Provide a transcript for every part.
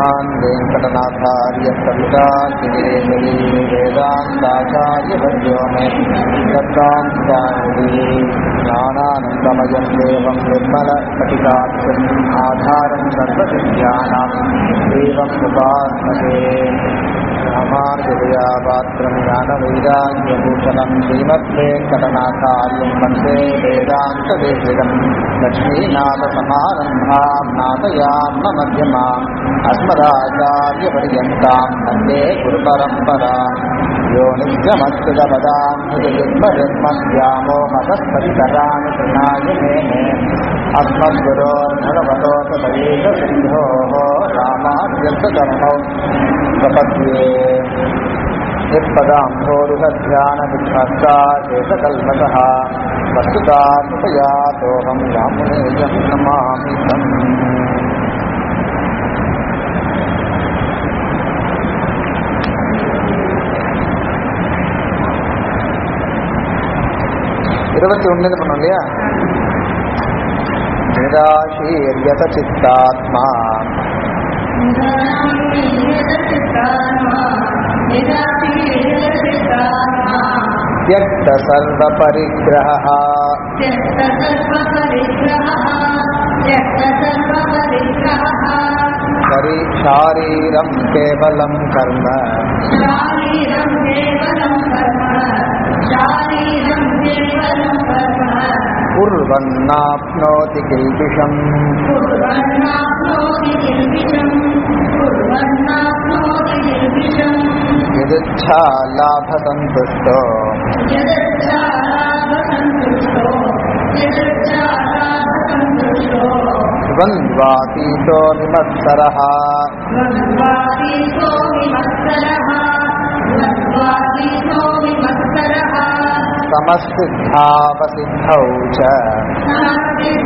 श्रीमान् वेङ्कटनाथार्य कविताकिरेन्द्री वेदान्ताचार्यवर्यो मे दत्तान्ताङ्गी ज्ञानानन्दमयं देवं निर्मलकटिकाक्षम् आधारं सर्वविद्यानां देवम् उपासते रामार्जयापात्रं ज्ञानवैराग्यभूषणं श्रीमद्वेङ्कटनाथार्यं वन्दे वेदान्तदेशिकं लक्ष्मीनाथसमारम्भां नाथयान्न मध्यमाम् अस्मदाचार्यपर्यन्तां वन्दे गुरुपरम्परा यो नित्यमच्युतपदाम्बुजन्मजन्मव्यामोहतस्परिकराणि कृणाय मेने अस्मद्गुरोर्भगवतोऽतदैकसिन्धोः रामाद्यन्तचरणौ प्रपद्ये यत्पदाम्भोरुहध्यानविभ्रष्टा शेषकल्मषः वस्तुतामुपयातोऽहं रामुनेजं नमामि तम् இருபத்தி ஒண்ணுல பண்ணோம் இல்லையா நிராசீரியத சித்தாத்மா தியக்த சர்வ பரிகிரக சரி சாரீரம் கேவலம் கர்ம कुर्वन्नाप्नोति किल्बिषम् यदिच्छा लाभसन्तुष्टो द्वन्द्वातीतो विमत्सरः समसिद्धावसिद्धौ च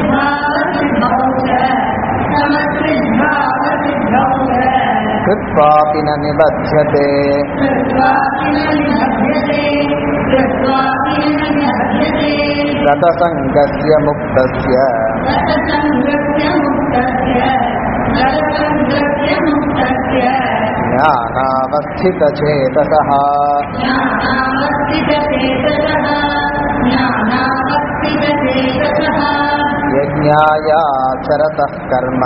कृत्वापि न निबध्यते गतसङ्गस्य मुक्तस्य ज्ञानावस्थितचेतसः यज्ञायाचरतः कर्म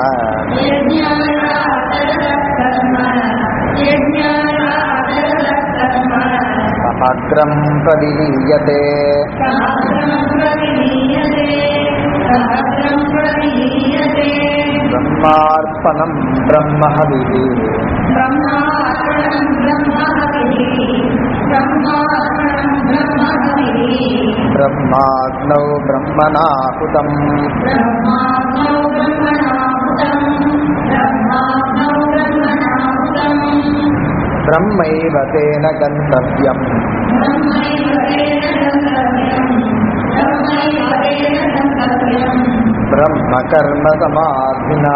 समग्रं प्रविलीयते ब्रह्मार्पणं ब्रह्म हविः ब्रह्माग्नौ ब्रह्मणाहुतम् ब्रह्मैव तेन गन्तव्यम् ब्रह्मकर्मसमाधिना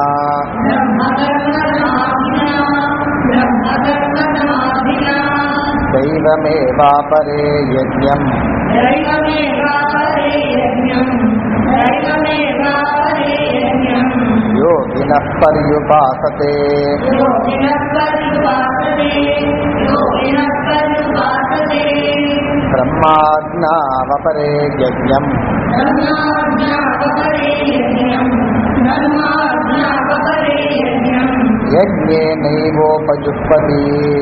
दैवमेवापरे यज्ञम् योगिनः पर्युपासते ब्रह्माज्ञावपरे यज्ञम् यज्ञेनैवोपजुह्वति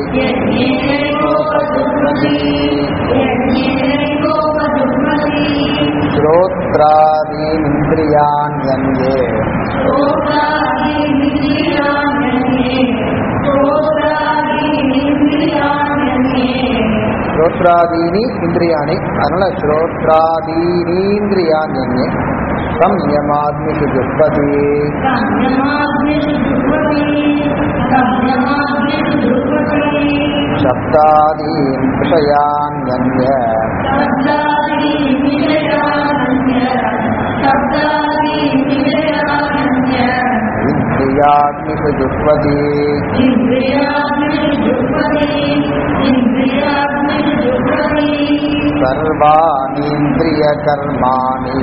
श्रोत्रादीनिन्द्रियाण्यन्ये श्रोत्रादीनि इन्द्रियाणि அதனால श्रोत्रादीनीन्द्रियाण्यन्ये संयमाग्निषु जुह्वति शब्दादीन् विषयान्यन्य इन्द्रियाग्निषु जुह्वति सर्वाणीन्द्रियकर्माणि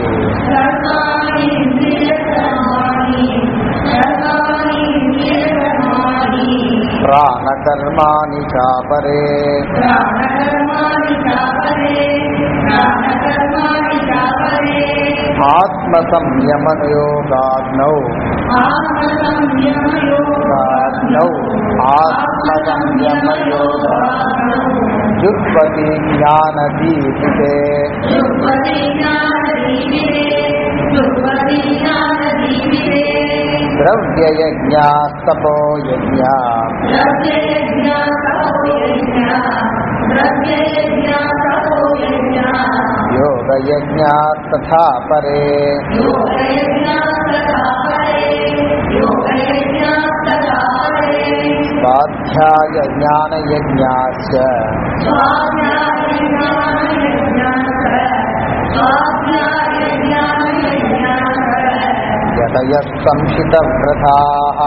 सर्वाणि इन्द्रियकर्माणि सर्वाणि इन्द्रियकर्माणि प्राणकर्माणि चापरे प्राणकर्माणि चापरे प्राणकर्माणि चापरे आत्मसंयमयोगाग्नौ आत्मसंयमयोगाग्नौ आत्मसंयमयोगाग्नौ जुह्वति ज्ञानदीपिते जुह्वति ज्ञानदीपिते जुह्वति ज्ञानदीपिते द्रव्ययज्ञास्तपो यज्ञा द्रव्ययज्ञा तपो यज्ञा द्रव्ययज्ञा तपो यज्ञा योगयज्ञास्तथा परे योगयज्ञा तथा परे योगयज्ञा तथा परे स्वाध्यायज्ञानयज्ञाश्च यतयः संशितव्रताः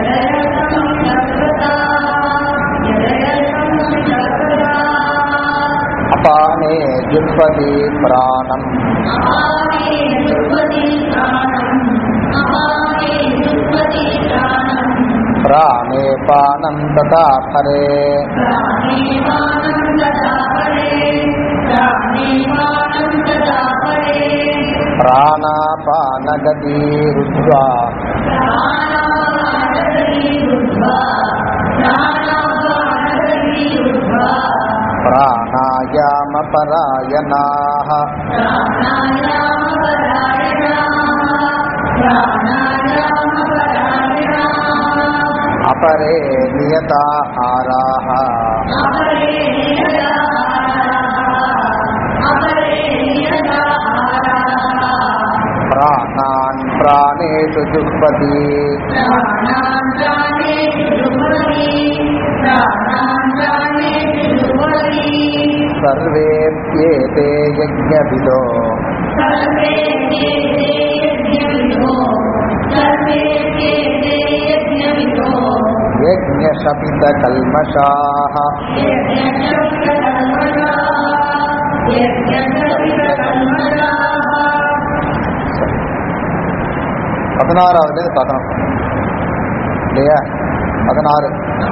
अपाने जुह्वति प्राणम् प्राणे पानं तथा परे प्राणापानगतिरुद्ध्वा प्राणायामपरायणाः अपरे नियताहाराः प्राणान् प्राणेषु जुह्वति सर्वेऽप्येते यज्ञविदो यज्ञशपितकल्मषाः பதினாறாவது பார்க்கணும் இல்லையா பதினாறு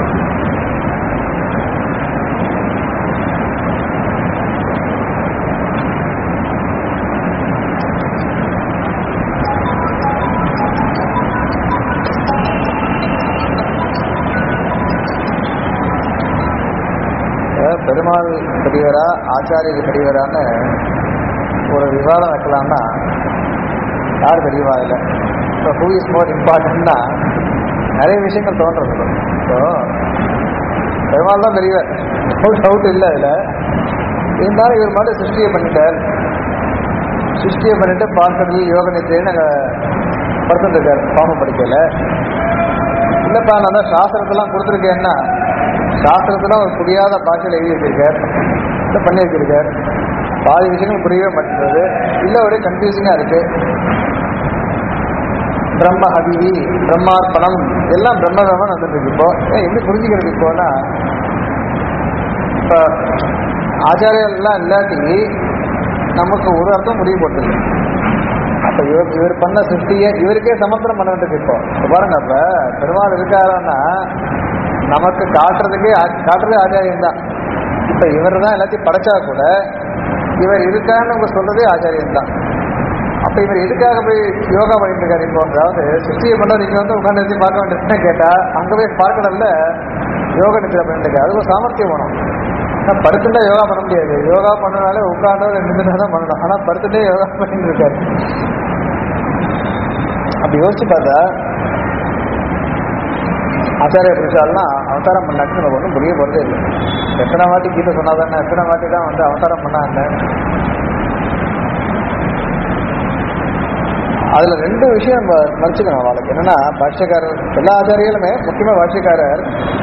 அஹ் பெருமாள் பெரியவரா ஆச்சாரியர் பெரியவரான்னு ஒரு விவாதம் வைக்கலாம்னா யார் பெரியவா இல்லை இப்போ ஹூ இஸ் மோர் இம்பார்ட்டன்ட்னா நிறைய விஷயங்கள் தோன்றது ஸோ பெருமாள் தான் பெரியவர் டவுட் இல்லை அதில் இருந்தாலும் இவர் மட்டும் சிருஷ்டியை பண்ணிட்டார் சிருஷ்டியை பண்ணிட்டு பார்த்தது யோக நிச்சயம் நாங்கள் படுத்துருக்கார் பாம்பு படிக்கல இல்லைப்பா நான் தான் சாஸ்திரத்தெல்லாம் கொடுத்துருக்கேன்னா சாஸ்திரத்தெல்லாம் ஒரு புரியாத பாஷையில் எழுதி வச்சிருக்கார் இல்லை பண்ணி வச்சிருக்கார் பாதி விஷயங்கள் புரியவே மாட்டேங்குது இல்லை ஒரே கன்ஃபியூசிங்காக இருக்கு பிரம்ம ஹவிவி பிரம்மார்ப்பணம் எல்லாம் பிரம்ம பிரம்ம நடந்துட்டு இருக்கு இப்போ ஏன் எப்படி புரிஞ்சுக்கிறது இப்போனா இப்போ ஆச்சாரியெல்லாம் இல்லாட்டி நமக்கு ஒரு அர்த்தம் முடிவு போட்டது அப்ப இவர் இவர் பண்ண சிருஷ்டியை இவருக்கே சமர்ப்பணம் பண்ண வேண்டியது இப்போ இப்ப பாருங்க அப்ப பெருமாள் இருக்காருன்னா நமக்கு காட்டுறதுக்கே ஆ- காட்டுறதே ஆச்சாரியம் தான் இப்ப இவர் தான் எல்லாத்தையும் படைச்சா கூட இவர் இருக்கான்னு நம்ம சொல்றதே ஆச்சாரியம் தான் அப்ப இவர் எதுக்காக போய் யோகா பண்ணிட்டு இருக்காரு இப்போ அதாவது சிருஷ்டியை பண்ண நீங்க வந்து உட்காந்து எடுத்து பார்க்க வேண்டியதுன்னு கேட்டா அங்க போய் பார்க்கணும்ல யோகா நிச்சய பண்ணிட்டு இருக்காரு அது ஒரு சாமர்த்தியம் வேணும் ஆனா படுத்துட்டா யோகா பண்ண முடியாது யோகா பண்ணனாலே உட்காந்து ரெண்டு நிமிஷம் தான் பண்ணணும் ஆனா படுத்துட்டே யோகா பண்ணிட்டு இருக்காரு அப்படி யோசிச்சு பார்த்தா ஆச்சாரிய புருஷாலாம் அவதாரம் பண்ணாச்சு நமக்கு ஒன்றும் புரிய போறதே இல்லை எத்தனை வாட்டி கீதை சொன்னாதானே எத்தனை வாட்டி தான் வந்து அவதாரம் பண்ணாங்க அதுல ரெண்டு விஷயம் நம்ம மறைச்சுக்கணும் அவளுக்கு என்னன்னா பாஷ்யக்காரர் எல்லா ஆச்சாரியர்களுமே முக்கியமா பாஷ்யக்காரர்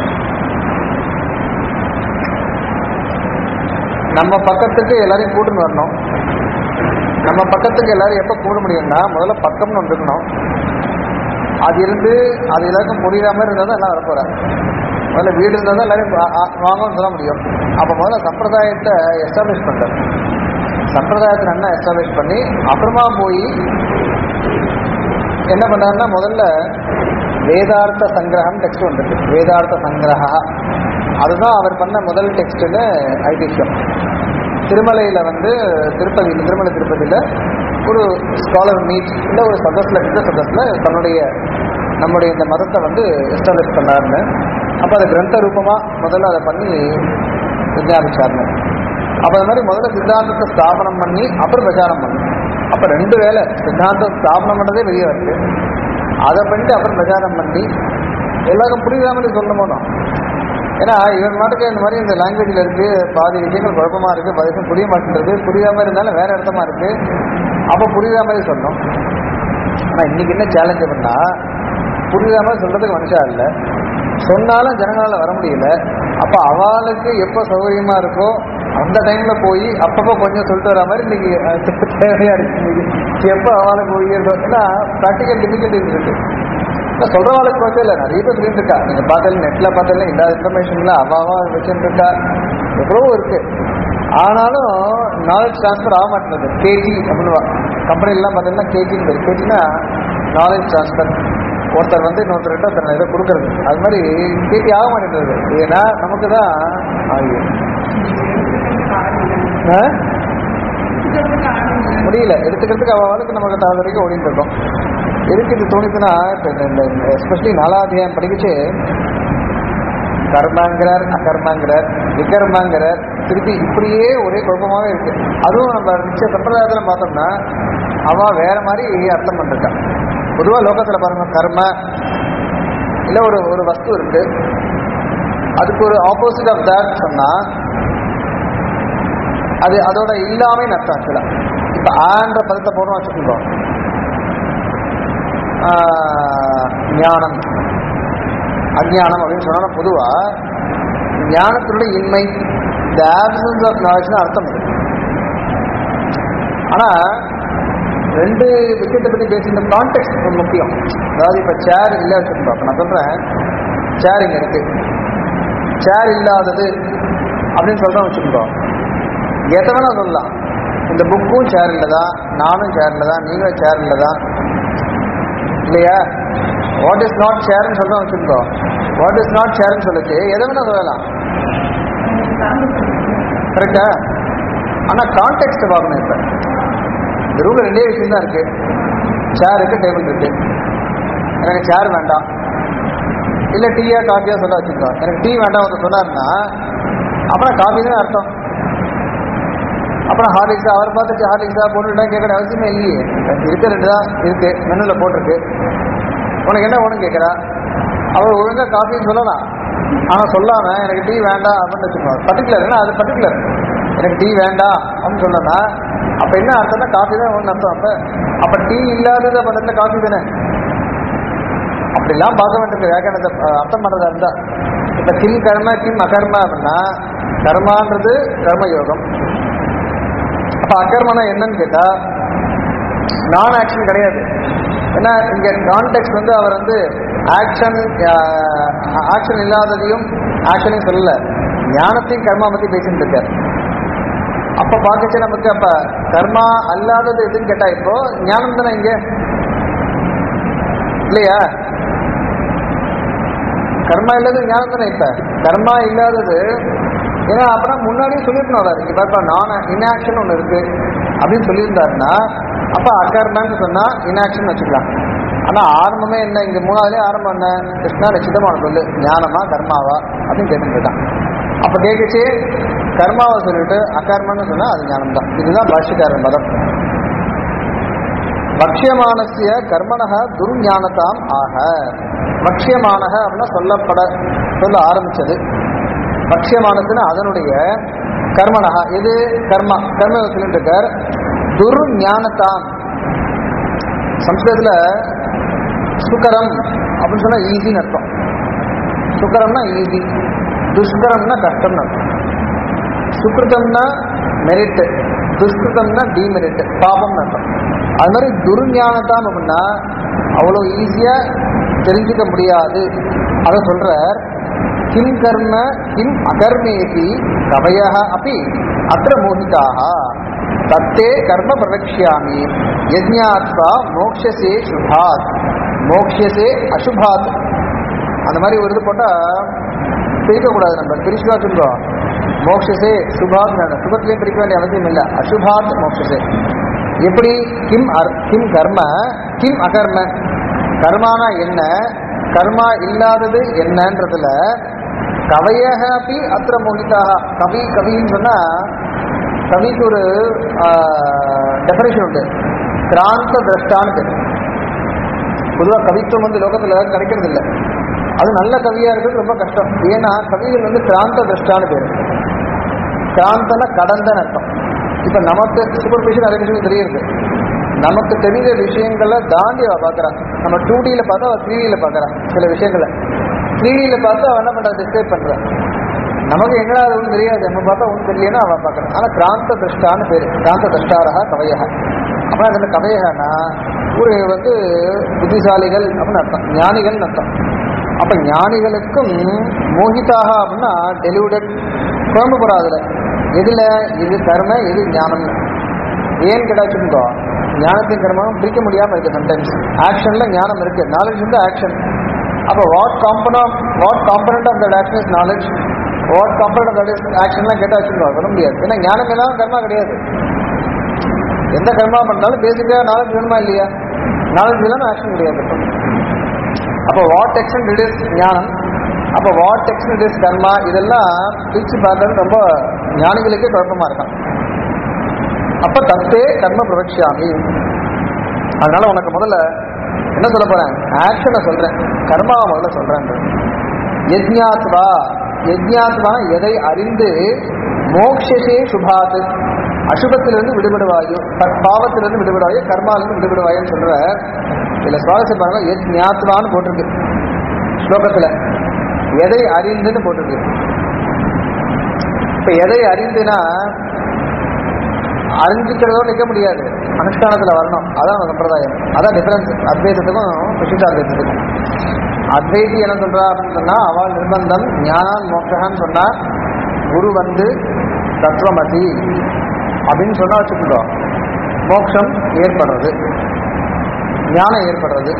நம்ம பக்கத்துக்கு எல்லாரையும் கூட்டுன்னு வரணும் நம்ம பக்கத்துக்கு எல்லாரும் எப்ப கூட முடியும்னா முதல்ல பக்கம்னு ஒன்று இருக்கணும் அது இருந்து அது எல்லாருக்கும் புரியுற மாதிரி இருந்தால் தான் எல்லாம் வரப்போறேன் முதல்ல வீடு இருந்தால் தான் எல்லாரும் வா- ஆ- வாங்கன்னு சொல்ல முடியும் அப்போ முதல்ல சம்பிரதாயத்தை எஸ்டாப்ளிஷ் பண்றாரு சம்பிரதாயத்தை நல்லா எஸ்டாப்ளிஷ் பண்ணி அப்புறமா போய் என்ன பண்றாருன்னா முதல்ல வேதார்த்த சங்கிரகம் டெக்ஸ்ட் வந்திருக்கு வேதார்த்த சங்கிரகா அதுதான் அவர் பண்ண முதல் டெக்ஸ்ட்னு ஐதிஹ்யம் திருமலையில வந்து திருப்பதி திருமலை திருப்பதியில ஒரு ஸ்காலர் மீட் இல்லை ஒரு சதஸ்ல இந்த சதஸ்ல தன்னுடைய நம்முடைய இந்த மதத்தை வந்து எஸ்டாப்ளிஷ் பண்ணாருன்னு அப்போ அதை கிரந்த ரூபமா முதல்ல அதை பண்ணி விஞ்ஞாபிச்சாருன்னு அப்போ அது மாதிரி முதல்ல சித்தாந்தத்தை ஸ்தாபனம் பண்ணி அப்புறம் பிரச்சாரம் பண்ணி அப்போ ரெண்டு வேலை சித்தாந்தம் ஸ்தாபனம் பண்ணதே வெளியே வருது அதை பண்ணிட்டு அப்புறம் பிரச்சாரம் பண்ணி எல்லாருக்கும் புரியாத மாதிரி சொல்ல போனோம் ஏன்னா இவன் மாட்டுக்கு இந்த மாதிரி இந்த லாங்குவேஜில் இருக்கு பாதி விஷயங்கள் குழப்பமா இருக்கு பாதி விஷயம் புரிய மாட்டேங்குது புரியாம இருந்தாலும் வேற அர்த்தமா இருக்கு அப்போ புரியாத மாதிரி சொன்னோம் ஆனால் இன்னைக்கு என்ன சேலஞ்ச் அப்படின்னா புரியாத மாதிரி சொல்றதுக்கு மனுஷா இல்லை சொன்னாலும் ஜனங்களால வர முடியல அப்போ அவளுக்கு எப்போ சௌகரியமா இருக்கோ அந்த டைம்ல போய் அப்பப்போ கொஞ்சம் சொல்லிட்டு வர மாதிரி இன்னைக்கு அஹ், தேவையா இருக்கு இன்னைக்கு எப்போ அவளை போய் ஏன்னா ப்ராக்டிக்கல் டிஃபிகல்ட்டிஸ் இருக்கு இப்போ சொல்றவாளுக்கு மட்டும் இல்லை நிறைய பேர் சொல்லிட்டு இருக்கா நீங்க பார்த்தாலும் நெட்ல பார்த்தாலும் இந்த இன்ஃபர்மேஷன்ல அவாவா வச்சுட்டு இருக்கா எவ்வளவோ இருக்கு ஆனாலும் நாலேஜ் ட்ரான்ஸ்ஃபர் ஆக மாட்டேங்குது கேஜி அப்படின்னு கம்பெனிலாம் பார்த்தீங்கன்னா கேஜின்னு பேர் கேஜினா நாலேஜ் ட்ரான்ஸ்ஃபர் ஒருத்தர் வந்து இன்னொருத்தர்கிட்ட தன்னை இதை கொடுக்கறது அது மாதிரி கேஜி ஆக மாட்டேங்குது ஏன்னா நமக்கு தான் ஆகியும் ஆ? முடியல எடுத்துக்கிறதுக்கு அவளுக்கு நமக்கு தகுந்த வரைக்கும் ஓடிட்டு இருக்கோம் எதுக்கு இது தோணுச்சுன்னா இப்போ இந்த எஸ்பெஷலி நாலாத்தியாயம் படிக்கச்சு கர்மாங்கிறார் அகர்மாங்கிறார் விகர்மாங்கிறார் திருப்பி இப்படியே ஒரே குழப்பமாவே இருக்கு அதுவும் நம்ம நிச்சய சம்பிரதாயத்தில் பார்த்தோம்னா அவ வேற மாதிரி அர்த்தம் பண்ணிருக்கா பொதுவா லோகத்துல பாருங்க கர்ம இல்ல ஒரு ஒரு வஸ்து இருக்கு அதுக்கு ஒரு ஆப்போசிட் ஆஃப் தட் சொன்னா அது அதோட இல்லாமே அர்த்தம் ஆக்சுவலா இப்ப ஆன்ற பதத்தை போடுறோம் வச்சுக்கோங்க ஆஹ், ஞானம் அஞ்ஞானம் அப்படின்னு சொன்னா பொதுவா ஞானத்தினுடைய இன்மை த ஆப்சன்ஸ் ஆஃப் நாலேஜ் அர்த்தம் இருக்கு ஆனா ரெண்டு விஷயத்தை பத்தி பேசி இந்த கான்டெக்ட் ரொம்ப முக்கியம் அதாவது இப்ப சேர் இல்லை வச்சுருந்தோம் அப்ப நான் சொல்றேன் சேர் இங்க இருக்கு சேர் இல்லாதது அப்படின்னு சொல்றோம் வச்சுருந்தோம் எதை வேணா சொல்லலாம் இந்த புக்கும் சேர் இல்லதா நானும் சேர் இல்லதா நீங்களும் சேர் இல்லதா இல்லையா வாட் இஸ் நாட் ஷேர்னு சொல்றோம் வச்சுருந்தோம் வாட் இஸ் நாட் ஷேர்னு சொல்லுச்சு எதை வேணா சொல்லலாம் கரெக்டா ஆனா கான்டெக்ட் பார்க்கணும் இப்ப இந்த ரூம்ல ரெண்டே விஷயம் தான் இருக்கு சேர் இருக்கு டேபிள் இருக்கு எனக்கு சேர் வேண்டாம் இல்ல டீயா காஃபியா சொல்ல வச்சுக்கோ எனக்கு டீ வேண்டாம் ஒருத்தர் சொன்னாருன்னா அப்புறம் காஃபி தான் அர்த்தம் அப்புறம் ஹார்லிக்ஸ் அவர் பார்த்துட்டு ஹார்லிக்ஸா போட்டுட்டா கேட்கற அவசியமே இல்லையே இருக்க ரெண்டு தான் இருக்கு மெனுல போட்டிருக்கு உனக்கு என்ன வேணும் கேட்குறா அவர் ஒழுங்கா காஃபின்னு சொல்லலாம் ஆனா சொல்லாம எனக்கு டீ வேண்டாம் அப்படின்னு வச்சுக்கோ பர்டிகுலர் அது பர்டிகுலர் எனக்கு டீ வேண்டாம் அப்படின்னு சொன்னா அப்ப என்ன அர்த்தம்னா காஃபி தான் ஒன்று அர்த்தம் அப்ப அப்ப டீ இல்லாதது அப்ப நல்ல காஃபி தானே அப்படிலாம் பார்க்க வேண்டியது வியாக்கியானத்தை அஹ், அர்த்தம் பண்றதா இருந்தா இப்ப கிம் கர்ம கிம் அகர்ம அப்படின்னா கர்மான்றது கர்ம யோகம் அப்ப அகர்மனா என்னன்னு கேட்டா நான் ஆக்ஷன் கிடையாது ஏன்னா இங்க கான்டெக்ட் வந்து அவர் வந்து ஆக்ஷன் ஆக்ஷன் இல்லாததையும் ஆக்ஷனையும் சொல்லல ஞானத்தையும் கர்மா பத்தி பேசிட்டு இருக்காரு அப்ப பார்க்கச்சு நமக்கு அப்ப கர்மா அல்லாதது எதுன்னு கேட்டா இப்போ ஞானம் தானே இங்க இல்லையா கர்மா இல்லாதது ஞானம் தானே இப்ப கர்மா இல்லாதது ஏன்னா அப்புறம் முன்னாடியே சொல்லிருக்கணும் அவர் இங்க பாப்பா நான் இன்ஆக்ஷன் ஒன்று இருக்கு அப்படின்னு சொல்லியிருந்தாருன்னா அப்ப அகர்மன்னு சொன்னா இன்ஆக்ஷன் வச்சுக்கலாம் ஆனா ஆரம்பமே என்ன இங்க மூணாவதுலேயே ஆரம்பம் என்ன கிருஷ்ணா நிச்சிதமான சொல்லு ஞானமா கர்மாவா அப்படின்னு கேட்டுருக்கான் அப்ப கேட்கச்சு கர்மாவை சொல்லிட்டு அகர்மன்னு சொன்னா அது ஞானம் தான் இதுதான் பாஷ்யக்காரன் மதம் பக்ஷியமானசிய கர்மணக துர்ஞானதாம் ஆக பக்ஷியமானக அப்படின்னா சொல்லப்பட சொல்ல ஆரம்பிச்சது பக்ஷியமானதுன்னு அதனுடைய கர்மணகா எது கர்மா கர்ம சொல்லிட்டு இருக்கார் துர்ஞானதாம் சம்ஸ்கிருதத்துல சுகரம் அப்படின்னு சொன்னா ஈஸின்னு அர்த்தம் சுகரம்னா ஈஸி துஷ்கரம்னா கஷ்டம்னு அர்த்தம் சுக்ருதம்னா மெரிட் துஷ்கிருதம்னா டிமெரிட் பாபம்னு அர்த்தம் அது மாதிரி துர்ஞானதாம் அப்படின்னா அவ்வளோ ஈஸியா தெரிஞ்சுக்க முடியாது அதை சொல்றார் கிம் கர்ம கிம் அகர்மேபி கவய அப்படி அத்திர மோகிதாக தத்தே கர்ம பிரவக்ஷாமி யஜ்ஞாத்வா மோக்ஷசே சுபாத் மோக்ஷசே அசுபாத் அந்த மாதிரி ஒரு இது போட்டால் பிரிக்கக்கூடாது நம்ம பிரிச்சுதான் வச்சுருக்கோம் மோக்ஷசே சுபாத் சுபத்திலையும் பிரிக்க வேண்டிய அவசியம் இல்லை அசுபாத் மோக்ஷசே எப்படி கிம் அர் கிம் கர்ம கிம் அகர்ம கர்மானா என்ன கர்மா இல்லாதது என்னன்றதுல கவையக அப்படி அத்திர மோகிதாக கவி கவின்னு சொன்னா கவிக்கு ஒரு டெஃபரேஷன் உண்டு கிராந்த திரஷ்டான்னு பேர் பொதுவாக கவித்துவம் வந்து லோகத்தில் கிடைக்கிறது இல்லை அது நல்ல கவியா இருக்கிறது ரொம்ப கஷ்டம் ஏன்னா கவிகள் வந்து கிராந்த திரஷ்டான்னு பேர் கிராந்தன கடந்தன்னு அர்த்தம் இப்ப நமக்கு சூப்பர்ஃபிஷியல் நிறைய விஷயம் தெரியுது நமக்கு தெரிஞ்ச விஷயங்களை தாண்டி அவ பார்க்கறான் நம்ம டூ டியில பார்த்தா அவ த்ரீ டியில பார்க்கறான் சில விஷயங்களை த்ரீ டியில பார்த்து அவன் என்ன பண்றா டிஸ்கிரைப் பண்றான் நமக்கு எங்கடா அது ஒன்றும் தெரியாது நம்ம பார்த்தா ஒன்றும் தெரியலன்னா அவன் பார்க்கறான் ஆனா கிராந்த திருஷ்டான்னு பேரு கிராந்த திருஷ்டாரா கவையக அப்ப அதுல கவையகனா ஒரு வந்து புத்திசாலிகள் அப்படின்னு அர்த்தம் ஞானிகள்னு அர்த்தம் அப்ப ஞானிகளுக்கும் மோகிதாக அப்படின்னா டெலிவுடட் குழம்பு போறாதுல எதுல இது கர்ம இது ஞானம் ஏன் கிடைச்சிருந்தோ ஞானத்தின் கர்மம் பிரிக்க முடியாம இருக்கு சம்டைம்ஸ் ஆக்ஷன்ல ஞானம் இருக்கு நாலேஜ் வந்து ஆக்ஷன் அப்ப what component what component of that action is knowledge what component of that is ஆக்ஷன்லாம் கேட்டா வச்சுருக்கோம் சொல்ல முடியாது ஏன்னா ஞானம் இல்லாம கர்மா கிடையாது எந்த கர்மா பண்ணாலும் பேசிக்காக நாலேஜ் வேணுமா இல்லையா நாலேஜ் இல்லாம ஆக்ஷன் கிடையாது அப்போ வாட் எக்ஸ்டென்ட் இட் இஸ் ஞானம் அப்போ what extent it is karma இதெல்லாம் பிரிச்சு பார்த்தது ரொம்ப ஞானிகளுக்கே குழப்பமா இருக்கான் அப்ப தத்தே கர்ம பிரபக்ஷாமி அதனால உனக்கு முதல்ல என்ன சொல்ல போறேன் ஆக்ஷனை சொல்றேன் கர்மாவை முதல்ல சொல்றேன் யஜ்ஞாத்வா யஜ்ஞாத்வா எதை அறிந்து மோக்ஷசே சுபாத் அசுபத்திலிருந்து விடுபடுவாயோ பாவத்திலிருந்து விடுபடுவாயோ கர்மாலிருந்து விடுபடுவாயோன்னு சொல்ற இதுல சுவாரஸ்யம் பாருங்க எத் ஞாத்வான்னு போட்டிருக்கு ஸ்லோகத்துல எதை அறிந்துன்னு போட்டிருக்கு இப்ப எதை அறிந்துனா அறிஞ்சிக்கிறதோட நிற்க முடியாது அனுஷ்டானத்துல வரணும் அதான் சம்பிரதாயம் அதான் டிஃபரன்ஸ் அத்வைதத்துக்கும் விசிஷ்டாத்வைதத்துக்கும் அத்வைதி என்ன சொல்றா அப்படின்னு சொன்னா அவள் நிர்பந்தம் ஞானம் மோட்சகான்னு சொன்னா குரு வந்து தத்துவமதி அப்படின்னு சொன்னா வச்சுக்கோ மோட்சம் ஏற்படுறது ஞானம் ஏற்படுறது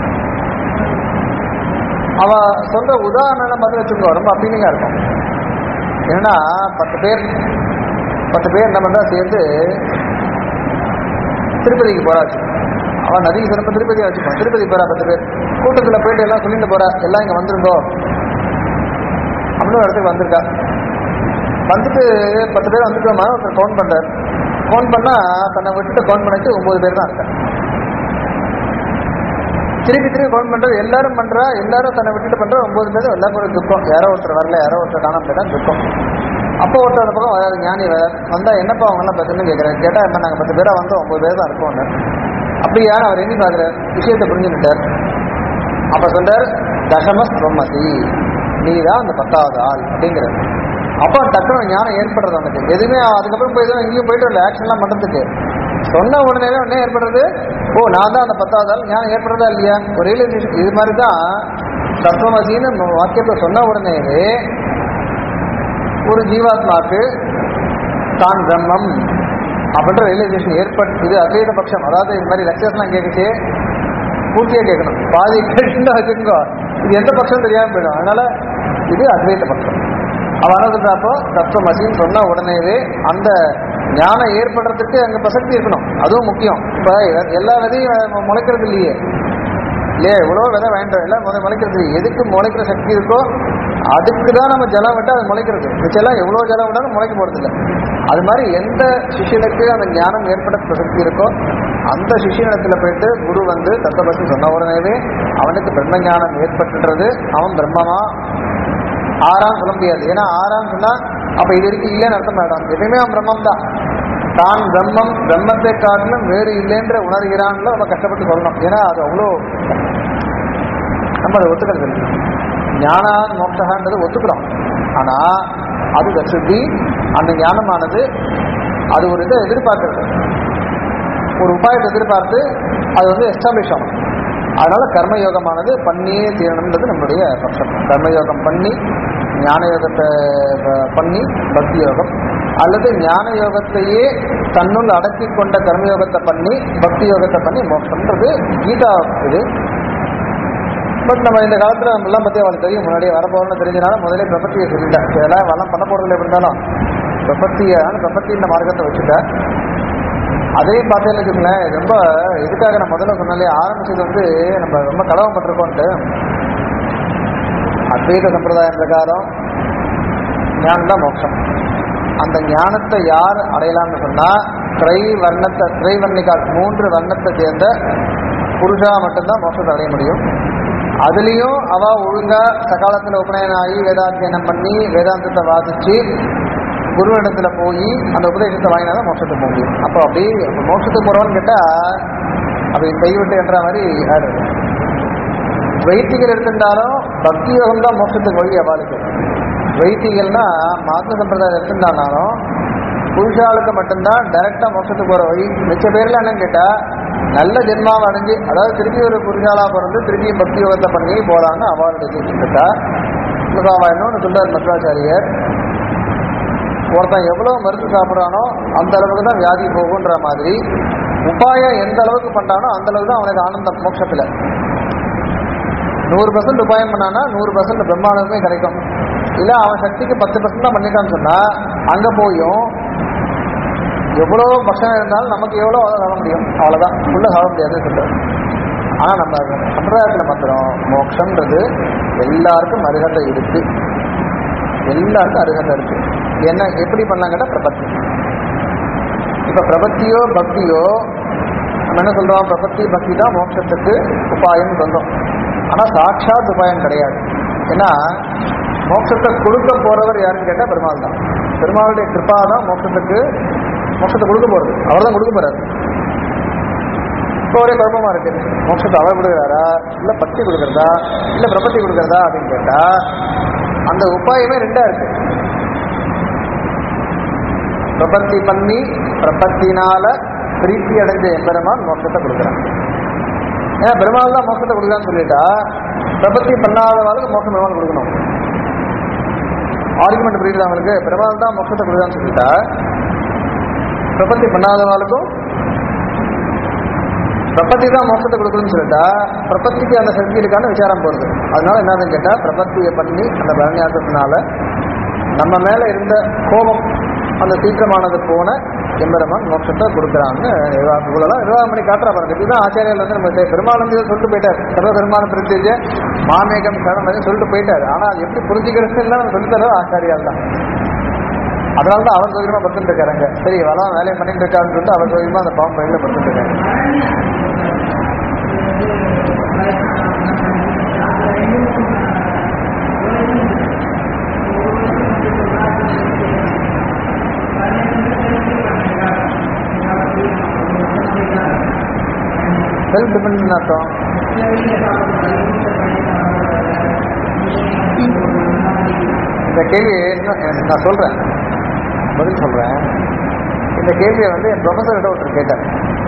அவ சொல்ற உதாரணம் பார்த்து வச்சுக்கோ ரொம்ப அப்பீலிங்கா இருக்கும் ஏன்னா பத்து பேர் பத்து பேர் என்ன பண்றா சேர்ந்து திருப்பதிக்கு போறாச்சு அவன் நதிக்கு சிறப்பு திருப்பதியா வச்சுப்பான் திருப்பதி போறா பத்து பேர் கூட்டத்துல போயிட்டு எல்லாம் சொல்லிட்டு போறா எல்லாம் இங்க வந்துருங்கோ அப்படின்னு ஒரு இடத்துக்கு வந்திருக்கா வந்துட்டு பத்து பேர் வந்துட்டோமா ஒருத்தர் கவுண்ட் பண்றாரு கவுண்ட் பண்ணா தன்னை விட்டுட்டு கவுண்ட் பண்ணிட்டு ஒன்பது பேர் தான் இருக்கா திருப்பி திருப்பி கவுண்ட் பண்றது எல்லாரும் பண்றா எல்லாரும் தன்னை விட்டுட்டு பண்ற ஒன்பது பேர் எல்லாருக்கும் ஒரு துக்கம் யாரோ ஒருத்தர் வரல யாரோ ஒருத்தர் காணாம போயிட்டா துக்கம் அப்போ ஒருத்தர் அந்த பக்கம் வராது ஞானி வேற வந்தா என்னப்பா அவங்க எல்லாம் பத்துன்னு கேட்கறாரு கேட்டா என்ன நாங்க பத்து பேரா வந்து ஒன்பது பேர் தான் இருக்கோம் அப்படியா அவர் எண்ணி பாக்குறாரு விஷயத்தை புரிஞ்சுக்கிட்டார் அப்ப சொல்றார் தசமஸ் பிரம்மதி நீ தான் அந்த பத்தாவது ஆள் அப்படிங்கிறார் அப்போ டக்குனு ஞானம் ஏற்படுறது அவனுக்கு எதுவுமே அதுக்கப்புறம் போய் எதுவும் எங்கேயும் போயிட்டு வரல ஆக்ஷன்லாம் பண்ணுறதுக்கு சொன்ன உடனே என்ன ஏற்படுறது ஓ நான் தான் அந்த பத்தாவது ஆள் ஞானம் ஏற்படுறதா இல்லையா ஒரு ரியலைசேஷன் இது மாதிரி தான் தத்துவமசின்னு வாக்கியத்தை சொன்ன உடனே ஒரு ஜீவாத்மாக்கு தான் பிரம்மம் அப்படின்ற ரியலைசேஷன் ஏற்பட்டு இது அத்வைத பட்சம் அதாவது இது மாதிரி லெக்சர்ஸ்லாம் கேட்குச்சு பூர்த்தியா கேட்கணும் பாதி கேட்டு வச்சுக்கோ இது எந்த பட்சம் தெரியாம போயிடும் அதனால இது அத்வைத பட்சம் அவன் என்ன சொல்றாப்போ தத்துவமசின்னு சொன்ன உடனேவே அந்த ஞானம் ஏற்படுறதுக்கு அங்க பிரசக்தி இருக்கணும் அதுவும் முக்கியம் இப்ப எல்லா விதையும் முளைக்கிறது இல்லையே இல்லையா எவ்வளோ விதை வேண்டாம் எல்லாம் முத முளைக்கிறது இல்லையே எதுக்கு முளைக்கிற சக்தி இருக்கோ அதுக்கு தான் நம்ம ஜலம் விட்டா அது முளைக்கிறது மிச்செல்லாம் எவ்வளோ ஜலம் விட்டாலும் முளைக்க போறது இல்லை அது மாதிரி எந்த சிஷியனுக்கு அந்த ஞானம் ஏற்பட பிரசக்தி இருக்கோ அந்த சிஷியனிடத்துல போயிட்டு குரு வந்து தத்துவபசி சொன்ன உடனேவே அவனுக்கு பிரம்ம ஞானம் ஏற்பட்டுன்றது அவன் பிரம்மமா ஆறாம் சொல்ல முடியாது ஏன்னா ஆறாம் சொன்னா அப்ப இது இருக்கு இல்லைன்னு அர்த்தம் ஆயிடும் எப்பயுமே அவன் பிரம்மம் தான் தான் பிரம்மம் பிரம்மத்தை காட்டிலும் வேறு இல்லைன்ற உணர்கிறான்ல நம்ம கஷ்டப்பட்டு சொல்லணும் ஏன்னா அது அவ்வளோ நம்ம அதை ஒத்துக்கிறது இல்லை ஞான மோட்சகான்றது ஒத்துக்கிறோம் ஆனா அது சுத்தி அந்த ஞானமானது அது ஒரு இதை எதிர்பார்க்கறது ஒரு உபாயத்தை எதிர்பார்த்து அது வந்து எஸ்டாப்ளிஷ் ஆகும் அதனால கர்மயோகமானது பண்ணியே தீரணுன்றது நம்மளுடைய பட்சம் கர்மயோகம் பண்ணி ஞான யோகத்தை ப- பண்ணி பக்தி யோகம் அல்லது ஞான யோகத்தையே தன்னுள் அடக்கி கொண்ட கர்மயோகத்தை பண்ணி பக்தி யோகத்தை பண்ணி மோட்சம்ன்றது கீதா இது பட் நம்ம இந்த காலத்துல நம்ம எல்லாம் பத்தி அவளுக்கு தெரியும் முன்னாடியே வரப்போறோம்னு தெரிஞ்சனால முதல்ல பிரபத்தியை சொல்லிட்டேன் இதெல்லாம் வரலாம் பண்ண போறதில்லை எப்படி இருந்தாலும் பிரபத்திய பிரபத்தி இந்த மார்க்கத்தை வச்சுட்டேன் அதையும் பார்த்தேன்னு வச்சுக்கோங்களேன் இது ரொம்ப இதுக்காக நான் முதல்ல சொன்னாலே ஆரம்பிச்சது வந்து நம்ம ரொம்ப கடவுப்பட்டிருக்கோன்ட்டு அத்வைத சம்பிரதாயம் பிரகாரம் ஞானம் தான் மோட்சம் அந்த ஞானத்தை யார் அடையலாம்னு சொன்னா திரை வர்ணத்தை திரை வர்ணிகா மூன்று வர்ணத்தை சேர்ந்த புருஷா மட்டும்தான் மோட்சத்தை அடைய முடியும் அதுலேயும் அவ ஒழுங்கா சகாலத்தில் உபநயனம் ஆகி வேதாத்தியனம் பண்ணி வேதாந்தத்தை வாசிச்சு குருவிடத்துல போய் அந்த உபதேசத்தை வாங்கினா தான் மோட்சத்துக்கு போக முடியும் அப்போ அப்படி அப்ப மோட்சத்துக்கு போறோம்னு கேட்டா அப்படி கைவிட்டு என்ற மாதிரி யாரு வைத்திகள் எடுத்திருந்தாலும் பக்தி யோகம் தான் மோட்சத்துக்கு வழி அவளுக்கு வைத்திகள்னா மாத்ம சம்பிரதாயம் எடுத்திருந்தாலும் புருஷாளுக்கு மட்டும்தான் டைரக்டா மோட்சத்துக்கு போற வழி மிச்ச பேர்ல என்னன்னு கேட்டா நல்ல ஜென்மாவை அடைஞ்சு அதாவது திருப்பி ஒரு புருஷாலா பிறந்து திருப்பி பக்தி யோகத்தை பண்ணி போறான்னு அவளுடைய இருக்கா இன்னொன்னு சொல்றார் மத்வாச்சாரியர் ஒருத்தன் எவ்வளவு மருந்து சாப்பிட்றானோ அந்த அளவுக்கு தான் வியாதி போகுன்ற மாதிரி உபாயம் எந்த அளவுக்கு பண்றானோ அந்த அளவுக்கு தான் அவனுக்கு ஆனந்தம் மோட்சத்துல நூறு பர்சன்ட் உபாயம் பண்ணானா நூறு பர்சன்ட் பிரம்மாண்டமே கிடைக்கும் இல்ல அவன் சக்திக்கு பத்து பர்சன்ட் தான் பண்ணிட்டான்னு சொன்னா அங்க போயும் எவ்வளோ பக்ஷம் இருந்தாலும் நமக்கு எவ்வளோ சாப்பிட முடியும் அவ்வளவுதான் ஃபுல்லாக சாப்பிட முடியாதுன்னு சொல்றாரு ஆனா நம்ம சம்பிரதாயத்துல மாத்திரம் மோட்சம்ன்றது எல்லாருக்கும் அருகதை இருக்கு எல்லாருக்கும் அருகதை இருக்கு என்ன எப்படி பண்ணலாம் கேட்டா பிரபத்தி இப்ப பிரபத்தியோ பக்தியோ நம்ம என்ன சொல்றோம் பிரபத்தி பக்தி தான் மோட்சத்துக்கு உபாயம் சொந்தம் ஆனா சாட்சாத் உபாயம் கிடையாது ஏன்னா மோட்சத்தை கொடுக்க போறவர் யாருன்னு கேட்டா பெருமாள் தான் பெருமாளுடைய கிருப்பா தான் மோட்சத்துக்கு மோட்சத்தை கொடுக்க போறது அவர் தான் கொடுக்க போறாரு இப்போ ஒரே குழப்பமா இருக்கு மோட்சத்தை அவர் கொடுக்குறாரா இல்ல பக்தி கொடுக்கறதா இல்ல பிரபத்தி கொடுக்கறதா அப்படின்னு கேட்டா அந்த உபாயமே ரெண்டா இருக்கு பிரபத்தி பண்ணி பிரபத்தினால பிரீத்தி அடைஞ்ச எம்பெருமான் மோட்சத்தை கொடுக்குறான் ஏன்னா பெருமாள் தான் மோட்சத்தை கொடுக்குறான்னு சொல்லிட்டா பிரபத்தி பண்ணாதவாளுக்கு மோட்சம் பெருமாள் கொடுக்கணும் ஆர்குமெண்ட் புரியுது அவங்களுக்கு பெருமாள் தான் மோட்சத்தை கொடுக்குறான்னு சொல்லிட்டா பிரபத்தி பண்ணாதவாளுக்கும் பிரபத்தி தான் மோட்சத்தை கொடுக்குறதுன்னு சொல்லிட்டா பிரபத்திக்கு அந்த சக்தி இருக்கான்னு விசாரம் போறது அதனால என்னதுன்னு கேட்டா பிரபத்தியை பண்ணி அந்த பரநியாசத்தினால நம்ம மேல இருந்த கோபம் அந்த சீக்கிரமானது போன எம்பெருமான் மோட்சத்தை கொடுக்குறான்னு இவ்வளோலாம் நிர்வாகம் பண்ணி காட்டுறா பாருங்க இதுதான் ஆச்சாரியர் வந்து நம்ம சே- பெருமாள் வந்து இதை சொல்லிட்டு போயிட்டார் சர்வ பெருமான பிரத்யேஜ மாமேகம் சரணம் வந்து சொல்லிட்டு போயிட்டார் ஆனா அது எப்படி புரிஞ்சுக்கிறது எல்லாம் நம்ம சொல்லி தர ஆச்சாரியால் தான் அதனால தான் அவர் சௌகரியமா படுத்துட்டு இருக்காருங்க சரி வரலாம் வேலையை பண்ணிட்டு இருக்காருன்னு சொல்லிட்டு அவர் சௌகரியமா அந்த பாம்பு வழியில படுத்துட்டு இருக்காரு செல்ஃப் டிபெண்ட் அர்த்தம் இந்த கேள்வி இன்னும் எனக்கு நான் சொல்றேன் பதில் சொல்றேன் இந்த கேள்வியை வந்து என் ப்ரொஃபஸர்கிட்ட ஒருத்தர் கேட்டார்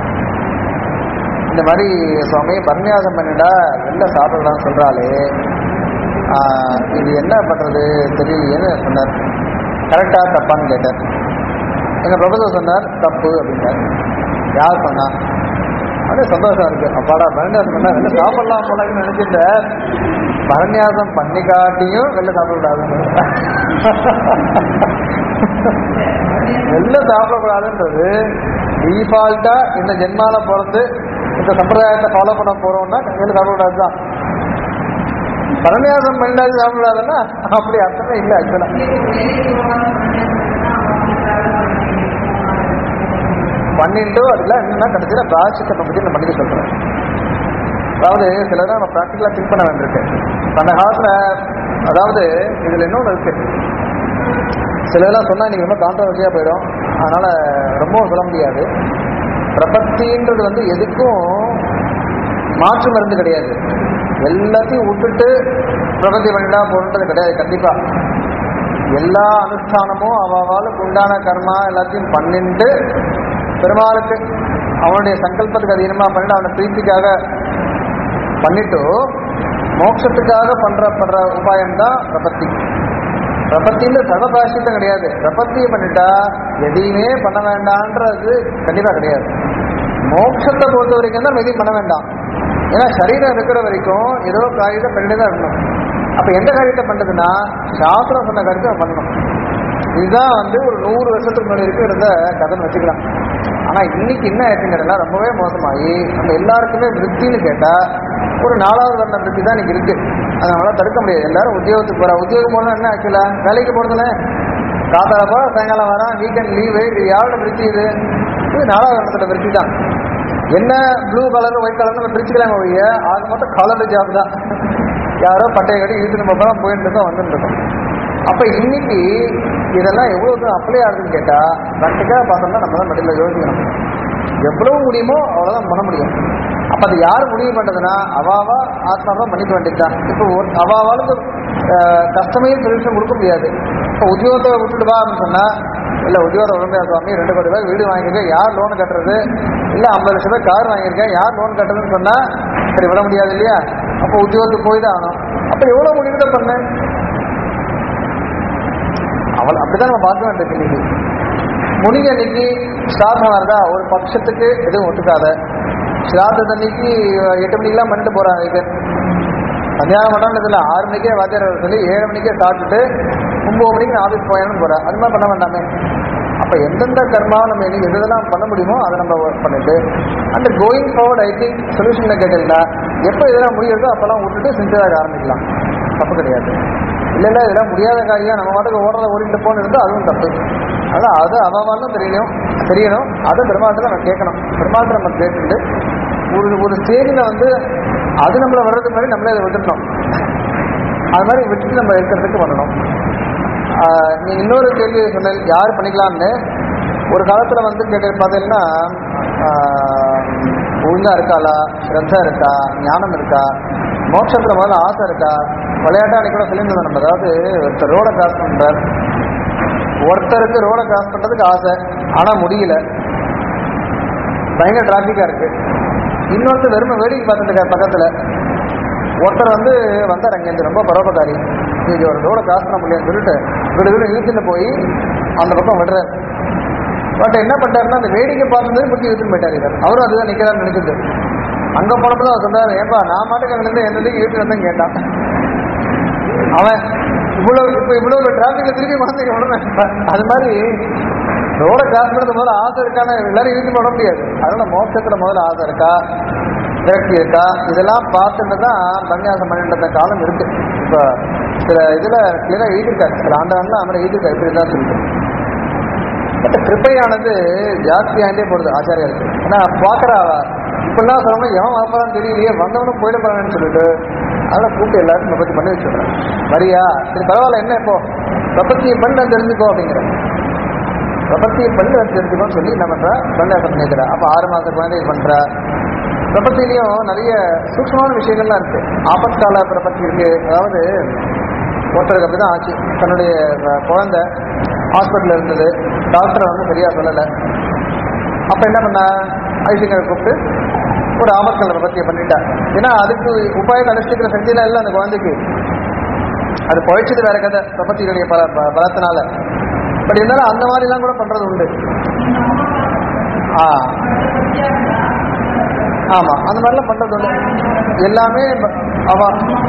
இந்த மாதிரி சுவாமி பரநியாசம் பண்ணிட்டா வெளில சாப்பிடலாம்னு சொல்றாளே ஆஹ், இது என்ன பண்றது தெரியலையேன்னு சொன்னார் கரெக்டா தப்பான்னு கேட்டார் எங்க ப்ரொஃபஸர் சொன்னார் தப்பு அப்படின்னார் யார் சொன்னா அது சந்தோஷம் இருக்கு அப்பாடா பரநியாசம் பண்ணா வெளில சாப்பிடலாம் போலன்னு நினைச்சிட்ட பரநியாசம் பண்ணி காட்டியும் வெளில சாப்பிடக்கூடாதுன்னு வெளில சாப்பிடக்கூடாதுன்றது டிஃபால்ட்டா இந்த ஜென்மால பிறந்து இந்த சம்பிரதாயத்தை ஃபாலோ பண்ண போறோம்னா வெளில சாப்பிடக்கூடாது தான் பரநியாசம் பண்ணாது சாப்பிடக்கூடாதுன்னா அப்படி அர்த்தமே இல்லை ஆக்சுவலா பண்ணிட்டு அதுல என்னன்னா கடைசியில பிராட்சித்தை பற்றி நம்ம பண்ணிக்க சொல்றேன் அதாவது சிலதான் நம்ம ப்ராக்டிக்கலா திங்க் பண்ண வேண்டியிருக்கு அந்த காலத்துல அதாவது இதுல இன்னொன்று இருக்கு சிலதெல்லாம் சொன்னா நீங்க ரொம்ப கான்ட்ரவர்சியா போயிடும் அதனால ரொம்பவும் சொல்ல முடியாது பிரபத்தின்றது வந்து எதுக்கும் மாற்று மருந்து கிடையாது எல்லாத்தையும் விட்டுட்டு பிரபத்தி பண்ணிட்டா போகணுன்றது கிடையாது கண்டிப்பா எல்லா அனுஷ்டானமும் அவளுக்கு உண்டான கர்மா எல்லாத்தையும் பண்ணிட்டு பெருமாளுக்கு அவனுடைய சங்கல்பத்துக்கு அதீனமா பண்ணிட்டு அவனை பிரீத்திக்காக பண்ணிட்டு மோட்சத்துக்காக பண்றப்படுற உபாயம் தான் பிரபத்தி பிரபத்தியில சர்வபாஷித்தம் கிடையாது பிரபத்தியை பண்ணிட்டா எதையுமே பண்ண வேண்டான்றது கண்டிப்பா கிடையாது மோட்சத்தை பொறுத்த வரைக்கும் தான் எதையும் பண்ண வேண்டாம் ஏன்னா சரீரம் இருக்கிற வரைக்கும் ஏதோ காரியத்தை பண்ணிட்டு தான் இருக்கணும் அப்ப எந்த காரியத்தை பண்றதுன்னா சாஸ்திரம் சொன்ன காரியத்தை நம்ம பண்ணணும் இதுதான் வந்து ஒரு நூறு வருஷத்துக்கு முன்னாடி இருக்க இருந்த கதைன்னு வச்சுக்கலாம் ஆனா இன்னைக்கு என்ன ஆச்சுங்கிறதுலாம் ரொம்பவே மோசமாகி நம்ம எல்லாருக்குமே விருத்தின்னு கேட்டா ஒரு நாலாவது வர்ண விருத்தி தான் இன்னைக்கு இருக்கு அதை நம்மளால தடுக்க முடியாது எல்லாரும் உத்தியோகத்துக்கு போறா உத்தியோகம் போனா என்ன ஆக்சுவலா வேலைக்கு போறதுல காத்தால போற சாயங்காலம் வரான் வீக்கெண்ட் லீவு இது யாரோட விருத்தி இது இது நாலாவது வர்ணத்தோட விருத்தி தான் என்ன ப்ளூ கலர் ஒயிட் கலர் நம்ம பிரிச்சுக்கலாம் ஒழிய ஆக மொத்தம் கலர் ஜாப் தான் யாரோ பட்டையை கட்டி இழுத்துட்டு போகிறோம் போயிட்டு இருக்கோம் வந்துட்டு இருக்கோம் அப்ப இன்னைக்கு இதெல்லாம் எவ்வளவு தூரம் அப்ளை ஆகுதுன்னு கேட்டா ப்ராக்டிக்கலாக பார்த்தோம்னா நம்ம தான் மட்டில் யோசிக்கணும் எவ்வளவு முடியுமோ அவ்வளவுதான் பண்ண முடியும் அப்ப அது யார் முடிவு பண்றதுன்னா அவாவா ஆத்மாவா பண்ணிக்க வேண்டியதுதான் இப்போ ஒரு அவாவாளுக்கு கஸ்டமைஸ் சொல்யூஷன் கொடுக்க முடியாது இப்போ உத்தியோகத்தை விட்டுட்டு வா அப்படின்னு சொன்னா இல்ல உத்தியோகம் உடனே சுவாமி ரெண்டு கோடி ரூபாய் வீடு வாங்கியிருக்கேன் யார் லோன் கட்டுறது இல்ல ஐம்பது லட்சம் ரூபாய் கார் வாங்கியிருக்கேன் யார் லோன் கட்டுறதுன்னு சொன்னா சரி விட முடியாது இல்லையா அப்போ உத்தியோகத்துக்கு போய் தான் ஆகணும் அப்ப எவ்வளவு முடிவு தான் பண்ணேன் அவள் அப்படிதான் நம்ம பார்க்க வேண்டியது இன்னைக்கு முடிஞ்ச அன்னைக்கு ஸ்ராத்தம் வருதா ஒரு பட்சத்துக்கு எதுவும் ஒத்துக்காத ஸ்ராத்தத்து அன்னைக்கு எட்டு மணிக்கெல்லாம் பண்ணிட்டு போறாங்க இது மத்தியானம் மட்டும் இதில் ஆறு மணிக்கே வாத்தியார் வர சொல்லி ஏழு மணிக்கே சாப்பிட்டுட்டு ஒன்பது மணிக்கு நான் ஆஃபீஸ் போயணும்னு போறேன் அது மாதிரி பண்ண வேண்டாமே அப்ப எந்தெந்த கர்மாவை நம்ம இன்னைக்கு எது எதெல்லாம் பண்ண முடியுமோ அதை நம்ம ஒர்க் பண்ணிட்டு and going forward I think solution கேட்டீங்கன்னா எப்போ இதெல்லாம் முடியுதோ அப்பெல்லாம் விட்டுட்டு சின்சியராக ஆரம்பிக்கலாம் தப்பு கிடையாது இல்லை இல்லை இதெல்லாம் முடியாத காரியம் நம்ம பாட்டுக்கு ஓடுறத ஓடிட்டு போன்னு இருந்தால் அதுவும் தப்பு அதான் அது அவமானும் தெரியணும் தெரியணும் அதை பெருமாட்டத்தில் நம்ம கேட்கணும் பெருமாட்டை நம்ம கேட்டுட்டு ஒரு ஒரு ஸ்டேஜில் வந்து அது நம்மளை வர்றதுக்கு முன்னாடி நம்மளே அதை விட்டுட்டோம் அது மாதிரி விட்டுட்டு நம்ம இருக்கிறதுக்கு பண்ணணும் ஆஹ் நீ இன்னொரு கேள்வி சொன்ன யார் பண்ணிக்கலாம்னு ஒரு காலத்துல வந்து கேட்டு பார்த்தீங்கன்னா ஆஹ் ஒழுங்கா இருக்காளா ஸ்ரத்தா இருக்கா ஞானம் இருக்கா மோட்சத்துல முதல்ல ஆசை இருக்கா விளையாட்டா அன்னைக்கு கூட சொல்லியிருந்தோம் நம்ம அதாவது ஒருத்தர் ரோட கிராஸ் பண்றார் ஒருத்தருக்கு ரோட கிராஸ் பண்றதுக்கு ஆசை ஆனா முடியல பயங்கர டிராபிக்கா இருக்கு இன்னொருத்தர் வெறுமை வேடிக்கை பார்த்துட்டு இருக்கார் பக்கத்துல ஒருத்தர் வந்து வந்தார் அங்கேருந்து ரொம்ப பரோபகாரி இது ஒரு ரோட கிராஸ் பண்ண முடியாதுன்னு சொல்லிட்டு விடு விடு இழுத்துட்டு போய் அந்த பக்கம் விடுறாரு பட் என்ன பண்ணிட்டாருன்னா அந்த வேடிக்கை பார்த்துட்டு பிடிச்சி இழுத்துட்டு போயிட்டாரு இவர் அவரும் அதுதான் நிக்கிறான்னு நினைச்சது அங்க போனப்போ தான் அவர் சொன்னாரு ஏன்பா நான் மாட்டுக்கு அங்க இருந்து என்னதுக்கு இழுத்து வந்தேன் கேட்டான் அவன் இவ்வளவு இப்ப இவ்வளவு டிராபிக்ல திருப்பி மனசுக்கு உடனே அது மாதிரி ரோட கிராஸ் பண்ணது முதல்ல ஆசை இருக்கான எல்லாரும் இழுத்து போட முடியாது அதனால மோட்சத்துல முதல்ல ஆசை இருக்கா விரக்தி இருக்கா இதெல்லாம் பார்த்துட்டு தான் பன்னியாசம் பண்ணிட்டு இருந்த காலம் இருக்கு இப்போ சில இதுல கிளியரா எழுதியிருக்காரு சில ஆண்டாண்டுல அவனை எழுதியிருக்காரு இப்படி தான் சொல்லிட்டு பட் கிருப்பையானது ஜாஸ்தியாண்டே போடுது ஆச்சாரியருக்கு ஏன்னா பார்க்கறாவ இப்பெல்லாம் சொல்லணும் எவன் வரப்போறான்னு தெரியலையே வந்தவனும் போயிட போறான்னு சொல்லிட்டு அதெல்லாம் கூப்பிட்டு எல்லாரும் பிரபத்தி பண்ணி வச்சுடுறேன் வரியா சரி பரவாயில்ல என்ன இப்போ பிரபத்தியை பண்ண தெரிஞ்சுக்கோ அப்படிங்கிற பிரபத்தியை பண்ண தெரிஞ்சுக்கோன்னு சொல்லி என்ன பண்றா பண்டாசம் பண்ணிக்கிறா அப்ப ஆறு மாச குழந்தை பண்ற பிரபத்திலையும் நிறைய சூக்ஷ்மமான விஷயங்கள்லாம் இருக்கு ஆபத்கால பிரபத்தி இருக்கு அதாவது ஒருத்தருக்கு அப்படிதான் ஆச்சு தன்னுடைய அஹ், குழந்தை ஹாஸ்பிட்டல் இருந்தது டாக்டர் வந்து சரியா சொல்லலை அப்ப என்ன பண்ண ஐசிங்கரை கூப்பிட்டு ஒரு ஆபத்கால பிரபத்தியை பண்ணிட்டா ஏன்னா அதுக்கு உபாயம் அனுஷ்டிக்கிற சக்தியெல்லாம் இல்லை அந்த குழந்தைக்கு அது பழிச்சது வேற கதை பிரபத்தியுடைய பல ப- பலத்தினால பட் இருந்தாலும் அந்த மாதிரிலாம் கூட பண்றது உண்டு ஆ ஆமா அந்த மாதிரிலாம் பண்றது உண்டு எல்லாமே ப- அவ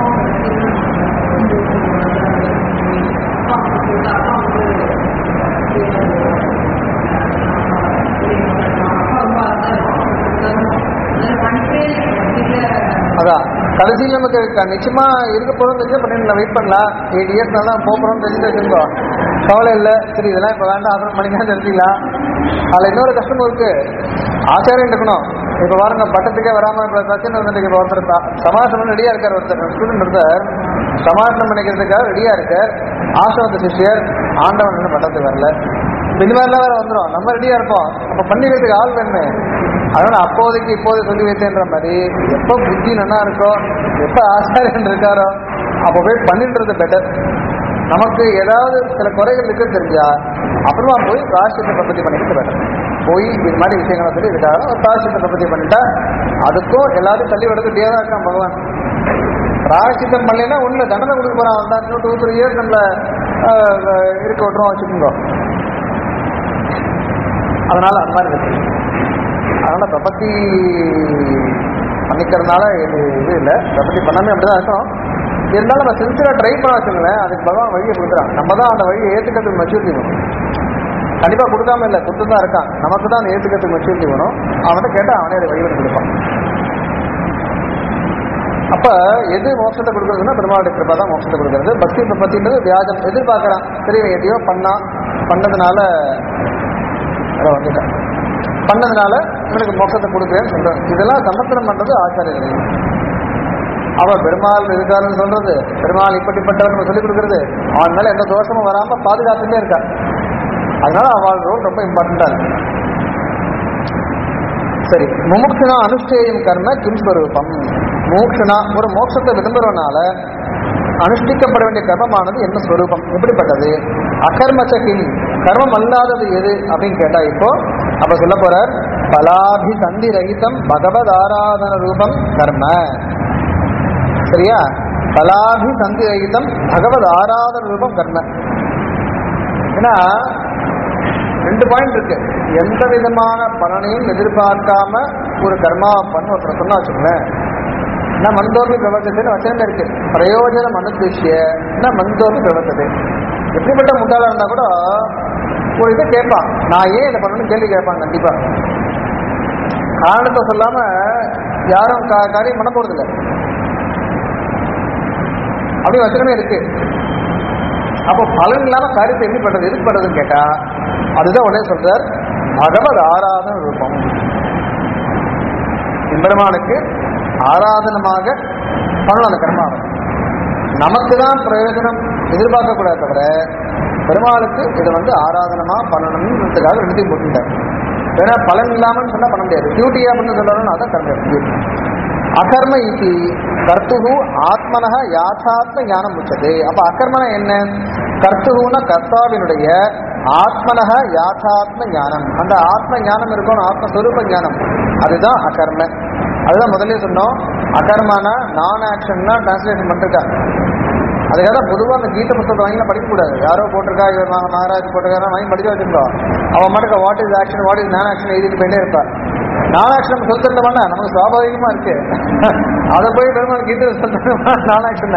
அதான் கடைசியில் நமக்கு க- நிச்சயமா இருக்க போறோம் தெரிஞ்சா பண்ணி வெயிட் பண்ணலாம் எயிட் இயர்ஸ் நல்லா போக போறோம் தெரிஞ்சு வச்சிருக்கோம் கவலை இல்லை சரி இதெல்லாம் இப்போ வேண்டாம் அப்புறம் பண்ணிக்கலாம் தெரிஞ்சுக்கலாம் அதில் இன்னொரு கஷ்டம் இருக்கு ஆச்சாரியம் இருக்கணும் இப்போ பாருங்க பட்டத்துக்கே வராம இப்போ பிரச்சனை வந்துட்டு இப்போ ஒருத்தர் ச- சமாசனம் ரெடியா இருக்கார் ஒருத்தர் ஸ்டூடெண்ட் ஒருத்தர் சமாசனம் பண்ணிக்கிறதுக்காக ரெடியா இருக்கார் ஆசிரமத்த சிஷ்யர் ஆண்டவன் இன்னும் பட்டத்துக்கு வரல இப்ப இந்த மாதிரிலாம் வேற வந்துடும் நம்ம ரெடியா இருப்போம் அப்ப பண்ணிக்கிறதுக்கு ஆள் வேணுமே அதனால அப்போதைக்கு இப்போதை சொல்லி வைத்தேன்ற மாதிரி எப்போ புத்தி நல்லா இருக்கோ எப்போ ஆச்சாரியன் இருக்காரோ அப்போ போய் பண்ணின்றது பெட்டர் நமக்கு ஏதாவது சில குறைகள் இருக்கு தெரிஞ்சா அப்புறமா போய் பிராயசித்த பத்தி பண்ணிக்கிட்டு பெட்டர் போய் இது மாதிரி விஷயங்களை சொல்லி இதுக்காக ஒரு பிராயசித்த பத்தி பண்ணிட்டா அதுக்கும் எல்லாத்தையும் தள்ளி விடுறது தான் இருக்கான் பகவான் பிராயசித்தம் பண்ணலைன்னா ஒண்ணு தண்டனை கொடுக்க போறான் அவன் தான் இன்னும் டூ த்ரீ இயர்ஸ் நம்மள ஆஹ், ஆஹ், இருக்க விட்டுருவோம் வச்சுக்கோங்க அதனால அந்த மாதிரி இருக்கு அதனால பிரபத்தி பண்ணிக்கிறதுனால இது இது இல்லை அதை பற்றி பண்ணாமே அப்படிதான் இருக்கணும் இருந்தாலும் நம்ம சின்சியராக ட்ரை பண்ண வச்சுங்களேன் அதுக்கு பகவான் வழியை கொடுக்குறான் நம்ம தான் அந்த வழியை ஏற்றுக்கிறதுக்கு மெச்சூரிட்டி வேணும் கண்டிப்பாக கொடுக்காம இல்லை கொடுத்து தான் இருக்கான் நமக்கு தான் அந்த ஏற்றுக்கிறதுக்கு மெச்சூரிட்டி வேணும் அவன்கிட்ட கேட்டால் அவனே அதை வழிவடை கொடுப்பான் அப்ப எது மோட்சத்தை கொடுக்கறதுன்னா பெருமாளுடைய கிருபா தான் மோட்சத்தை கொடுக்கறது பக்தி பத்தின்றது வியாஜம் எதிர்பார்க்கறான் சரி இவன் எதையோ பண்ணா பண்ணதுனால அதான் வந்துட்டேன் பண்ணதுனால இவனுக்கு மோட்சத்தை கொடுக்குறேன்னு சொல்றான் இதெல்லாம் சமர்ப்பணம் பண்றது ஆச்சாரியர்கள் அவன் பெருமாள் இருக்காருன்னு சொல்றது பெருமாள் இப்படிப்பட்டவன் நம்ம சொல்லிக் கொடுக்கறது அவன் மேல எந்த தோஷமும் வராம பாதுகாத்துட்டே இருக்கான் அதனால அவள் ரோல் ரொம்ப இம்பார்ட்டண்டா இருக்கு சரி முமுக்ஷனா அனுஷ்டேயம் கர்ம கிம் ஸ்வரூபம் மோக்ஷனா ஒரு மோட்சத்தை விரும்புறதுனால அனுஷ்டிக்கப்பட வேண்டிய கர்மமானது என்ன ஸ்வரூபம் எப்படிப்பட்டது அகர்மச்ச கிம் கர்மம் அல்லாதது எது அப்படின்னு கேட்டா இப்போ அப்ப சொல்ல போறார் பலாபி சந்தி ரகிதம் பகவத் ஆராதன ரூபம் கர்ம சரியா பலாபி சந்தி ரகிதம் பகவத் ஆராதன ரூபம் கர்ம ஏன்னா ரெண்டு பாயிண்ட் இருக்கு எந்த விதமான பலனையும் எதிர்பார்க்காம ஒரு கர்மாவை பண்ண ஒருத்தர் சொன்னா வச்சுக்கோங்களேன் என்ன மந்தோபி பிரவர்த்தத்தைன்னு வச்சனமே இருக்கு பிரயோஜனம் அனுதிஷ்ய என்ன மந்தோபி பிரவர்த்தது எப்படிப்பட்ட முட்டாளா இருந்தா கூட ஒரு இதை கேட்பான் நான் ஏன் இதை பண்ணணும்னு கேள்வி கேட்பான் கண்டிப்பா காரணத்தை சொல்லாம யாரும் கா- காரியம் பண்ண போறதில்லை அப்படி வச்சனமே இருக்கு அப்போ பலன் இல்லாம காரியத்தை எப்படி பண்றது எதுக்கு பண்றதுன்னு கேட்டா அதுதான் உடனே சொல்றார் பகவத் ஆராதன ரூபம் எம்பெருமானுக்கு ஆராதனமாக பண்ணணும் அந்த கர்மாவை நமக்கு தான் பிரயோஜனம் எதிர்பார்க்க கூடாது தவிர பெருமாளுக்கு இதை வந்து ஆராதனமா பண்ணணும்ன்றதுக்காக ரெண்டுத்தையும் போட்டுட்டார் ஏன்னா பலன் இல்லாமன்னு சொன்னா பண்ண முடியாது டியூட்டியா அப்படின்னு சொல்லணும்னு அதான் கர்ம அகர்ம இது கர்த்துகு ஆத்மனக யாத்தாத்ம ஞானம் உச்சது அப்ப அகர்மன என்ன கர்த்துகுன கர்த்தாவினுடைய ஆத்மனக யாத்தாத்ம ஞானம் அந்த ஆத்ம ஞானம் இருக்கணும் ஆத்மஸ்வரூப ஞானம் அதுதான் அகர்ம அதுதான் முதல்ல சொன்னோம் அகர்மனா நான் ஆக்ஷன்னா டிரான்ஸ்லேஷன் பண்ணிருக்கா அதுக்காக தான் பொதுவாக அந்த கீத புத்தகத்தை வாங்கி படிக்கக்கூடாது யாரோ போட்டிருக்கா இவர் மகா- மகாராஜ் போட்டிருக்காரா வாங்கி படிக்க வச்சிருக்கோம் அவன் மட்டும் what is action what is நான் ஆக்ஷன் எழுதிட்டு போயிட்டே இருப்பா நான் ஆக்ஷன் நம்ம சொல்லிட்டு பண்ண நமக்கு சுவாபாவிகமா இருக்கு அதை போய் பெருமாள் கீதை சொல்லிட்டு நான் ஆக்ஷன்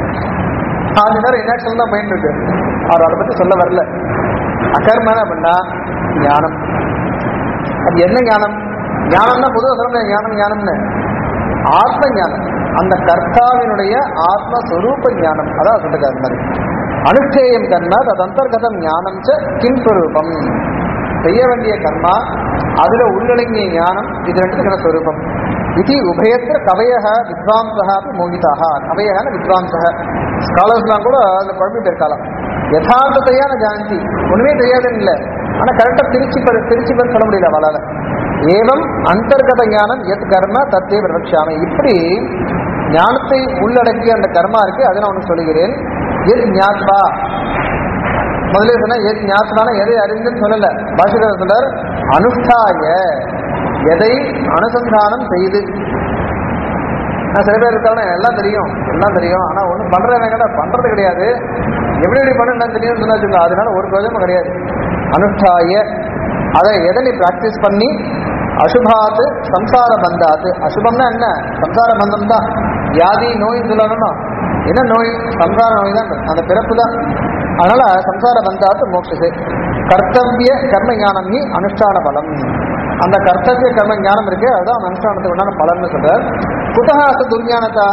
நாலு நேரம் இன்னாக்ஷன் தான் போயிட்டு இருக்கு அவர் அதை பத்தி சொல்ல வரல அகர்மன அப்படின்னா ஞானம் அது என்ன ஞானம் ஞானம்னா பொதுவாக சொல்ல முடியாது ஞானம் ஞானம்னு ஆத்ம ஞானம் அந்த கர்த்தாவினுடைய ஆத்மஸ்வரூப ஞானம் அதான் சொல்லுங்க அது மாதிரி அனுஷ்டேயம் கர்ம தது அந்தர்கதம் ஞானம் ச கிம் ஸ்வரூபம் செய்ய வேண்டிய கர்மா அதுல உள்ளடங்கிய ஞானம் இது ரெண்டுத்துக்கான ஸ்வரூபம் இது உபயத்திர கவயக வித்வாம்சா மோகிதாக கவயகான வித்வாம்சக ஸ்காலர்ஸ்லாம் கூட அந்த குழம்பிட்டு இருக்கலாம் யதார்த்தத்தையான ஜாந்தி ஒண்ணுமே தெரியாதுன்னு இல்லை ஆனா கரெக்டா திருச்சி பரு- திருச்சி பேர் சொல்ல முடியல அவளால ஏவம் அந்தர்கத ஞானம் எத் கர்ம தத்தே பிரபக்ஷாமி இப்படி ஞானத்தை உள்ளடக்கிய அந்த கர்மா இருக்கு அதை நான் உனக்கு சொல்லுகிறேன் எத் ஞாத்வா முதல்ல சொன்ன எத் ஞாத்வான எதை அறிந்துன்னு சொல்லல பாஷகர் சொல்றார் அனுஷ்டாய எதை அனுசந்தானம் செய்து நான் சில பேர் இருக்காங்க எல்லாம் தெரியும் எல்லாம் தெரியும் ஆனா ஒன்றும் பண்றவங்க கேட்டா பண்றது கிடையாது எப்படி எப்படி பண்ணு தெரியும்னு சொன்னா வச்சுக்கோ அதனால ஒரு பிரயோஜனம் கிடையாது அனுஷ்டாய அதை எதை நீ பிராக்டிஸ் பண்ணி அசுபாத்து சம்சார பந்தாத்து அசுபம்னா என்ன சம்சார பந்தம் தான் வியாதி நோய் சொல்லணும்னா என்ன நோய் சம்சார நோய் தான் அந்த பிறப்பு தான் அதனால சம்சார பந்தாத்து மோட்சது கர்த்தவிய கர்ம ஞானம் நீ அனுஷ்டான பலம் அந்த கர்த்தவிய கர்ம ஞானம் இருக்கு அதுதான் அந்த அனுஷ்டானத்துக்கு உண்டான பலன்னு சொல்றார் குதகா அச துர்ஞானத்தா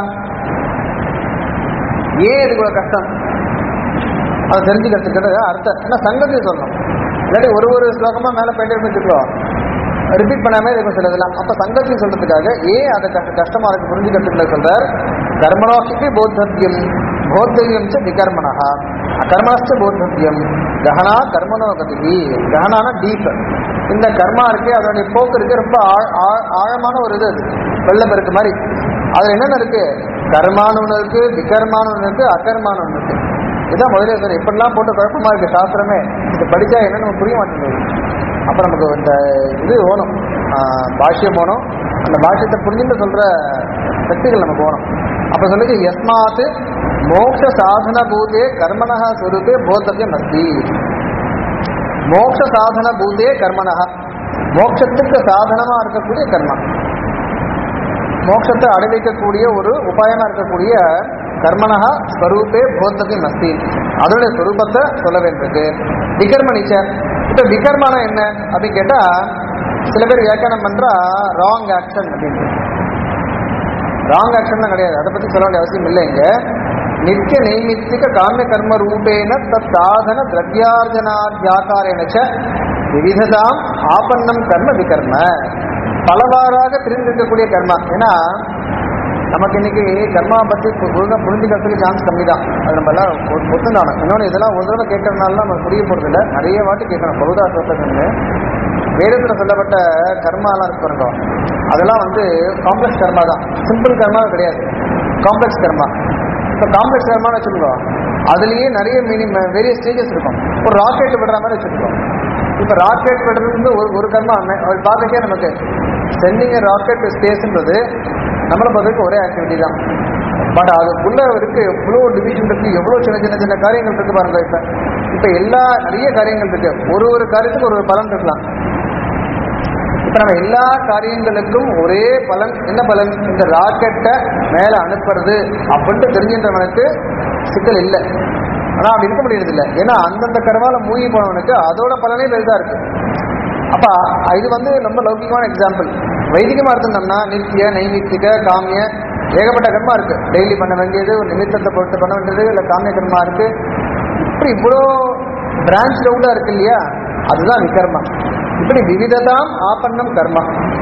ஏன் இது இவ்வளவு கஷ்டம் அதை தெரிஞ்சுக்கிறதுக்கு அர்த்தம் ஏன்னா சங்கத்தை சொல்லணும் இல்லாட்டி ஒரு ஒரு ஸ்லோகமா மேல போயிட்டே வச்சுக்கிறோம் ரிப்பீட் பண்ணாம இருக்கும் சிலதெல்லாம் அப்ப சங்கத்தை சொல்றதுக்காக ஏன் அதை கஷ்ட கஷ்டமா இருக்கு புரிஞ்சுக்கிறதுக்கு சொல்றார் கர்மணோஸ்தி போத்தவியம் போத்தவியம் ச விகர்மணா அகர்மணஸ்ட போத்தவியம் கஹனா கர்மணோ கதிகி கஹனான டீப் இந்த கர்மா இருக்கு அதனுடைய போக்கு இருக்கு ரொம்ப ஆழ்- ஆழ்- ஆழமான ஒரு இது அது வெள்ளம் இருக்கு மாதிரி அதுல என்னென்ன இருக்கு கர்மான ஒண்ணு இருக்கு விகர்மான ஒண்ணு இருக்கு அகர்மான ஒண்ணு இருக்கு இதான் முதல்ல சார் இப்படிலாம் போட்டு குழப்பமா இருக்கு சாஸ்திரமே இது படிச்சா என்ன நமக்கு புரிய மாட்டேங்குது அப்ப நமக்கு இந்த இது ஓணும் ஆஹ் பாஷ்யம் ஓணும் அந்த பாஷ்யத்தை புரிஞ்சுட்டு சொல்ற சக்திகள் நமக்கு ஓணும் அப்ப சொல்லுங்க யஸ்மாத் மோக்ஷ சாதன பூதே கர்மணः ஸ்வரூபே போத்தவியம் அஸ்தி மோக்ஷ சாதன பூதே கர்மணः மோட்சத்துக்கு சாதனமா இருக்கக்கூடிய கர்மா மோட்சத்தை அடைவிக்கக்கூடிய ஒரு உபாயமா இருக்கக்கூடிய கர்மனஹா ஸ்வரூபே போத்தத்தின் அஸ்தி அதோடைய ஸ்வரூபத்தை சொல்ல வேண்டியிருக்கு விகர்மனிச்ச இப்ப விகர்மனா என்ன அப்படின்னு கேட்டா சில பேர் வியாக்கியானம் பண்றா ராங் ஆக்ஷன் அப்படின்னு ராங் ஆக்ஷன் தான் கிடையாது அதை பத்தி சொல்ல வேண்டிய அவசியம் இல்லை இங்க நித்திய நைமித்திக காமிய கர்ம ரூபேன தத் சாதன திரவியார்ஜனாத்யாக்காரேன ச விவிததாம் ஆபன்னம் கர்ம விகர்ம பலவாறாக பிரிந்திருக்கக்கூடிய கர்மா ஏன்னா நமக்கு இன்னைக்கு கர்மா பத்தி பு- ஒழுங்கா புரிஞ்சுக்கிறதுக்கு சான்ஸ் கம்மி தான் அது நம்ம எல்லாம் ஒ- ஒத்துந்தானோம் இன்னொன்று இதெல்லாம் ஒரு தடவை கேட்கறதுனால நம்ம புரிய போறது இல்லை நிறைய வாட்டி கேட்கணும் பௌதா சொல்றது வேதத்தில் சொல்லப்பட்ட கர்மாலாம் இருக்கு பாருங்க அதெல்லாம் வந்து காம்ப்ளெக்ஸ் கர்மா தான் சிம்பிள் கர்மா கிடையாது காம்ப்ளெக்ஸ் கர்மா இப்போ காம்ப்ளெக்ஸ் கர்மான்னு வச்சுக்கோ அதுலேயே நிறைய மினிமம் வேரிய ஸ்டேஜஸ் இருக்கும் ஒரு ராக்கெட் விடுற மாதிரி வச்சுக்கோ இப்போ ராக்கெட் விடுறது வந்து ஒரு ஒரு கர்மா அவர் பார்க்கவே நமக்கு சென்டிங் ராக்கெட் ஸ்பேஸ்ன்றது நம்மளை பொறுத்தவரைக்கும் ஒரே ஆக்டிவிட்டி தான் பட் அதுக்குள்ள இருக்கு எவ்வளோ டிவிஷன் இருக்கு எவ்வளோ சின்ன சின்ன சின்ன காரியங்கள் இருக்கு பாருங்க இப்போ இப்போ எல்லா நிறைய காரியங்கள் இருக்கு ஒரு ஒரு காரியத்துக்கு ஒரு ஒரு பலன் இருக்கலாம் இப்ப நம்ம எல்லா காரியங்களுக்கும் ஒரே பலன் என்ன பலன் இந்த ராக்கெட்டை மேல அனுப்புறது அப்படின்ட்டு தெரிஞ்சின்றவனுக்கு சிக்கல் இல்லை ஆனா அப்படி இருக்க முடியறது இல்லை ஏன்னா அந்தந்த கர்மால மூழ்கி போனவனுக்கு அதோட பலனே பெரிதா இருக்கு அப்ப இது வந்து ரொம்ப லௌகிகமான எக்ஸாம்பிள் வைதிகமா இருந்தோம்னா நித்திய நைமித்திக காமிய ஏகப்பட்ட கர்மா இருக்கு டெய்லி பண்ண வேண்டியது ஒரு நிமித்தத்தை பொறுத்து பண்ண வேண்டியது இல்ல காமிய கர்மா இருக்கு இப்படி இவ்வளோ பிரான்ச் ரவுண்டா இருக்கு இல்லையா அதுதான் விகர்மா இப்படி விவிததாம் ஆபன்னம் கர்மா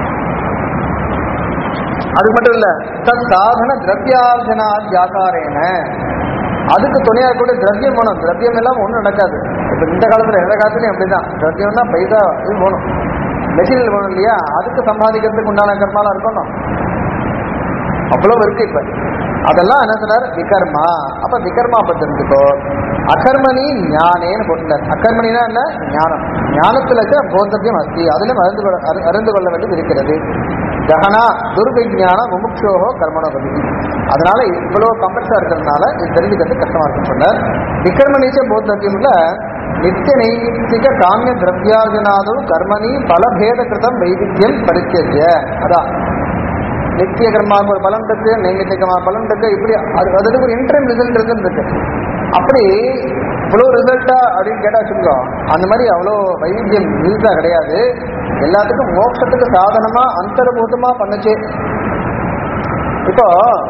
அது மட்டும் இல்ல தத் சாதன திரவியார்ஜனா ஜாகாரேன அதுக்கு துணையா கூட திரவியம் வேணும் திரவியம் எல்லாம் ஒன்றும் நடக்காது இப்ப இந்த காலத்துல எந்த காலத்துலயும் அப்படிதான் திரவியம்னா பைசா இது வேணும் மெட்டீரியல் வேணும் இல்லையா அதுக்கு சம்பாதிக்கிறதுக்கு உண்டான கர்மாலாம் இருக்கணும் அவ்வளவு இருக்கு இப்ப அதெல்லாம் என்ன சொன்னார் விகர்மா அப்ப விகர்மா பத்தி தெரிஞ்சுக்கோ அகர்மணி ஞானேன்னு போட்டுட்டார் அகர்மணினா என்ன ஞானம் ஞானத்துல இருக்க போந்தத்தியம் அஸ்தி அதிலும் அறிந்து கொள்ள அறி- அறிந்து கொள்ள வேண்டியது இருக்கிறது ஜகனா துர்விஜான முமுட்சோகோ கர்மணோ கதி அதனால இவ்வளவு காம்ப்ளெக்ஸா இருக்கிறதுனால இது தெரிஞ்சுக்கிறது கஷ்டமா இருக்குன்னு சொன்னார் விகர்மணிச்ச போத்தத்தியம்ல நித்திய நைமித்திக காமிய திரவியார்ஜனாது கர்மணி பலபேத கிருதம் வைவித்தியம் பரிச்சேஜ்ய அதான் நித்திய கர்மாவுக்கு ஒரு பலன் இருக்கு நைமித்திய கர்மா பலன் இருக்கு இப்படி அது அதுக்கு ஒரு இன்டர்ம் ரிசல்ட் இருக்குன்னு இருக்கு அப்படி இவ்வளோ ரிசல்ட்டா அப்படின்னு கேட்டா வச்சுக்கோ அந்த மாதிரி அவ்வளோ வைவித்தியம் நியூஸா கிடையாது எல்லாத்துக்கும் மோட்சத்துக்கு சாதனமா அந்தர்பூதமா பண்ணுச்சு இப்போ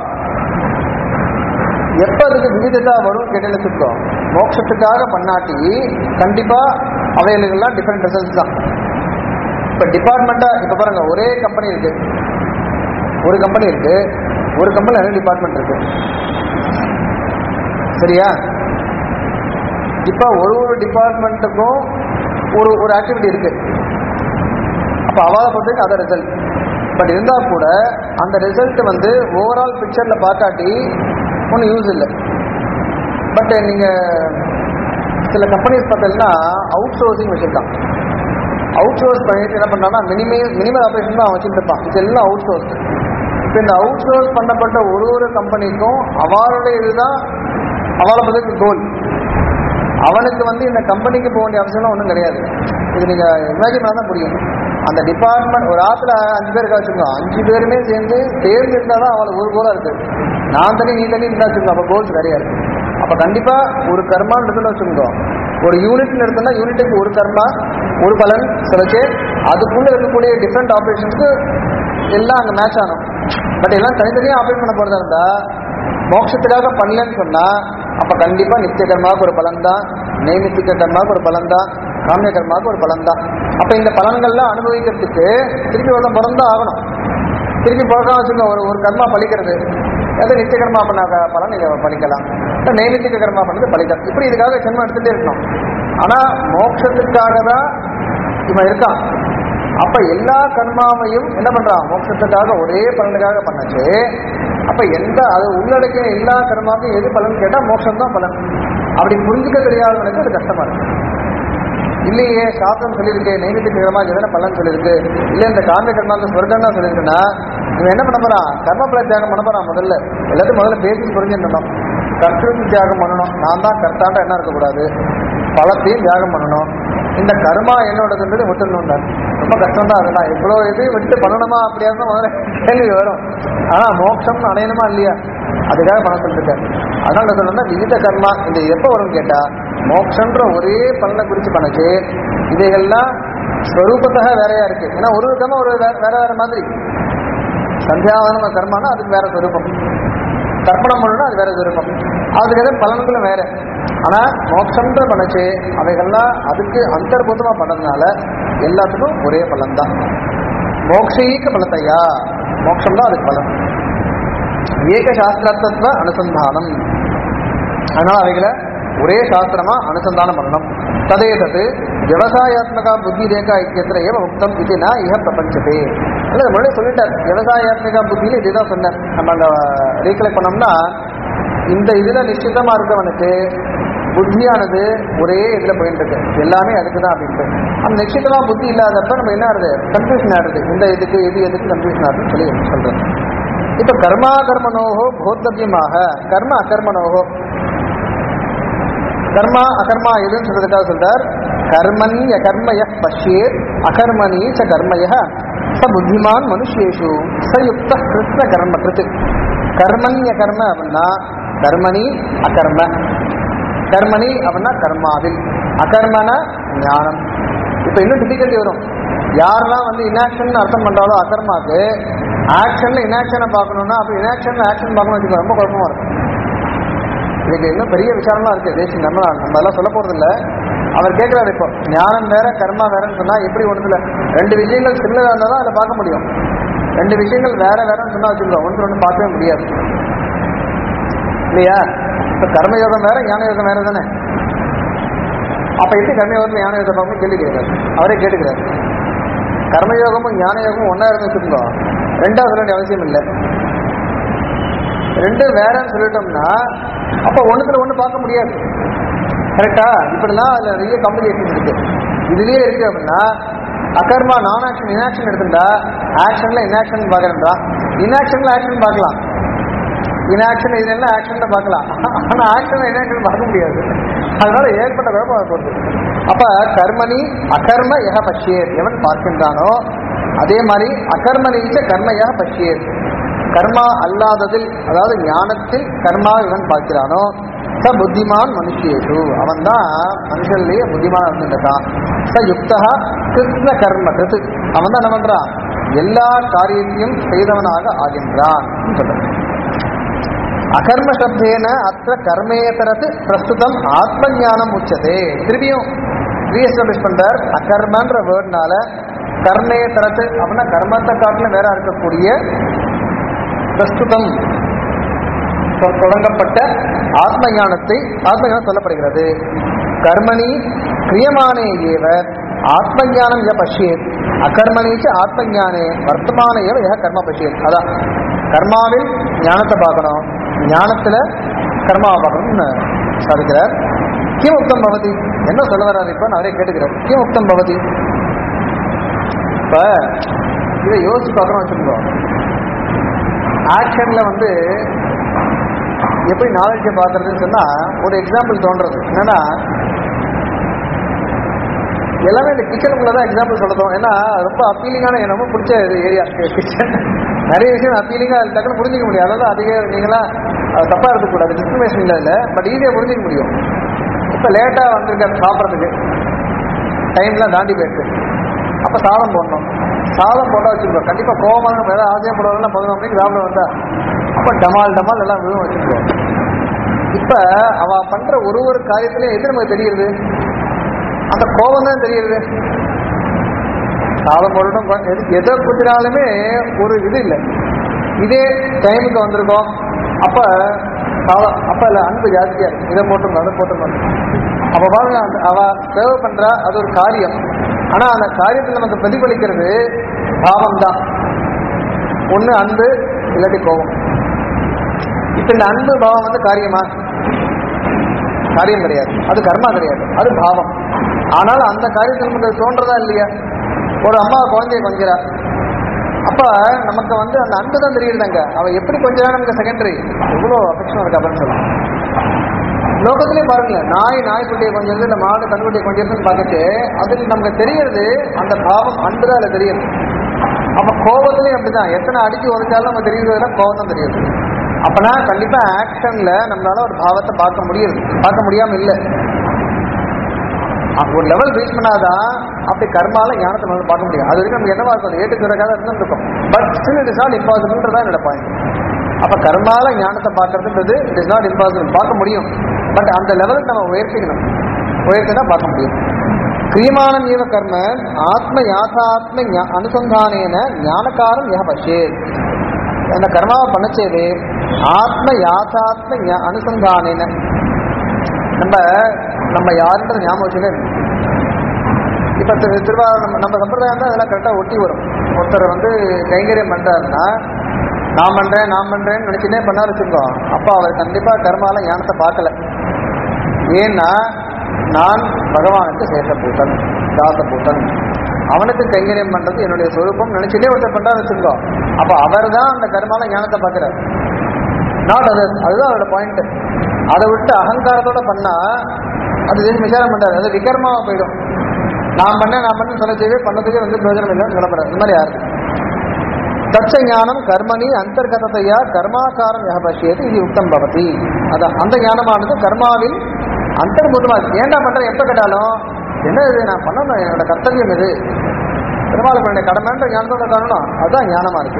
எப்ப அதுக்கு விவிதத்தா வரும் கேட்டேன்னு வச்சுக்கோ மோட்சத்துக்காக பண்ணாட்டி கண்டிப்பா அவைகளுக்கெல்லாம் டிஃப்ரெண்ட் ரிசல்ட்ஸ் தான் இப்போ டிபார்ட்மெண்ட்டா இப்போ பாருங்க ஒரே கம்பெனி இருக்கு ஒரு கம்பெனி இருக்கு ஒரு கம்பெனி நிறைய டிபார்ட்மெண்ட் இருக்கு சரியா இப்போ ஒரு ஒரு டிபார்ட்மெண்ட்டுக்கும் ஒரு ஒரு ஆக்டிவிட்டி இருக்கு அப்போ அவளை பொறுத்தவரைக்கும் அதான் ரிசல்ட் பட் இருந்தால் கூட அந்த ரிசல்ட் வந்து ஓவரால் பிக்சரில் பார்க்காட்டி ஒன்றும் யூஸ் இல்லை பட் நீங்கள் சில கம்பெனிஸ் பார்த்தீங்கன்னா அவுட் சோர்சிங் வச்சுருக்கான் அவுட் சோர்ஸ் பண்ணிட்டு என்ன பண்ணான்னா மினிமல் மினிமல் ஆப்ரேஷன் தான் அவன் வச்சுட்டு இருப்பான் இதெல்லாம் அவுட் சோர்ஸ் இப்போ இந்த அவுட் சோர்ஸ் பண்ணப்பட்ட ஒரு ஒரு கம்பெனிக்கும் அவளுடைய இதுதான் அவளை பற்றி கோல் அவனுக்கு வந்து இந்த கம்பெனிக்கு போக வேண்டிய அவசியம்லாம் ஒன்றும் கிடையாது இது நீங்கள் இமேஜின் பண்ணா தான் புரியும் அந்த டிபார்ட்மெண்ட் ஒரு ஆத்துல அஞ்சு பேர் இருக்கா வச்சுக்கோ அஞ்சு பேருமே சேர்ந்து சேர்ந்து இருந்தால் தான் அவளுக்கு ஒரு கோலாக இருக்கு நான் தனி நீ தனி இருந்தா வச்சுக்கோ அப்போ கோல்ஸ் நிறையா இருக்கு அப்போ கண்டிப்பாக ஒரு கர்மான்னு இருக்குன்னு வச்சுக்கோ ஒரு யூனிட்னு எடுத்தோம்னா யூனிட்டுக்கு ஒரு கர்மா ஒரு பலன் சிலச்சு அதுக்குள்ள இருக்கக்கூடிய டிஃப்ரெண்ட் ஆப்ரேஷன்ஸ்க்கு எல்லாம் அங்கே மேட்ச் ஆகணும் பட் எல்லாம் தனித்தனியாக ஆப்ரேட் பண்ண போகிறதா இருந்தா மோட்சத்துக்காக பண்ணலன்னு சொன்னா அப்ப கண்டிப்பா நித்திய கர்மாவுக்கு ஒரு பலன் தான் நைமித்திக கர்மாவுக்கு ஒரு பலன் தான் காமிய கர்மாவுக்கு ஒரு பலன் தான் அப்ப இந்த பலன்கள்லாம் அனுபவிக்கிறதுக்கு திருப்பி ஒருத்தன் பிறந்தா ஆகணும் திருப்பி பிறக்காம வச்சுங்க ஒரு ஒரு கர்மா பலிக்கிறது அது நித்திய கர்மா பண்ண பலன் நீங்க பலிக்கலாம் இல்ல நைமித்திக கர்மா பண்ணது பலிக்கலாம் இப்படி இதுக்காக ஜென்மம் எடுத்துட்டே இருக்கணும் ஆனா மோட்சத்துக்காக தான் இவன் இருக்கான் அப்ப எல்லா கர்மாவையும் என்ன பண்றான் மோட்சத்துக்காக ஒரே பலனுக்காக பண்ணச்சு அப்ப எந்த அது உள்ளடக்கிய எல்லா கர்மாவுக்கும் எது பலன் கேட்டா மோட்சம் தான் பலன் அப்படி புரிஞ்சுக்க தெரியாதவனுக்கு அது கஷ்டமா இருக்கு இல்லையே சாஸ்திரம் சொல்லியிருக்கு நைவேத்திய கர்மா எதனா பலன் சொல்லியிருக்கு இல்ல இந்த காமிய கர்மாவுக்கு சொர்க்கம் தான் சொல்லியிருக்குன்னா இவன் என்ன பண்ண போறான் கர்மபல தியாகம் பண்ண போறான் முதல்ல எல்லாத்தையும் முதல்ல பேசி புரிஞ்சிடணும் கர்த்தருக்கு தியாகம் பண்ணணும் நான் தான் கர்த்தாண்டா என்ன இருக்கக்கூடாது பலத்தையும் தியாகம் பண்ணணும் இந்த கர்மா என்னோடதுன்றது விட்டுணும்னார் ரொம்ப கஷ்டம் தான் அதெல்லாம் இவ்வளோ இது விட்டு பண்ணணுமா அப்படியா இருந்தா முதல்ல கேள்வி வரும் ஆனா மோட்சம் அடையணுமா இல்லையா அதுக்காக பண்ண சொல்லிருக்காரு அதனால என்ன சொல்லணும்னா விவித கர்மா இந்த எப்போ வரும்னு கேட்டா மோட்சன்ற ஒரே பலனை குறிச்சு பண்ணுச்சு இதைகள்லாம் ஸ்வரூபத்தக வேறையா இருக்கு ஏன்னா ஒரு விதமா ஒரு வே- வேற வேற மாதிரி சந்தியாவதன கர்மானா அதுக்கு வேற சொரூபம் தர்ப்பணம் பண்ணணும்னா அது வேற சொரூபம் அதுக்கு எதாவது பலன்களும் வேற ஆனா மோட்சம்ன்ற பண்ணுச்சு அவைகள்லாம் அதுக்கு அந்தர்பூதமா பண்ணதுனால எல்லாத்துக்கும் ஒரே பலன் தான் மோக்ஷீக பலத்தையா மோட்சம் தான் அதுக்கு பலன் ஏக சாஸ்திரத்துவ அனுசந்தானம் அதனால அவைகளை ஒரே சாஸ்திரமா அனுசந்தானம் பண்ணணும் ததே தது விவசாயாத்மகா புத்தி ரேகா இத்தியத்திர ஏவ உக்தம் இது நான் இக பிரபஞ்சதே இல்ல முன்னாடி சொல்லிட்டார் விவசாயாத்மிகா புத்தியில இதுதான் சொன்னேன் நம்ம அந்த ரீகலெக்ட் பண்ணோம்னா இந்த இதுல நிச்சயமா இருக்கவனுக்கு புத்தியானது ஒரே இதுல போயிட்டு இருக்கு எல்லாமே அதுக்கு தான் அப்படின்ட்டு அந்த நிச்சயமா புத்தி இல்லாதப்ப நம்ம என்ன ஆகுது கன்ஃபியூஷன் ஆகுது இந்த இதுக்கு இது எதுக்கு கன்ஃபியூஷன் ஆகுதுன்னு சொல்லி சொல்றேன் இப்ப கர்மா கர்மனோகோ போத்தவியமாக கர்ம அகர்மனோகோ கர்மா அகர்மா எதுன்னு சொல்றதுக்காக சொல்றார் கர்மணி அகர்மய பஷ்யேத் அகர்மணி ச கர்மய ச புத்திமான் மனுஷேஷு சயுக்த கிருஷ்ண கர்ம கிருத்து கர்மண்ய கர்ம அப்படின்னா கர்மணி அகர்ம கர்மணி அப்படின்னா கர்மாவில் அகர்மன ஞானம் இப்போ இன்னும் டிஃபிகல்ட்டி வரும் யாரெல்லாம் வந்து இனாக்ஷன் அர்த்தம் பண்றாலோ அகர்மாக்கு ஆக்ஷன்ல இனாக்ஷனை பார்க்கணும்னா அப்போ இனாக்ஷன்ல ஆக்ஷன் பார்க்கணும் வச்சுக்கோ ரொம்ப குழப்பமா இருக்கும் இதுக்கு இன்னும் பெரிய விசாரம்லாம் இருக்கு தேசி நம்ம நம்ம எல்லாம் சொல்ல போறது இல்ல அவர் கேட்கிறாரு இப்போ ஞானம் வேற கர்மா வேறன்னு சொன்னா எப்படி ஒண்ணுல ரெண்டு விஷயங்கள் சிமிலரா இருந்தா தான் அதை பார்க்க முடியும் ரெண்டு விஷயங்கள் வேற வேறன்னு சொன்னா வச்சுக்கோ ஒன்று ஒன்று பார்க்கவே முடியாது இல்லையா இப்ப கர்மயோகம் வேற ஞான யோகம் வேற தானே அப்ப எப்படி கர்மயோகத்துல ஞான யோகத்தை பார்க்கணும் கேள்வி கேட்கிறாரு அவரே கேட்டுக்கிறாரு கர்மயோகமும் ஞான யோகமும் ஒன்னா இருந்து வச்சுக்கோ ரெண்டாவது சொல்ல வேண்டிய அவசியம் இல்லை ரெண்டும் வேறன்னு சொல்லிட்டோம்னா அப்ப ஒண்ணுத்துல ஒண்ணு பார்க்க முடியாது கரெக்டா இப்படிலாம் அதுல நிறைய காம்ப்ளிகேஷன் இருக்கு இதுலயே இருக்கு அப்படின்னா அகர்மா நான் ஆக்ஷன் இன்ஆக்ஷன் எடுத்துட்டா ஆக்ஷன்ல இன்ஆக்ஷன் பார்க்கறா இன்ஆக்ஷன்ல ஆக்ஷன் பார்க்கலாம் இன்ஆக்ஷன் இதெல்லாம் ஆக்ஷன்ல பார்க்கலாம் ஆனா ஆக்ஷன்ல இன்ஆக்ஷன் பார்க்க முடியாது அதனால ஏற்பட்ட குழப்பம் போகுது அப்ப கர்மணி அகர்ம யக பஷ்யேத் எவன் பார்க்கின்றானோ அதே மாதிரி அகர்மனீச்ச கர்ம யக பஷ்யேத் கர்மா அல்லாததில் அதாவது ஞானத்தில் கர்மா இவன் பார்க்கிறானோ ச புத்திமான் மனுஷியேஷு அவன் தான் மனுஷன்லயே புத்திமான் இருந்துட்டான் ச யுக்தா கிருஷ்ண கர்ம கிருத்து அவன் தான் என்ன பண்றான் எல்லா காரியத்தையும் செய்தவனாக ஆகின்றான் சொல்றான் அகர்ம சப்தேன அத்த கர்மேதரத்து பிரஸ்துதம் ஆத்ம ஞானம் உச்சதே திரும்பியும் ரீஎஸ்டாப்ளிஷ் பண்றார் அகர்மன்ற வேர்ட்னால கர்மேதரத்து அப்படின்னா கர்மத்தை காட்டிலும் வேற இருக்கக்கூடிய பிரஸ்துதம் தொ- தொடங்கப்பட்ட ஆத்ம ஞானத்தை ஆத்ம ஞானம் சொல்லப்படுகிறது கர்மணி கிரியமானே ஏவ ஆத்ம ஞானம் ய பஷ்யேத் அகர்மணிச்சு ஆத்ம ஞானே வர்த்தமான ஏவ ய கர்ம பஷ்யேத் அதான் கர்மாவில் ஞானத்தை பார்க்கணும் ஞானத்துல கர்மாவை பார்க்கணும்னு சாதிக்கிறார் கிம் உக்தம் பவதி என்ன சொல்ல வர்றாரு இப்ப நான் அவரே கேட்டுக்கிறார் கிம் உக்தம் பவதி இப்ப இதை யோசிச்சு பார்க்கணும் வச்சுக்கோ ஆக்ஷன்ல வந்து எப்படி நாலேஜை பார்க்கறதுன்னு சொன்னா ஒரு எக்ஸாம்பிள் தோன்றது என்னன்னா எல்லாமே இந்த கிச்சனுக்குள்ள தான் எக்ஸாம்பிள் சொல்லணும் ஏன்னா ரொம்ப அப்பீலிங்கான எனக்கு ரொம்ப பிடிச்ச இது ஏரியா கிச்சன் நிறைய விஷயம் அப்பீலிங்கா டக்குன்னு புரிஞ்சிக்க முடியும் அதாவது அதிக நீங்களா அது தப்பா இருக்கக்கூடாது டிஸ்கிரிமினேஷன் இல்லை இல்லை பட் ஈஸியாக புரிஞ்சிக்க முடியும் இப்போ லேட்டாக வந்திருக்காரு சாப்பிட்றதுக்கு டைம்லாம் தாண்டி போயிருக்கு அப்போ சாதம் போடணும் சாதம் போட்டா வச்சுக்கோ கண்டிப்பாக கோவமாக நம்ம ஏதாவது ஆசையாக போடுறதுலாம் பதினொன்று மணிக்கு சாப்பிட வந்தா அப்போ டமால் டமால் எல்லாம் விழுவும் வச்சுக்கோ இப்போ அவ பண்ற ஒரு ஒரு காரியத்திலையும் எது நமக்கு தெரியுது அந்த கோபம் தான் தெரியுது சாதம் போடணும் கொ- எது- எதை குத்தினாலுமே ஒரு இது இல்லை இதே டைமுக்கு வந்திருக்கோம் அப்ப சாதம் அப்ப இல்ல அன்பு ஜாஸ்தியா இருக்கு. இதை போட்டுங்க அதை போட்டுங்க அப்ப பாருங்க அந்த அவ சேவை பண்றா அது ஒரு காரியம் ஆனா அந்த காரியத்தில் நமக்கு பிரதிபலிக்கிறது பாவம் தான் ஒண்ணு அன்பு இல்லாட்டி கோபம் இப்ப இந்த அன்பு பாவம் வந்து காரியமா காரியம் கிடையாது அது கர்மா கிடையாது அது பாவம் ஆனால் அந்த காரியத்தில் நமக்கு தோன்றதா இல்லையா ஒரு அம்மா குழந்தைய கொஞ்சிறா அப்ப நமக்கு வந்து அந்த அன்பு தான் தெரியுதுங்க அவ எப்படி கொஞ்ச நேரம் நமக்கு செகண்டரி எவ்வளோ அஃபெக்ஷன் இருக்கு அப்படின்னு சொல்லலாம் லோகத்திலே பாருங்க நாய் நாய்க்குட்டியை கொஞ்சம் இல்லை மாடு கண்குட்டியை கொஞ்சம் பார்த்துட்டு அதுல நமக்கு தெரியறது அந்த பாவம் அன்பு தான் அதுல தெரியுது அப்ப கோபத்திலையும் அப்படிதான் எத்தனை அடிச்சு உதைச்சாலும் நம்ம தெரியுறதுல கோபம் தான் தெரியுது அப்பனா கண்டிப்பா ஆக்ஷன்ல நம்மளால ஒரு பாவத்தை பார்க்க முடியுது பார்க்க முடியாம இல்லை அப்ப ஒரு லெவல் ரீச் பண்ணாதான் அப்படி கர்மால ஞானத்தை நம்மளால பார்க்க முடியும் அது வரைக்கும் நம்ம என்னவா இருக்கும் ஏற்றுக்கிறதுக்காக இருந்திருக்கும் but still it is not இம்பாசிபிள்ன்றதா என்னோட பாயிண்ட் அப்ப கர்மால ஞானத்தை பார்க்கறதுன்றது இட் இஸ் நாட் இம்பாசிபிள் பார்க்க முடியும் பட் அந்த லெவலுக்கு நம்ம உயர்த்திக்கணும் உயர்த்தினா பார்க்க முடியும் கிரியமானம் ஏவ கர்ம ஆத்ம யாசாத்ம ஞா- அனுசந்தானேன ஞானக்காரம் யஹ பஷ்யேத் அந்த கர்மாவை பண்ணச்சேது ஆத்ம யாசாத்ம ஞா- அனுசந்தானேன நம்ம நம்ம யாருன்றது ஞாபகம் வச்சுக்க இப்ப திரு- திருவாரூர் நம்ம நம்ம சம்பிரதாயம் தான் அதெல்லாம் கரெக்டா ஒட்டி வரும் ஒருத்தர் வந்து கைங்கரியம் பண்றாருன்னா நான் பண்றேன் நான் பண்றேன்னு நினைச்சுட்டே பண்ணாரு வச்சுக்கோ அப்ப அவர் கண்டிப்பா கர்மால ஞானத்தை பார்க்கல ஏன்னா நான் பகவானுக்கு சேஷப்பூட்டன் தாசப்பூட்டன் அவனுக்கு கைங்கரியம் பண்றது என்னுடைய சொரூபம் நினைச்சுட்டே ஒருத்தர் பண்றாரு வச்சுக்கோ அப்ப அவர் தான் அந்த கர்மால ஞானத்தை பார்க்கிறார் நாட் அது அதுதான் அவரோட பாயிண்ட் அதை விட்டு அகங்காரத்தோட பண்ணா அது தெரிஞ்சு விசாரம் பண்றாரு அது விகர்மாவா போயிடும் நான் பண்ணேன் நான் பண்ணேன் சொல்லச்சேவே பண்ணதுக்கே வந்து பிரயோஜனம் இல்லைன்னு சொல்லப்படுறாரு இந்த மாதிரி யாரு தச்ச ஞானம் கர்மணி அந்தர்கதத்தையா கர்மாக்காரம் யக பசியது இது யுக்தம் பவதி அதான் அந்த ஞானமானது கர்மாவில் அந்தர்பூதமா இருக்கு ஏன்டா பண்றேன் எப்ப கேட்டாலும் என்ன இது நான் பண்ணணும் என்னோட கர்த்தவியம் இது பெருமாள் பண்ண கடமைன்ற ஞானத்தோட காரணம் அதுதான் ஞானமா இருக்கு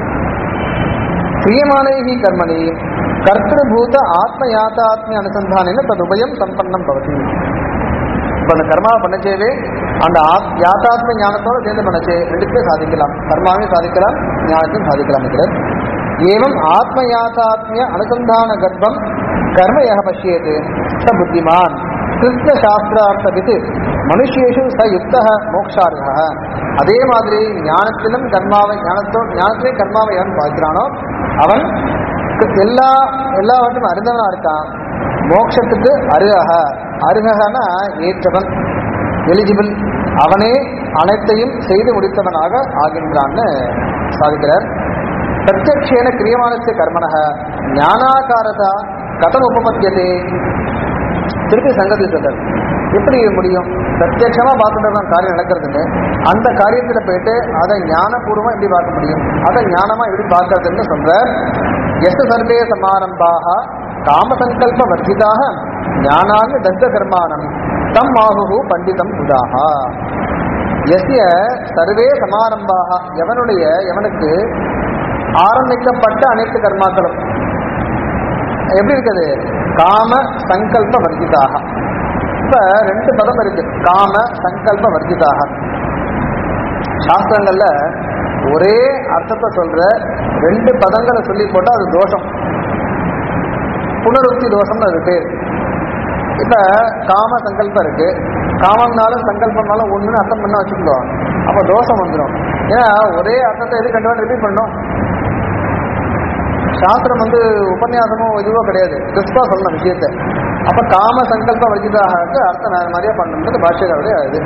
கிரியமானேகி கர்மணி கர்த்தபூத ஆத்ம யாத்தாத்மிய அனுசந்தானின ததுபயம் சம்பன்னம் பவதி இப்போ அந்த கர்மாவை பண்ணச்சேவே அந்த ஆத் யாத்தாத்ம ஞானத்தோட சேர்ந்து பண்ணச்சே ரெண்டுக்குமே சாதிக்கலாம் கர்மாவையும் சாதிக்கலாம் ஞானத்தையும் சாதிக்கலாம் இருக்கிறது ஏவம் ஆத்ம யாத்தாத்மிய அனுசந்தான கர்ப்பம் கர்ம யக பசியது ச புத்திமான் கிருஷ்ண சாஸ்திரார்த்தவித்து மனுஷேஷு ச யுக்த மோக்ஷார்ஹ அதே மாதிரி ஞானத்திலும் கர்மாவை ஞானத்தோ ஞானத்திலே கர்மாவை எவன் பார்க்கிறானோ அவன் எல்லா எல்லாவற்றும் அறிந்தவனா இருக்கான் மோட்சத்துக்கு அருகக அருககனா ஏற்றவன் எலிஜிபிள் அவனே அனைத்தையும் செய்து முடித்தவனாக ஆகின்றான்னு சாதிக்கிறார் பிரத்யக்ஷேன கிரியமானस्य கர்மணः ஞானாகாரதா கதம் உபபத்தியதே திருப்பி சங்கதி சொல்றார் எப்படி முடியும் பிரத்யட்சமா பார்த்துட்டு தான் காரியம் நடக்கிறதுன்னு அந்த காரியத்துல போயிட்டு அதை ஞானபூர்வமா எப்படி பார்க்க முடியும் அதை ஞானமா எப்படி பார்க்கறதுன்னு சொல்ற எஸ் சர்வே சமாரம்பாக காமசங்கல்ப வர்த்திதாக ஞானாங்க தத்த கர்மானம் தம் ஆகு பண்டிதம் உதாகா எஸ்ய சர்வே சமாரம்பாக எவனுடைய எவனுக்கு ஆரம்பிக்கப்பட்ட அனைத்து கர்மாக்களும் எப்படி இருக்குது காம சங்கல்ப வர்ஜிதாக இப்ப ரெண்டு பதம் இருக்கு காம சங்கல்ப வர்ஜிதாக சாஸ்திரங்கள்ல ஒரே அர்த்தத்தை சொல்ற ரெண்டு பதங்களை சொல்லி போட்டா அது தோஷம் புனருக்தி தோஷம்னு அது பேர் இப்ப காம சங்கல்பம் இருக்கு காமம்னாலும் சங்கல்பம்னாலும் ஒண்ணுன்னு அர்த்தம் பண்ண வச்சுக்கோ அப்ப தோஷம் வந்துடும் ஏன்னா ஒரே அர்த்தத்தை எது கண்டு ரிப்பீட் பண்ணோம் சாஸ்திரம் வந்து உபன்யாசமோ இதுவோ கிடையாது கிறிஸ்துவா சொன்ன விஷயத்தை அப்ப காம சங்கல்ப வர்ஜிதாக அர்த்தம் வேற மாதிரியே பண்ணணும்ன்றது பாஷ்யக்காருடைய இது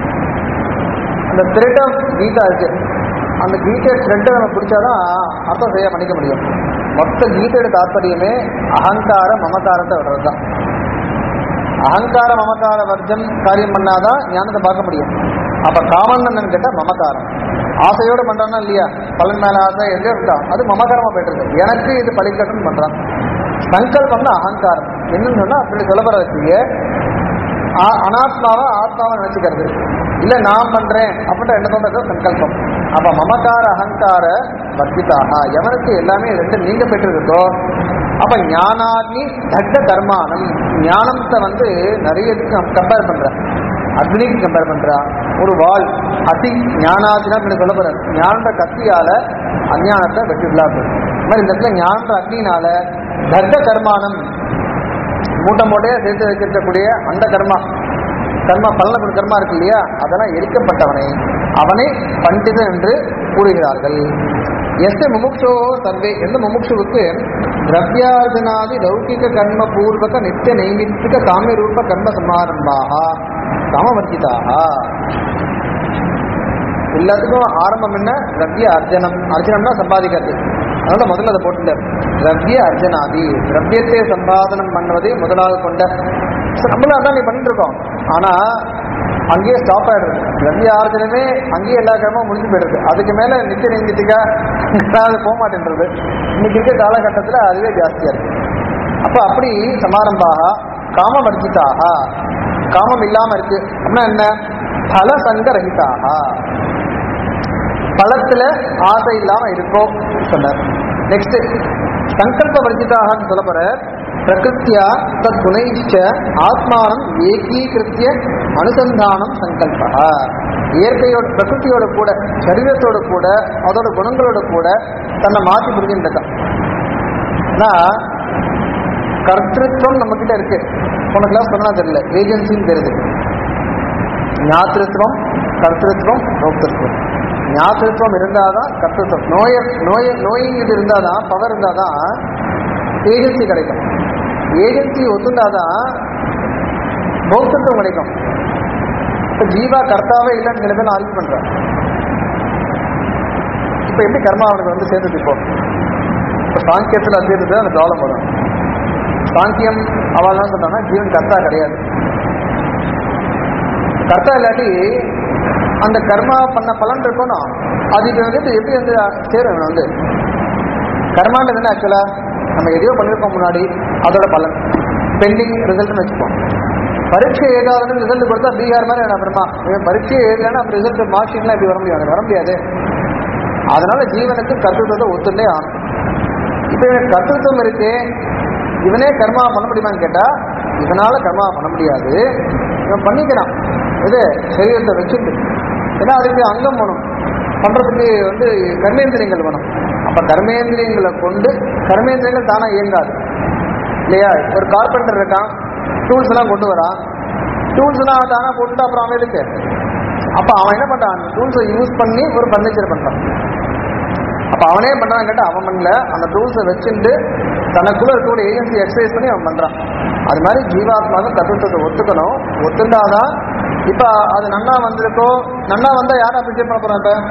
அந்த த்ரெட் ஆஃப் கீதா இருக்கு அந்த கீதை த்ரெட்டை நம்ம பிடிச்சாதான் அர்த்தம் சரியா பண்ணிக்க முடியும் மொத்த கீதையோட தாற்பயமே அகங்கார மமகாரத்தை விடுறது தான் அகங்கார மமகார வர்ஜம் காரியம் பண்ணாதான் ஞானத்தை பார்க்க முடியும் அப்ப காமன் என்னன்னு கேட்டா மமகாரம் ஆசையோட பண்றானா இல்லையா பலன் மேல ஆசை எங்கேயோ இருக்கா அது மமகாரமா போயிட்டு இருக்கு எனக்கு இது பலிக்கட்டும்னு பண்றான் சங்கல்பம்னா அகங்காரம் என்னன்னு சொன்னா அப்படி சொல்லப்படுற வச்சுங்க ஆ- அனாத்மாவை ஆத்மாவை நினைச்சுக்கிறது இல்ல நான் பண்றேன் அப்படின்ற எண்ணத்தோட சங்கல்பம் அப்ப மமகார அகங்கார வர்த்திதாக எவனுக்கு எல்லாமே ரெண்டு நீங்க பெற்றிருக்கோ அப்ப ஞானாக்னி தட்ட கர்மானம் ஞானத்தை வந்து நிறைய கம்பேர் பண்ற அக்னிக்கு கம்பேர் பண்றா ஒரு வாள் அதி ஞானாதினா சொல்ல போற ஞான கத்தியால அஞ்ஞானத்தை வெற்றிடலாம் இந்த மாதிரி இந்த இடத்துல ஞான அக்னினால தர்க்க கர்மானம் மூட்டை மூட்டையா சேர்த்து வச்சிருக்கக்கூடிய அந்த கர்மா கர்மா பலன கர்மா இருக்கு இல்லையா அதெல்லாம் எரிக்கப்பட்டவனை அவனை பண்டிதன் என்று கூறுகிறார்கள் எஸ் முமுட்சோ சர்வே எந்த முமுட்சுவுக்கு திரவியார்ஜனாதி லௌகிக கர்ம பூர்வக நித்திய நைமித்திக காமிய ரூப கர்ம சமாரம்பாக காமவர்த்திதாக எல்லாத்துக்கும் ஆரம்பம் என்ன திரவிய அர்ஜனம் அர்ஜனம்னா சம்பாதிக்கிறது அதனால முதல்ல அதை போட்டுட்டார் திரவிய அர்ஜனாதி திரவியத்தை சம்பாதனம் பண்ணுவதை முதலாக கொண்ட So, நம்மளும் அதான் நீ பண்ணிட்டு இருக்கோம் ஆனா அங்கேயே ஸ்டாப் ஆயிடுது ரவி ஆர்ஜனமே அங்கேயே எல்லா கிரமமும் முடிஞ்சு போயிடுது அதுக்கு மேல நித்திய நெஞ்சிட்டுக்கா அது போக மாட்டேன்றது இன்னைக்கு இருக்க காலகட்டத்துல அதுவே ஜாஸ்தியா இருக்கு அப்ப அப்படி சமாரம்பாக காமவர்ஜிதாக காமம் இல்லாம இருக்கு அப்படின்னா என்ன பல சங்க ரகிதாக பழத்துல ஆசை இல்லாம இருக்கோ சொன்னார் நெக்ஸ்ட் சங்கல்ப வர்ஜிதாகன்னு சொல்ல போற பிரகிருத்தியா தத் குணைச்ச ஆத்மானம் ஏகீகிருத்திய அனுசந்தானம் சங்கல்பா இயற்கையோட பிரகிருத்தியோட கூட சரீரத்தோட கூட அதோட குணங்களோட கூட தன்னை மாற்றி புரிஞ்சுட்டு நான் கர்த்திருவம் நம்ம கிட்ட இருக்கு போன கிளாஸ் சொன்னா தெரியல ஏஜென்சின்னு தெரியுது ஞாத்திருத்துவம் கர்த்திருவம் போக்திருத்துவம் ஞாத்திருத்துவம் இருந்தாதான் கர்த்திருவம் நோய நோய நோயிங் இது இருந்தாதான் பவர் இருந்தாதான் ஏஜென்சி கிடைக்கும் ஏஜென்சி ஒத்துண்டாதான் போக்திருத்தம் கிடைக்கும் இப்ப ஜீவா கர்த்தாவே இல்லைன்னு சில பேர் ஆர்கியூ பண்றான் இப்ப எப்படி கர்மா அவனுக்கு வந்து சேர்ந்தது இப்போ இப்ப சாங்கியத்துல சேர்ந்தது அந்த ப்ராப்ளம் வரும் சாங்கியம் அவள் தான் சொன்னாங்கன்னா ஜீவன் கர்த்தா கிடையாது கர்த்தா இல்லாட்டி அந்த கர்மா பண்ண பலன் இருக்கணும் அதுக்கு வந்து எப்படி வந்து சேரும் இவன் வந்து கர்மான்றது என்ன ஆக்சுவலா நம்ம எதையோ பண்ணிருக்கோம் முன்னாடி அதோட பலன் பெண்டிங் ரிசல்ட்னு வச்சுப்போம் பரீட்சை ஏதாவது ரிசல்ட் கொடுத்தா பீகார் மாதிரி என்ன அப்புறமா இவன் பரீட்சை எழுதலைன்னா அப்புறம் ரிசல்ட் மார்க் ஷீட்லாம் இப்படி வர முடியாது வர முடியாது அதனால ஜீவனுக்கு கர்த்தத்துவத்தை ஒத்துண்டே ஆகும் இப்போ இவன் கர்த்தத்துவம் இருக்கு இவனே கர்மா பண்ண முடியுமான்னு கேட்டா இவனால கர்மா பண்ண முடியாது இவன் பண்ணிக்கிறான் இது சரீரத்தை வச்சுட்டு ஏன்னா அதுக்கு அங்கம் வேணும் பண்றதுக்கு வந்து கர்மேந்திரியங்கள் வேணும் அப்ப கர்மேந்திரியங்களை கொண்டு கர்மேந்திரியங்கள் தானா இயங்காது இல்லையா ஒரு கார்பெண்டர் இருக்கான் டூல்ஸ் எல்லாம் கொண்டு வரான் டூல்ஸ் எல்லாம் தானா போட்டுட்டு அப்புறம் அவன் எதுக்கு அப்ப அவன் என்ன பண்றான் அந்த டூல்ஸை யூஸ் பண்ணி ஒரு பர்னிச்சர் பண்றான் அப்ப அவனே பண்றான் கேட்டா அவன் பண்ணல அந்த டூல்ஸை வச்சுட்டு தனக்குள்ள இருக்கக்கூடிய ஏஜென்சி எக்ஸசைஸ் பண்ணி அவன் பண்றான் அது மாதிரி ஜீவாத்மாவும் தத்துவத்தை ஒத்துக்கணும் ஒத்துண்டாதான் இப்ப அது நன்னா வந்திருக்கோ நன்னா வந்தா யாரும் அப்ரிஷியேட் பண்ண போறான் இப்ப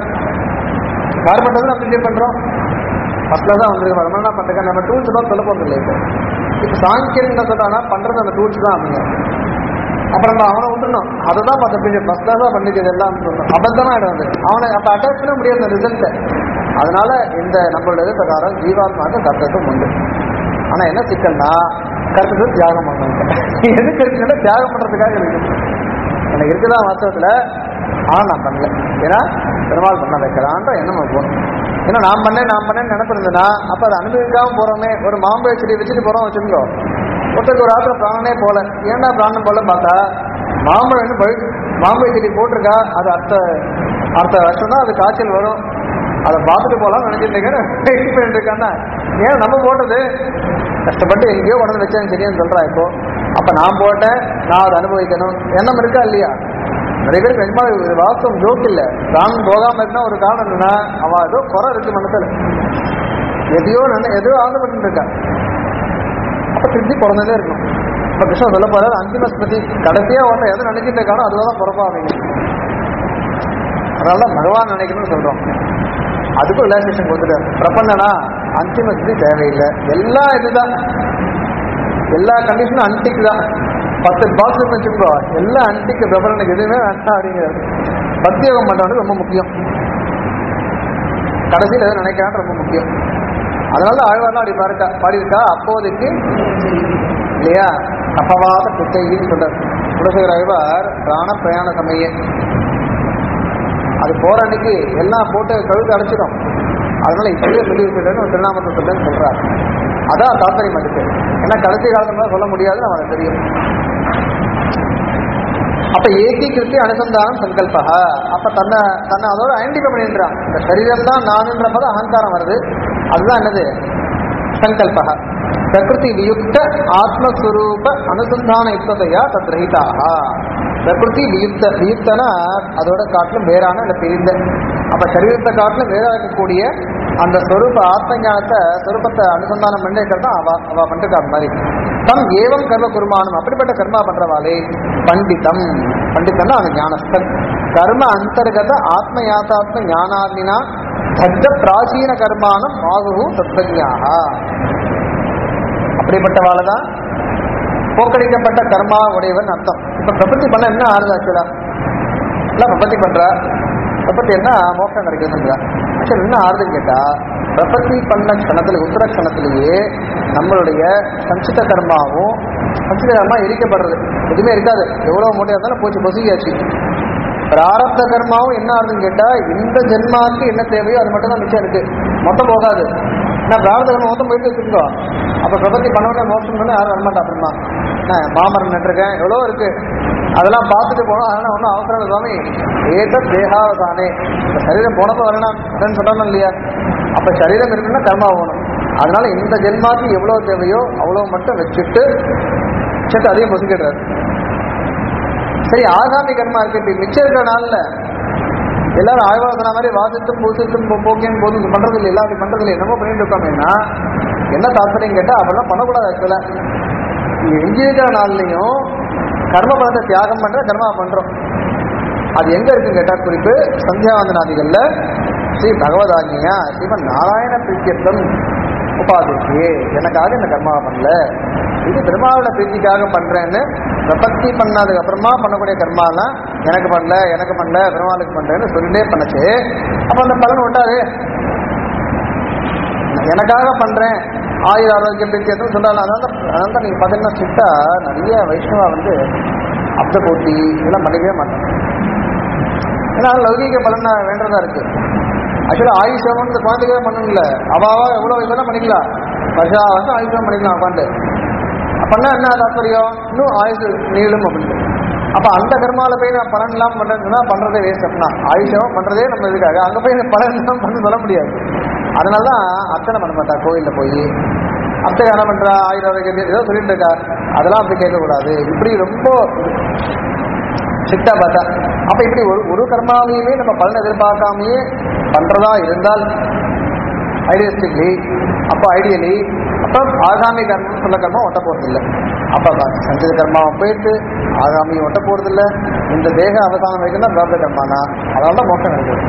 யார் பண்றதுன்னு அப்ரிஷியேட் பண்றோம் ஃபர்ஸ்ட்ல தான் வந்திருக்கு ரொம்ப நாள் பண்றேன் நம்ம டூல்ஸ் தான் சொல்ல போறது இல்லை இப்போ இப்போ சாங்கியன் என்ன சொல்றானா பண்றது அந்த டூல்ஸ் தான் அப்படிங்க அப்புறம் நம்ம அவனை விட்டுணும் அதை தான் பார்த்து ஃபர்ஸ்ட் கிளாஸா பண்ணிக்கிறது எல்லாம் சொல்லணும் அபத்தமா இடம் வந்து அவனை அப்ப அட்டாச் பண்ண முடியாது அந்த ரிசல்ட்டை அதனால இந்த நம்மளோட இது பிரகாரம் ஜீவாத்மாவுக்கு கர்த்தத்துவம் உண்டு ஆனா என்ன சிக்கல்னா கர்த்தத்துவம் தியாகம் பண்ணணும் எதுக்கு இருக்குன்னா தியாகம் பண்றதுக்காக இருக்கு எனக்கு இருக்குதான் வாஸ்தவத்துல ஆனா நான் பண்ணல ஏன்னா பெருமாள் பண்ண வைக்கிறான்ற எண்ணம் நமக்கு போகணும் ஏன்னா நான் பண்ணேன் நான் பண்ணேன்னு நினைப்பிருந்தேன்னா அப்ப அதை அனுபவிக்காம போறோமே ஒரு மாம்பழ செடி வச்சுட்டு போறோம் வச்சுக்கோ ஒருத்தருக்கு ஒரு ஆத்திரம் பிராணனே போல ஏன்டா பிராணம் போல பார்த்தா மாம்பழம் இன்னும் பழு மாம்பழ செடி போட்டிருக்கா அது அடுத்த அடுத்த வருஷம் தான் அது காய்ச்சல் வரும் அதை பார்த்துட்டு போகலாம் நினைச்சிட்டு இருக்கேன் வெயிட் பண்ணிட்டு இருக்கான்னா ஏன் நம்ம போட்டது கஷ்டப்பட்டு எங்கேயோ உடனே வச்சேன் சரியான்னு சொல்றா இப்போ அப்ப நான் போட்டேன் நான் அதை அனுபவிக்கணும் எண்ணம் இருக்கா இல்லையா நிறைய பேருக்கு நிஜமா இது வாஸ்தவம் ஜோக் இல்ல பிராணம் போகாம இருந்தா ஒரு காரணம் என்னன்னா அவ ஏதோ குறை இருக்கு மனசுல எதையோ நினை எதையோ ஆசைப்பட்டு இருக்கா அப்ப திருப்தி பிறந்ததே இருக்கும் இப்ப கிருஷ்ணன் சொல்ல போறாரு அந்திம ஸ்மிருதி கடைசியா ஒன்று எதை நினைச்சிட்டு இருக்கானோ அதுதான் பிறப்பாவீங்க அதனால பகவான் நினைக்கணும்னு சொல்றோம் அதுக்கும் ரிலாக்ஸேஷன் கொடுத்துட்டார் பிரபந்தனா அந்திம ஸ்மிருதி தேவையில்லை எல்லாம் இதுதான் எல்லா கண்டிஷனும் அன்டிக் தான் பத்து பாக்ஸ் வச்சுக்கோ எல்லாம் அன்டிக் பிரபலனுக்கு எதுவுமே வேண்டாம் அப்படிங்கிறது பக்தி யோகம் பண்றவனுக்கு ரொம்ப முக்கியம் கடைசியில் எதை நினைக்கிறான்னு ரொம்ப முக்கியம் அதனால ஆழ்வார்லாம் அப்படி பாருக்கா பாடியிருக்கா அப்போதைக்கு இல்லையா அப்பவாத பித்தைன்னு சொல்றார் குலசேகர ஆழ்வார் பிராண பிரயாண சமய அது போற அன்னைக்கு எல்லாம் போட்டு கழுத்து அடைச்சிடும் அதனால இப்படியே சொல்லி வச்சுட்டேன்னு ஒரு திருநாமத்தை சொல்றேன்னு சொல்றாரு அதான் தாத்பரியம் அதுக்கு ஏன்னா கடைசி காலத்துல சொல்ல முடியாது நமக்கு தெரியும் அப்ப ஏகீகிருத்தி அனுசந்தானம் சங்கல்பா அப்ப தன்னை தன்னை அதோட ஐடென்டிஃபை பண்ணின்றான் இந்த சரீரம் தான் நானுன்ற போது அகங்காரம் வருது அதுதான் என்னது சங்கல்பா பிரகிருதி வியுக்த ஆத்மஸ்வரூப அனுசந்தான யுக்ததையா தத் ரஹிதாக பிரகிருதி வியுக்த வியுக்தனா அதோட காட்டிலும் வேறான இல்லை பிரிந்த அப்ப சரீரத்தை காட்டிலும் வேறா இருக்கக்கூடிய அந்த ஸ்வரூப ஆத்ம ஞானத்தை ஸ்வரூபத்தை அனுசந்தானம் பண்ணிருக்கிறது தான் அவ அவ பண்ணிருக்கா அந்த மாதிரி தம் ஏவம் கர்ம குருமானம் அப்படிப்பட்ட கர்மா பண்றவாளே பண்டிதம் பண்டிதம்னா அந்த ஞானஸ்தன் கர்ம அந்தர்கத ஆத்ம யாத்தாத்ம ஞானாதினா தத்த பிராச்சீன கர்மானம் ஆகுகு தத்வஜாக அப்படிப்பட்டவாளை தான் போக்கடிக்கப்பட்ட கர்மா உடையவன் அர்த்தம் இப்ப பிரபத்தி பண்ண என்ன ஆறுது ஆக்சுவலா இல்ல பிரபத்தி பண்றா பிரபத்தி என்ன மோட்சம் கிடைக்குதுன்றா ஆக்சுவலா என்ன ஆறுதுன்னு கேட்டா பிரபத்தி பண்ண க்ஷணத்துல உத்தர க்ஷணத்திலேயே நம்மளுடைய சஞ்சித கர்மாவும் சஞ்சித கர்மா எரிக்கப்படுறது எதுவுமே இருக்காது எவ்வளவு மூட்டையா இருந்தாலும் போச்சு பொசுகியாச்சு பிராரப்த கர்மாவும் என்ன ஆகுதுன்னு கேட்டா இந்த ஜென்மாவுக்கு என்ன தேவையோ அது மட்டும் தான் மிச்சம் இருக்கு மொத்தம் போகாது நான் பிராரத கர்மம் மொத்தம் போயிட்டு வச்சுருக்கோ அப்ப பிரபத்தி பண்ண மோசம் பண்ண யாரும் வரமாட்டா அப்புறமா நான் மாமரம் நட்டிருக்கேன் எவ்வளோ இருக்கு அதெல்லாம் பார்த்துட்டு போனோம் அதெல்லாம் ஒன்றும் அவசரம் இல்லை சுவாமி ஏத தேகாவதானே இந்த சரீரம் போனப்போ வரணும் அப்படின்னு சொல்லணும் இல்லையா அப்ப சரீரம் இருக்குன்னா கர்மா போகணும் அதனால இந்த ஜென்மாவுக்கு எவ்வளவு தேவையோ அவ்வளவு மட்டும் வச்சுட்டு சரி அதையும் பொசுக்கிடுறாரு சரி ஆகாமி கர்மா இருக்கு இப்ப மிச்சம் இருக்கிற நாள்ல எல்லாரும் ஆய்வாசன மாதிரி வாசித்தும் பூசித்தும் போ- போக்கியும் போதும் இது பண்றது இல்லை எல்லாம் அப்படி பண்றது இல்லை என்னமோ பண்ணிட்டு இருக்கோமேனா என்ன தாற்பயம் கேட்டா அப்பெல்லாம் பண்ணக்கூடாது ஆக்சுவலா எஞ்சி இருக்கிற நாள்லயும் கர்ம பலத்தை தியாகம் பண்ற கர்மா பண்றோம் அது எங்க இருக்குன்னு கேட்டா குறிப்பு சந்தியாவந்தனாதிகள்ல ஸ்ரீ பகவதாஜியா ஸ்ரீமன் நாராயண பிரீத்தியத்தம் உபாதிக்கு எனக்காக இந்த கர்மாவை பண்ணல இது பெருமாவோட பிரீத்திக்காக பண்றேன்னு பிரபத்தி பண்ணதுக்கு அப்புறமா பண்ணக்கூடிய கர்மாலாம் எனக்கு பண்ணல எனக்கு பண்ணல பெருமாளுக்கு பண்றேன்னு சொல்லிட்டே பண்ணச்சு அப்ப அந்த பலன் விட்டாரு எனக்காக பண்றேன் ஆயுர் ஆரோக்கிய பிரீத்தியத்தும் சொல்றாங்க அதனால தான் அதனால தான் நீங்க பார்த்தீங்கன்னா சுட்டா நிறைய வைஷ்ணவா வந்து அப்த போட்டி இதெல்லாம் பண்ணவே மாட்டாங்க ஏன்னா லௌகீக பலன் வேண்டதா இருக்கு ஆக்சுவலா ஆயுஷ் ஹோமம் இந்த குழந்தைக்கே பண்ணணும்ல அவாவா எவ்வளவு இதெல்லாம் பண்ணிக்கலாம் வருஷா வருஷம் ஆயுஷ் ஹோமம் பண்ணிக்கலாம் உட்காந்து பண்ணா என்ன தாத்பரியம் இன்னும் ஆயுசு நீளும் அப்படின்னு அப்ப அந்த கர்மால போய் நான் பலன் இல்லாம பண்றேன்னா பண்றதே வேஸ்ட் அப்படின்னா ஆயுஷம் பண்றதே நம்ம இதுக்காக அங்க போய் பலன் இல்லாம பண்ண சொல்ல முடியாது அதனாலதான் அர்ச்சனை பண்ண மாட்டா கோயில்ல போய் அர்ச்சனை என்ன பண்றா ஆயுத ஆரோக்கியம் ஏதோ சொல்லிட்டு இருக்கா அதெல்லாம் அப்படி கேட்கக்கூடாது இப்படி ரொம்ப ஸ்ட்ரிக்டா பார்த்தா அப்ப இப்படி ஒரு ஒரு கர்மாவையுமே நம்ம பலன் எதிர்பார்க்காமயே பண்றதா இருந்தால் ஐடியஸ்டிக்லி அப்போ ஐடியலி அப்போ ஆகாமி கர்மம் சொல்ல கர்மம் ஒட்ட போறது இல்லை அப்ப ப- சஞ்சித கர்மாவும் போயிட்டு ஆகாமியும் ஒட்ட போறது இல்லை இந்த தேக அவசானம் வரைக்கும் தான் பிராப்த கர்மானா அதனால தான் மோட்சம் கிடைக்குது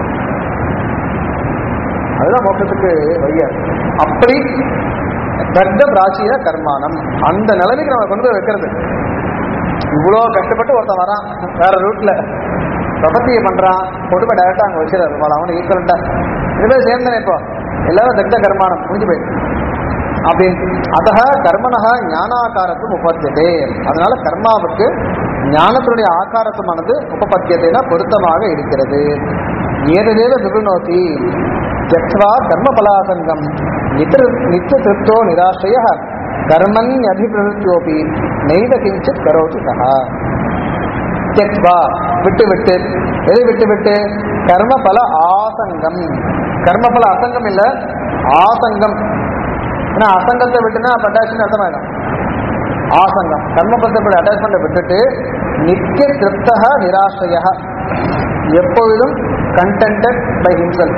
அதுதான் மோட்சத்துக்கு வழியா இருக்கு. அப்படி தட்ட பிராச்சீன கர்மானம் அந்த நிலைமைக்கு நம்ம கொண்டு போய் வைக்கிறது இவ்வளோ கஷ்டப்பட்டு ஒருத்தன் வரான் வேற ரூட்ல பிரபத்தியை பண்றான் கொண்டு போய் டைரக்டா அங்க வச்சிடாரு போல அவனை ஈக்குவலண்டா இதுவே சேர்ந்தனே இப்போ எல்லாரும் தக்த கர்மானம் முடிஞ்சு போயிடுச்சு அப்படின்னு அதக கர்மனக ஞானாகாரத்தும் உபத்தியதே அதனால கர்மாவுக்கு ஞானத்தினுடைய ஆகாரத்துமானது உபபத்தியதைனா பொருத்தமாக இருக்கிறது ஏதேவ விபுனோதி ஜத்வா கர்ம பலாசங்கம் நித்திர நித்திய திருப்தோ நிராசய கர்மன் அபிபிரவருத்தியோபி நெய்த கிஞ்சித் கரோதி சகா தியக்வா விட்டு விட்டு எதை விட்டு விட்டு கர்ம பல ஆசங்கம் கர்ம பல அசங்கம் இல்ல ஆசங்கம் ஏன்னா அசங்கத்தை விட்டுனா அப்ப அட்டாச்மெண்ட் அர்த்தமாயிடும் ஆசங்கம் கர்மபந்தப்பட அட்டாச்மெண்ட்டை விட்டுட்டு நித்திய திருப்தக நிராசய எப்பொழுதும் கண்டென்டட் பை ஹிம்செல்ஃப்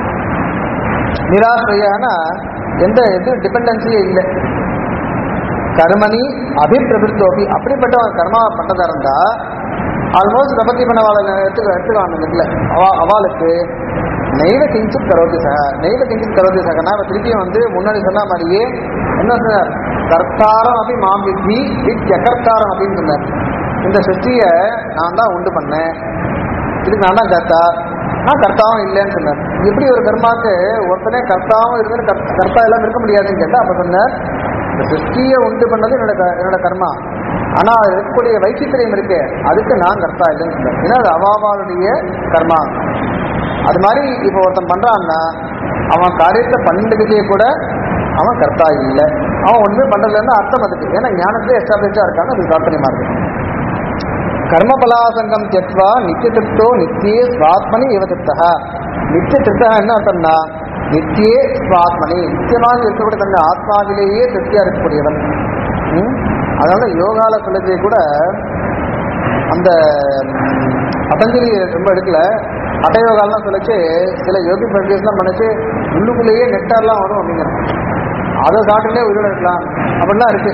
நிராசையானா எந்த இது டிபெண்டன்சியே இல்லை கர்மணி அபிப்பிரபிருத்தோபி அப்படிப்பட்ட ஒரு கர்மா பண்ணதா இருந்தா ஆல்மோஸ்ட் பிரபத்தி பண்ணவாளை எடுத்துக்க எடுத்துக்கலாம் அந்த இடத்துல அவா அவளுக்கு நெய்வ கிஞ்சித் கரோதி சக நெய்வ கிஞ்சித் கரோதி சகனா அவ திருப்பியும் வந்து முன்னாடி சொன்ன மாதிரியே என்ன சொன்னார் கர்த்தாரம் அப்படி மாம் வித்தி வித் எகர்த்தாரம் அப்படின்னு சொன்னார் இந்த சிருஷ்டியை நான் தான் உண்டு பண்ணேன் இதுக்கு நான் தான் கர்த்தா நான் கர்த்தாவும் இல்லைன்னு சொன்னார் எப்படி ஒரு கர்மாக்கு ஒருத்தனே கர்த்தாவும் இருந்து கர்த்த- கர்த்தா எல்லாம் இருக்க முடியாதுன்னு கேட்டா அப்ப சொன்னார் இந்த சிருஷ்டியை உண்டு பண்ணது என்னோட க- என்னோட கர்மா ஆனா அது இருக்கக்கூடிய வைச்சித்திரியம் இருக்கு அதுக்கு நான் கர்த்தா இல்லைன்னு சொன்னார் ஏன்னா அது அவாவாளுடைய கர்மா அது மாதிரி இப்போ ஒருத்தன் பண்றான்னா அவன் காரியத்தை பண்ணிக்கிட்டே கூட அவன் கர்த்தா இல்லை அவன் ஒண்ணுமே பண்றதுலன்னு அர்த்தம் அதுக்கு ஏன்னா ஞானத்திலே எஸ்டாப்ளிஷா இருக்கான்னு அது தாற்பயமா இருக்கு கர்மபலாசங்கம் தியக்வா நித்திய திருப்தோ நித்தியே ஸ்வாத்மனி இவ திருப்தா நித்திய திருப்தா என்ன அர்த்தம்னா நித்தியே ஸ்வாத்மனி நித்தியமாக இருக்கக்கூடிய தன்னுடைய ஆத்மாவிலேயே திருப்தியா இருக்கக்கூடியவன் ம்? அதனால யோகால சொல்லச்சே கூட அந்த ம், பதஞ்சலி ரொம்ப எடுக்கல ஹட்டயோகாலாம் சொல்லச்சு சில யோகி ப்ராக்டிஸ்லாம் பண்ணிச்சு உள்ளுக்குள்ளேயே நெட்டார்லாம் வரும் அப்படிங்கிறான் அதை சாப்பிட்டுட்டே உயிரோட இருக்கலாம் அப்படிலாம் இருக்கு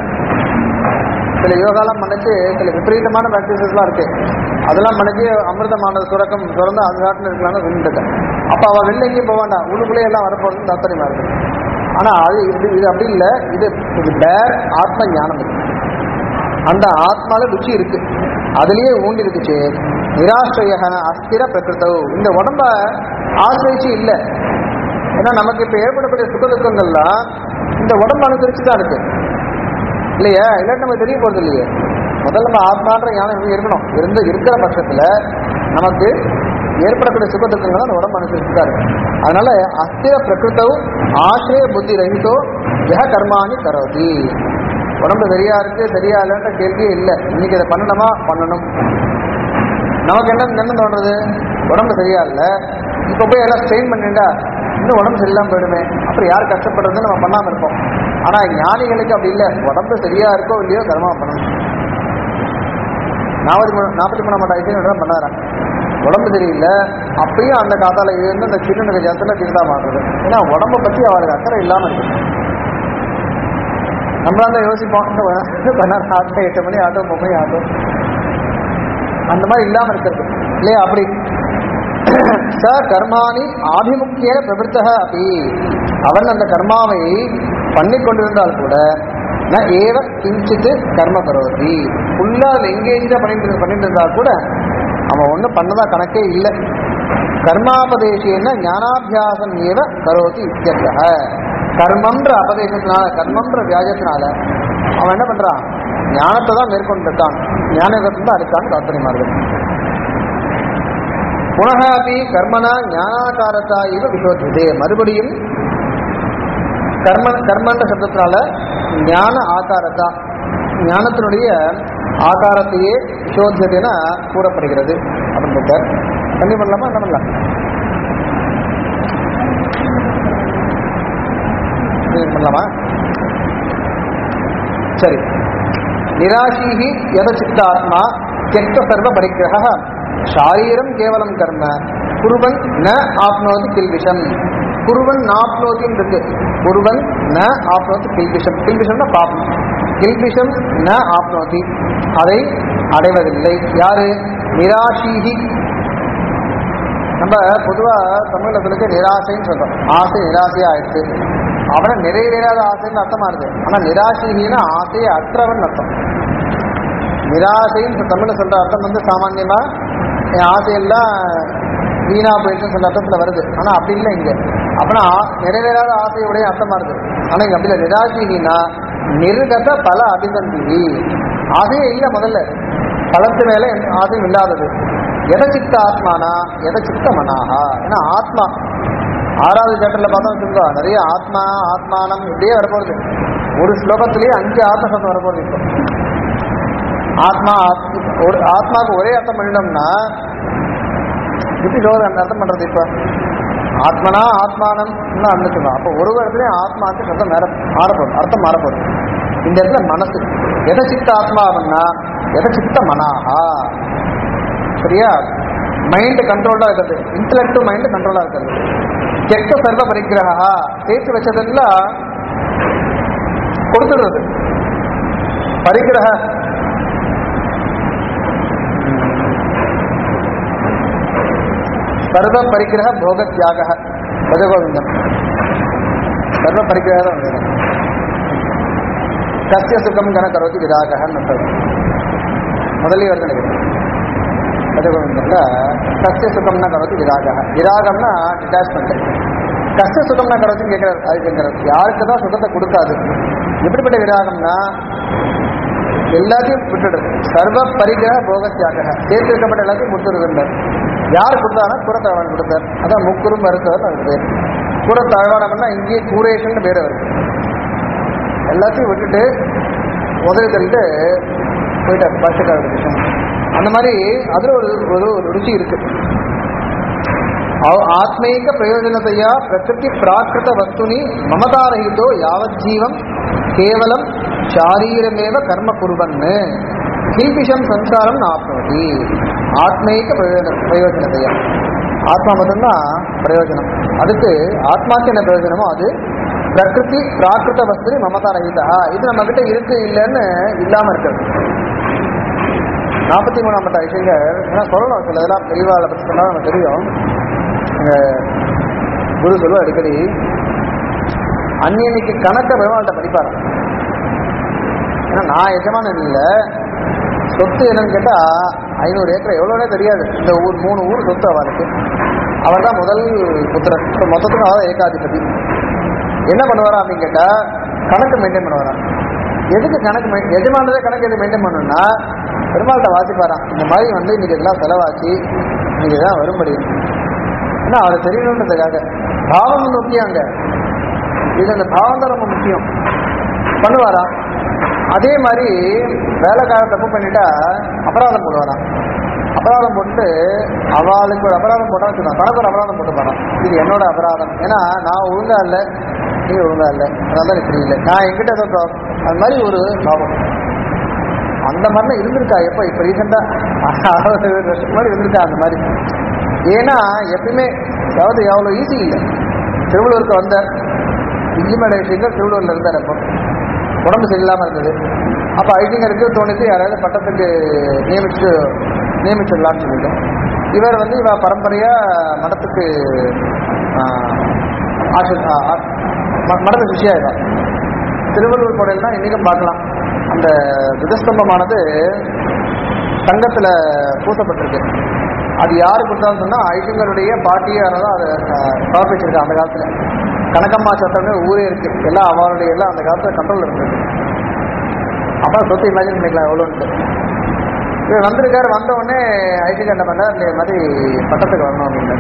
சில யோகாலாம் பண்ணிச்சு சில விபரீதமான ப்ராக்டிசஸ்லாம் இருக்கு அதெல்லாம் பண்ணிச்சு அமிர்தமான சுரக்கம் திறந்து அது காட்டில் இருக்கலாம்னு சொல்லிட்டு இருக்கேன் அப்போ அவள் வெளில எங்கேயும் போக வேண்டாம் உள்ளுக்குள்ளேயே எல்லாம் வரப்போகிறது தாத்பரியமா இருக்கு ஆனால் அது இது இது அப்படி இல்லை இது இது பேர் ஆத்ம ஞானம் இது அந்த ஆத்மால ருச்சி இருக்கு அதுலயே ஊண்டி இருக்குச்சு நிராசிரிய அஸ்திர பிரகிருத்தவு இந்த உடம்ப ஆசிரிச்சு இல்லை ஏன்னா நமக்கு இப்ப ஏற்படக்கூடிய சுக துக்கங்கள்லாம் இந்த உடம்பு அனுசரிச்சு தான் இருக்கு இல்லையா இல்லாட்டி நமக்கு தெரிய போறது இல்லையே முதல்ல நம்ம ஆத்மான்ற ஞானம் எப்படி இருக்கணும் இருந்து இருக்கிற பட்சத்துல நமக்கு ஏற்படக்கூடிய சுக துக்கங்கள் அந்த உடம்பு அனுசரிச்சு தான் இருக்கு அதனால அஸ்திர பிரகிருத்தவு ஆசிரிய புத்தி ரஹிதோ யக கர்மாணி கரோதி உடம்பு சரியா இருக்கு சரியா இல்லைன்ற கேள்வியே இல்லை இன்னைக்கு இதை பண்ணணுமா பண்ணணும் நமக்கு என்ன என்ன தோன்றது உடம்பு சரியா இல்ல இப்ப போய் எல்லாம் ஸ்ட்ரெயின் பண்ணிட்டா இன்னும் உடம்பு சரியில்லாம போயிடுமே அப்புறம் யார் கஷ்டப்படுறதுன்னு நம்ம பண்ணாம இருப்போம் ஆனா ஞானிகளுக்கு அப்படி இல்லை உடம்பு சரியா இருக்கோ இல்லையோ கர்மா பண்ணணும் நாற்பத்தி மூணு நாற்பத்தி மூணாம் மாட்ட ஐசியம் பண்ணாராம் உடம்பு சரியில்லை அப்பயும் அந்த காத்தால இருந்து அந்த சின்ன ஜாத்துல திருதா மாறுறது ஏன்னா உடம்ப பத்தி அவருக்கு அக்கறை இல்லாம இருக்கு நம்மளா தான் யோசிப்போம் இந்த பண்ணாரு ஆட்டம் எட்டு மணி ஆட்டம் ஒன்பது மணி ஆட்டம் அந்த மாதிரி இல்லாம இருக்கிறது இல்லையா அப்படி ச கர்மாணி ஆபிமுக்கிய பிரவருத்தக அப்படி அவன் அந்த கர்மாவை பண்ணி கொண்டிருந்தால் கூட ந ஏவ கிஞ்சித்து கர்ம கரோதி ஃபுல்லா எங்கேஜா பண்ணிட்டு பண்ணிட்டு இருந்தா கூட அவன் ஒன்றும் பண்ணதா கணக்கே இல்லை கர்மாபதேசேன ஞானாபியாசம் ஏவ கரோதி இத்தியர்த்தக கர்மன்ற அபதேசத்தினால கர்மன்ற வியாஜத்தினால அவன் என்ன பண்றான் ஞானத்தை தான் மேற்கொண்டிருக்கான் ஞானகத்தில் தான் இருக்கான்னு தாத்பரியமா இருக்கு புனக அப்படி கர்மனா ஞானாகாரத்தா இவ விசோதிதே மறுபடியும் கர்ம கர்மன்ற சப்தத்தினால ஞான ஆகாரத்தா ஞானத்தினுடைய ஆகாரத்தையே விசோதியதுன்னா கூறப்படுகிறது அப்படின்னு சொல்றார் கண்ணி பண்ணலாமா என்ன பண்ணலாம் இது பண்ணலாமா சரி நிராசீஹி யத சித்தாத்மா தியக்த சர்வ பரிக்கிரக சாரீரம் கேவலம் கர்ம குருவன் ந ஆப்னோதி கில்பிஷம் குருவன் நாப்னோதின்னு இருக்கு குருவன் ந ஆப்னோதி கில்பிஷம் கில்பிஷம்னா பாப்பம் கில்பிஷம் ந ஆப்னோதி அதை அடைவதில்லை யாரு நிராசீஹி நம்ம பொதுவா தமிழ்ல சொல்லிட்டு நிராசைன்னு சொல்றோம் ஆசை நிராசையா ஆயிடுச்சு அவனை நிறைவேறாத ஆசைன்னு அர்த்தமா இருக்கு ஆனா நிராசைனா ஆசையை அற்றவன் அர்த்தம் நிராசைன்னு தமிழ்ல சொல்ற அர்த்தம் வந்து சாமான்யமா என் ஆசையெல்லாம் வீணா போயிடுச்சுன்னு சொல்ற அர்த்தத்துல வருது ஆனா அப்படி இல்லை இங்க அப்பனா நிறைவேறாத ஆசையுடைய அர்த்தமா இருக்கு ஆனா இங்க அப்படி இல்லை நிராசைனா நிர்கத பல அபிசந்தி ஆசையே இல்லை முதல்ல பலத்து மேல எந்த ஆசையும் இல்லாதது எத சித்த ஆத்மானா எத சித்த மனாகா ஏன்னா ஆத்மா ஆறாவது சாப்டர்ல பார்த்தோம் வச்சுக்கோ நிறைய ஆத்மா ஆத்மானம் இப்படியே வரப்போகுது ஒரு ஸ்லோகத்திலேயே அஞ்சு ஆத்ம சத்தம் வரப்போகுது இப்போ ஆத்மா ஆத்- ஒரு ஆத்மாவுக்கு ஒரே அர்த்தம் பண்ணிட்டோம்னா எப்படி சொல்றது அந்த அர்த்தம் பண்றது இப்ப ஆத்மனா ஆத்மானம் அர்த்தம் அப்போ ஒரு இடத்துலயும் ஆத்மாக்கு சத்தம் மாற மாறப்போகுது அர்த்தம் மாறப்போகுது இந்த இடத்துல மனசு எத சித்த ஆத்மாவன்னா எத சித்த மனாகா சரியா மைண்ட் கண்ட்ரோலா இருக்கிறது இன்டலெக்ட் மைண்ட் கண்ட்ரோலா இருக்கிறது கெட்ட சர்வ பரிகிரகா சேர்த்து வச்சதெல்லாம் கொடுத்துடுறது பரிகிரக சர்வ பரிகிரக போக தியாக பஜகோவிந்தம் சர்வ பரிகிரக தான் வந்தது. கஸ்ய சுகம் கன கரோதி விராகன்னு சொல்றது முதலே வருது நினைக்கிறேன் பஜகோவிந்தம்ல கஸ்ய சுகம்னா கரோதி விராக விராகம்னா டிட்டாச்மெண்ட் கஷ்ட சுகம்னா கரோத்தின்னு கேட்கிறார் அது கேட்கிறார் யாருக்கு தான் சுகத்தை கொடுக்காது எப்படிப்பட்ட விராகம்னா எல்லாத்தையும் விட்டுடுது சர்வ பரிகிரக போகத்தியாக சேர்த்து வைக்கப்பட்ட எல்லாத்தையும் கொடுத்துருதுன்றார் யார் கொடுத்தானா கூறத்தாழ்வான் கொடுத்தார் அதான் முக்குறும் மருத்துவர் அது பேர் கூறத்தாழ்வானம்னா இங்கேயே கூரேஷன் பேர் அவருக்கு எல்லாத்தையும் விட்டுட்டு உதவி தள்ளிட்டு போயிட்டார் பாஷக்காரோட விஷயம் அந்த மாதிரி அதுல ஒரு ஒரு ஒரு ருச்சி இருக்கு அव- ಆತ್ಮೈಕ ಪ್ರಯೋಜನತೆಯ ಪ್ರಕೃತಿ ಪ್ರಾಕೃತ ವಸ್ತುನಿ ಮಮತಾರಹಿತೋ ಯಾವಜ್ಜೀವಂ ಕೇವಲಂ ಶಾರೀರಮೇವ ಕರ್ಮ ಕುರುವನ್ ಕೀಪಿಶಂ ಸಂಸಾரம் நாப்னோதி ஆத்மீக பிரயோஜன பிரயோஜனத்தையா ஆத்மா மட்டும்தான் பிரயோஜனம் அதுக்கு ஆத்மாக்கு என்ன பிரயோஜனமோ அது பிரகிருதி பிராகிருத வஸ்து மமதா ரஹிதா இது நம்ம கிட்ட இருக்கு இல்லைன்னு இல்லாம இருக்கிறது நாற்பத்தி மூணாம் பட்ட விஷயங்கள் ஏன்னா சொல்லணும் சில இதெல்லாம் தெளிவாக பற்றி சொன்னா நமக்கு தெரியும் எங்க குரு சொல்லுவா அடிக்கடி அன்னியன்னைக்கு கணக்க பெருமாள்கிட்ட படிப்பார் ஏன்னா நான் எஜமானன் இல்லை சொத்து என்னன்னு கேட்டா ஐநூறு ஏக்கர் எவ்வளோனே தெரியாது இந்த ஊர் மூணு ஊர் சொத்து அவருக்கு அவர் தான் முதல் புத்திரன் இப்போ மொத்தத்துக்கும் அவர் ஏகாதிபதி என்ன பண்ணுவாரா அப்படின்னு கேட்டா கணக்கு மெயின்டைன் பண்ணுவாரா எதுக்கு கணக்கு main- எஜமானதே கணக்கு எது மெயின்டைன் பண்ணணும்னா பெருமாள்கிட்ட வாசிப்பாராம் இந்த மாதிரி வந்து இன்னைக்கு இதெல்லாம் செலவாச்சு இன்னைக்கு தான் வரும்படி ஏன்னா அது தெரியணுன்றதுக்காக பாவம் முக்கியம் அங்க இது அந்த பாவம் தான் ரொம்ப முக்கியம் பண்ணுவாராம் அதே மாதிரி வேலைக்கார தப்பு பண்ணிட்டா அபராதம் போடுவாராம் அபராதம் போட்டு அவளுக்கு ஒரு அபராதம் போட்டா வச்சுக்கலாம் தனக்கு ஒரு அபராதம் போட்டு போறான் இது என்னோட அபராதம் ஏன்னா நான் ஒழுங்கா இல்லை நீ ஒழுங்கா இல்லை அதனால தான் இப்படி இல்லை நான் என்கிட்ட ஏதோ problem. அது மாதிரி ஒரு பாவம் அந்த மாதிரிலாம் இருந்திருக்கா எப்போ இப்போ ரீசெண்டாக அறுபது வருஷத்துக்கு முன்னாடி இருந்திருக்கா அந்த மாதிரி ஏன்னா எப்பயுமே அதாவது எவ்வளோ ஈஸி இல்லை திருவள்ளூருக்கு வந்தார் இஞ்சிமேடை ஐசிங்கர் திருவள்ளூரில் இருந்தார் அப்போ உடம்பு சரியில்லாமல் இருந்தது அப்போ ஐசிங்கருக்கு தோணுச்சு யாராவது பட்டத்துக்கு நியமிச்சு நியமிச்சிடலாம்னு சொல்லிட்டு இவர் வந்து இவ பரம்பரையாக மடத்துக்கு ஆசி மடத்து விஷயம் திருவள்ளூர் கோடையில் தான் இன்றைக்கும் பார்க்கலாம் அந்த துதஸ்தம்பமானது தங்கத்தில் பூசப்பட்டிருக்கு அது யாரு கொடுத்தாலும் சொன்னால் ஐசிங்கருடைய பாட்டியார் தான் அதை சமர்ப்பிச்சிருக்கு அந்த காலத்தில் கணக்கம்மா சட்டம்னு ஊரே இருக்கு எல்லாம் அவருடைய எல்லாம் அந்த காலத்தில் கண்ட்ரோல் இருந்தது அப்புறம் சொத்து இமேஜின் பண்ணிக்கலாம் எவ்வளோன்ட்டு இவர் வந்திருக்காரு வந்த உடனே ஐசிங்கர் என்ன பண்ணார் இந்த மாதிரி பட்டத்துக்கு வரணும் அப்படின்னு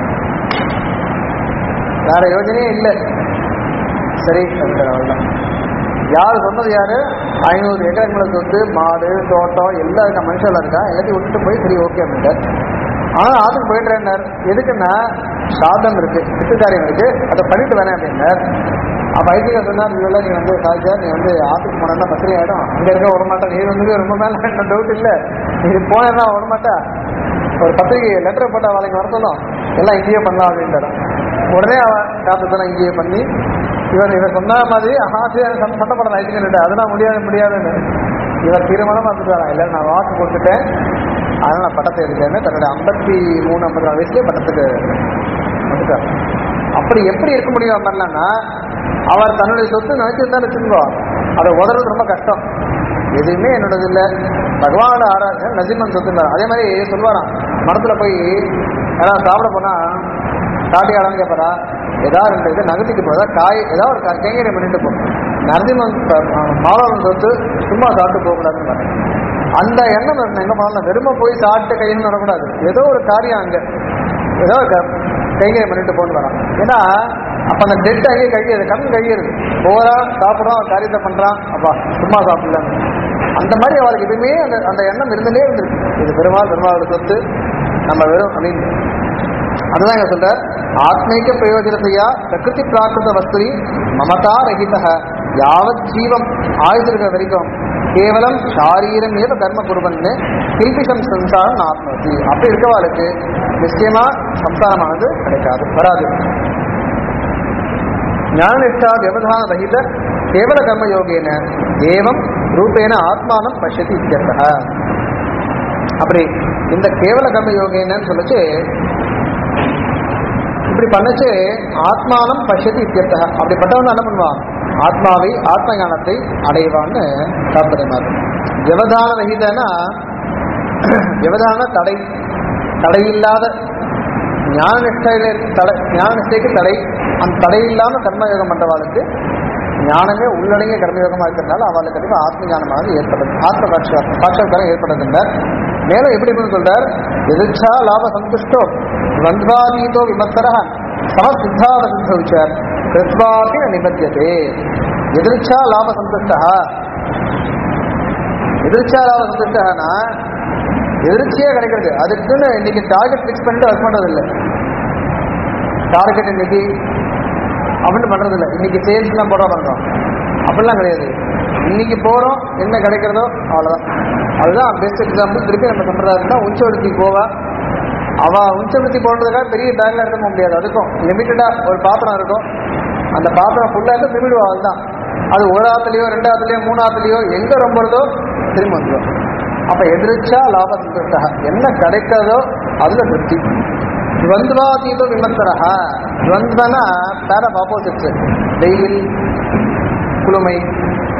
வேற யோஜனையே இல்லை சரி அப்படின்ட்டு அவ்வளோதான் யார் சொன்னது யாரு ஐநூறு ஏக்கரங்களுக்கு வந்து மாடு தோட்டம் எல்லா இருக்க மனுஷெல்லாம் இருக்கா எல்லாத்தையும் விட்டுட்டு போய் சரி ஓகே அப்படின்ட்டார் ஆனால் ஆத்துக்கு போயிட்டுறேன்னார் எதுக்குன்னா சாதம் இருக்கு சித்துக்காரியம் இருக்கு அதை பண்ணிட்டு வரேன் அப்படின்னார் அப்போ ஐடியா சொன்னார் இதெல்லாம் நீ வந்து சாதிச்சா நீ வந்து ஆத்துக்கு போனா பத்திரி ஆகிடும் அங்கே இருக்க விட மாட்டேன் நீ வந்து ரொம்ப மேலே டவுட் இல்லை நீ போனா விட மாட்டா ஒரு பத்திரிகை லெட்டரை போட்டு அவளைக்கு வர சொல்லும் எல்லாம் இங்கேயே பண்ணலாம் அப்படின்ட்டாரு உடனே அவன் காத்தத்தெல்லாம் இங்கேயே பண்ணி இவர் இவர் சொன்ன மாதிரி ஆசிரியர் சட்டப்படலாம் ஐடியா அதெல்லாம் முடியாது முடியாதுன்னு இவர் தீர்மானமாக இருந்துட்டாரா இல்லை நான் வாக்கு கொடுத்துட்டேன் அதனால் நான் பட்டத்தை எடுத்தேன்னு தன்னோட ஐம்பத்தி மூணு ஐம்பது நாலு வயசுலேயே பட்டத்துக்கு வந்துட்டார் அப்படி எப்படி இருக்க முடியும் அப்படின்னா அவர் தன்னுடைய சொத்து நினைச்சிருந்தான்னு வச்சுக்கோ அதை உதறது ரொம்ப கஷ்டம் எதுவுமே என்னோடது இல்லை பகவானோட ஆராதனை நசிமன் சொத்துங்கிறார் அதே மாதிரி சொல்லுவாராம் மரத்தில் போய் யாராவது சாப்பிட போனால் சாட்டி ஆடான்னு கேட்பாரா ஏதாவது ரெண்டு இது நகர்த்திட்டு போதா காய் ஏதாவது ஒரு கா- கைங்கரை பண்ணிட்டு போகும் நரசிம்மன் மாணவன் சொத்து சும்மா சாப்பிட்டு போகக்கூடாதுன்னு பாருங்க அந்த எண்ணம் இருக்கணும் எங்க போனாலும் வெறும போய் சாப்பிட்டு கையில் நடக்கூடாது ஏதோ ஒரு காரியம் அங்க ஏதோ ஒரு க- கைங்கரை பண்ணிட்டு போன்னு வரான் ஏன்னா அப்ப அந்த டெட் அங்கே கழியுது கண் கழியுது போறா சாப்பிட்றான் அவன் காரியத்தை பண்றான் அப்பா சும்மா சாப்பிடலாம் அந்த மாதிரி அவளுக்கு எதுவுமே அந்த அந்த எண்ணம் இருந்துட்டே இருந்திருக்கு இது பெருமாள் பெருமாளோட சொத்து நம்ம வெறும் அப்படின்னு அதுதான் இங்க சொல்ற ஆத்மீக பிரயோஜனத்தையா பிரகிருதி பிராகிருத வஸ்துரி மமதா ரகித யாவத் ஜீவம் ஆயுள் இருக்கிற வரைக்கும் கேவலம் சாரீரம் ஏவ கர்ம குருவன்னு கில்பிஷம் சம்சாரம் ஆத்மவதி அப்படி இருக்கவாளுக்கு நிச்சயமா சம்சாரமானது கிடைக்காது வராது ஞானநிஷ்டா வியவதான ரஹித கேவல கர்மயோகேன ஏவம் ரூபேன ஆத்மானம் பஷ்யதி இத்தியர்த்தः அப்படி இந்த கேவல கர்ம யோகேனன்னு சொல்லிச்சு இப்படி பண்ணச்சு ஆத்மானம் பஷ்யதி இத்தியர்த்தக அப்படிப்பட்டவன் என்ன பண்ணுவான் ஆத்மாவை ஆத்ம ஞானத்தை அடைவான்னு தாற்பயமா இருக்கு விவதான ரஹிதனா விவதான தடை தடையில்லாத ஞான நிஷ்டையில தடை ஞான நிஷ்டைக்கு தடை அந்த தடை இல்லாம கர்மயோகம் பண்றவாளுக்கு ஞானமே உள்ளடங்கிய கர்மயோகமா இருக்கிறதுனால அவளுக்கு கண்டிப்பா ஆத்ம ஞானமானது ஏற்படுது ஆத்ம சாட்சா சாட்சாத்காரம் ஏற்படுதுன்றார் மேலும் எப்படி எப்படின்னு சொல்றார் எதிர்ச்சா லாப சந்துஷ்டோ வந்த்வாதீதோ விமர்சர சமசித்தாத சித்தவிச்சார் கிருத்வாபி ந நிபத்தியதே எதிர்ச்சா லாப சந்துஷ்டா எதிர்ச்சா லாப சந்துஷ்டனா எதிர்ச்சியே கிடைக்கிறது அதுக்குன்னு இன்னைக்கு டார்கெட் ஃபிக்ஸ் பண்ணிட்டு ஒர்க் பண்றது இல்லை டார்கெட் இன்னைக்கு அப்படின்னு பண்றது இல்லை இன்னைக்கு சேல்ஸ்லாம் போடுற பண்றோம் அப்படிலாம் கிடையாது இன்னைக்கு போறோம் என்ன கிடைக்கிறதோ அவ்வளவுதான் அதுதான் பெஸ்ட் எக்ஸாம்பிள் திருப்பி நம்ம சம்பிரதாயம் தான் உச்சவருத்தி போவா அவ உச்சவருத்தி போடுறதுக்காக பெரிய பேக்ல எடுக்க போக முடியாது அதுக்கும் லிமிட்டடா ஒரு பாத்திரம் இருக்கும் அந்த பாத்திரம் ஃபுல்லா இருந்து திரும்பிடுவா அதுதான் அது ஒரு ஆத்துலயோ ரெண்டு ஆத்துலயோ மூணு ஆத்துலயோ எங்க ரொம்பறதோ திரும்ப வந்துடும் அப்ப எதிர்ச்சா லாப சந்தோஷா என்ன கிடைக்கிறதோ அதுல திருப்தி துவந்த்வாதீதோ விமர்சரா துவந்த்வனா பேர் ஆஃப் ஆப்போசிட்ஸ் வெயில் குளுமை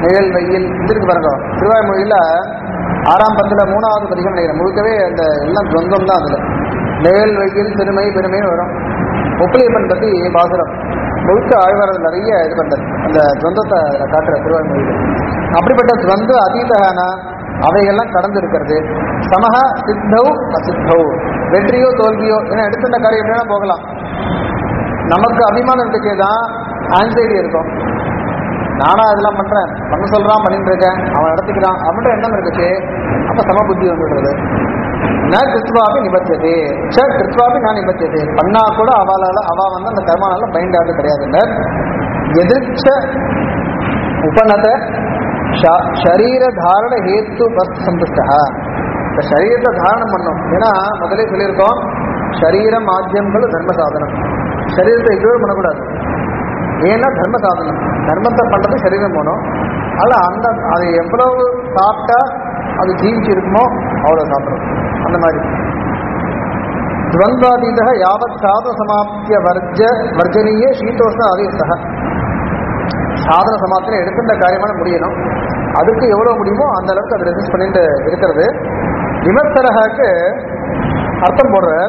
நிழல் வெயில் இது இருக்கு பாருங்க திருவாய்மொழியில ஆறாம் பத்துல மூணாவது பதிகம் நினைக்கிறேன் முழுக்கவே அந்த எல்லாம் துவந்தம் தான் அதுல நிழல் வெயில் பெருமை பெருமைன்னு வரும் முப்பிலியப்பன் பத்தி பாசுரம் முழுக்க ஆழ்வாரது நிறைய இது பண்றது அந்த துவந்தத்தை அதுல காட்டுற திருவாய்மொழியில அப்படிப்பட்ட துவந்த அதீதகான அவைகள்லாம் கடந்து இருக்கிறது சமஹ சித்தௌ அசித்தௌ வெற்றியோ தோல்வியோ ஏன்னா எடுத்துட்ட காரியம் எப்படின்னா போகலாம் நமக்கு அபிமானம் இருக்கே தான் ஆன்சைட்டி இருக்கும் நானா இதெல்லாம் பண்றேன் பண்ண சொல்றான் பண்ணிட்டு இருக்கேன் அவன் நடத்திக்கிறான் அப்படின்ற எண்ணம் இருக்குச்சு அப்ப சம புத்தி வந்துடுறது ந கிருத்வாபி நிபத்தியது ச கிருத்வாபி நான் நிபத்தியது பண்ணா கூட அவளால அவ வந்து அந்த கர்மானால பைண்ட் ஆகுது கிடையாது எதிர்ச்ச உபநத ஷ- ஷரீர தாரண ஹேத்து பஸ் சந்துஷ்டா இந்த சரீரத்தை தாரணம் பண்ணும் ஏன்னா முதலே சொல்லியிருக்கோம் சரீர மாத்தியங்கள் தர்ம சாதனம் சரீரத்தை இக்னோர் பண்ணக்கூடாது ஏன்னா தர்ம சாதனம் தர்மத்தை பண்றது சரீரம் போகணும் அதில் அந்த அது எவ்வளவு சாப்பிட்டா அது ஜீவிச்சு இருக்குமோ அவ்வளோ சாப்பிடும் அந்த மாதிரி துவந்தாதீத யாவத் சாதன சமாப்திய வர்ஜ வர்ஜனீய சீதோஷ்ண அதீர்த்தக சாதன சமாப்தியம் எடுக்கின்ற காரியமான முடியணும் அதுக்கு எவ்வளவு முடியுமோ அந்த அளவுக்கு அதை ரெசிஸ்ட் பண்ணிட்டு இருக்கிறது விமர்சரகாக்கு அர்த்தம் போடுறார்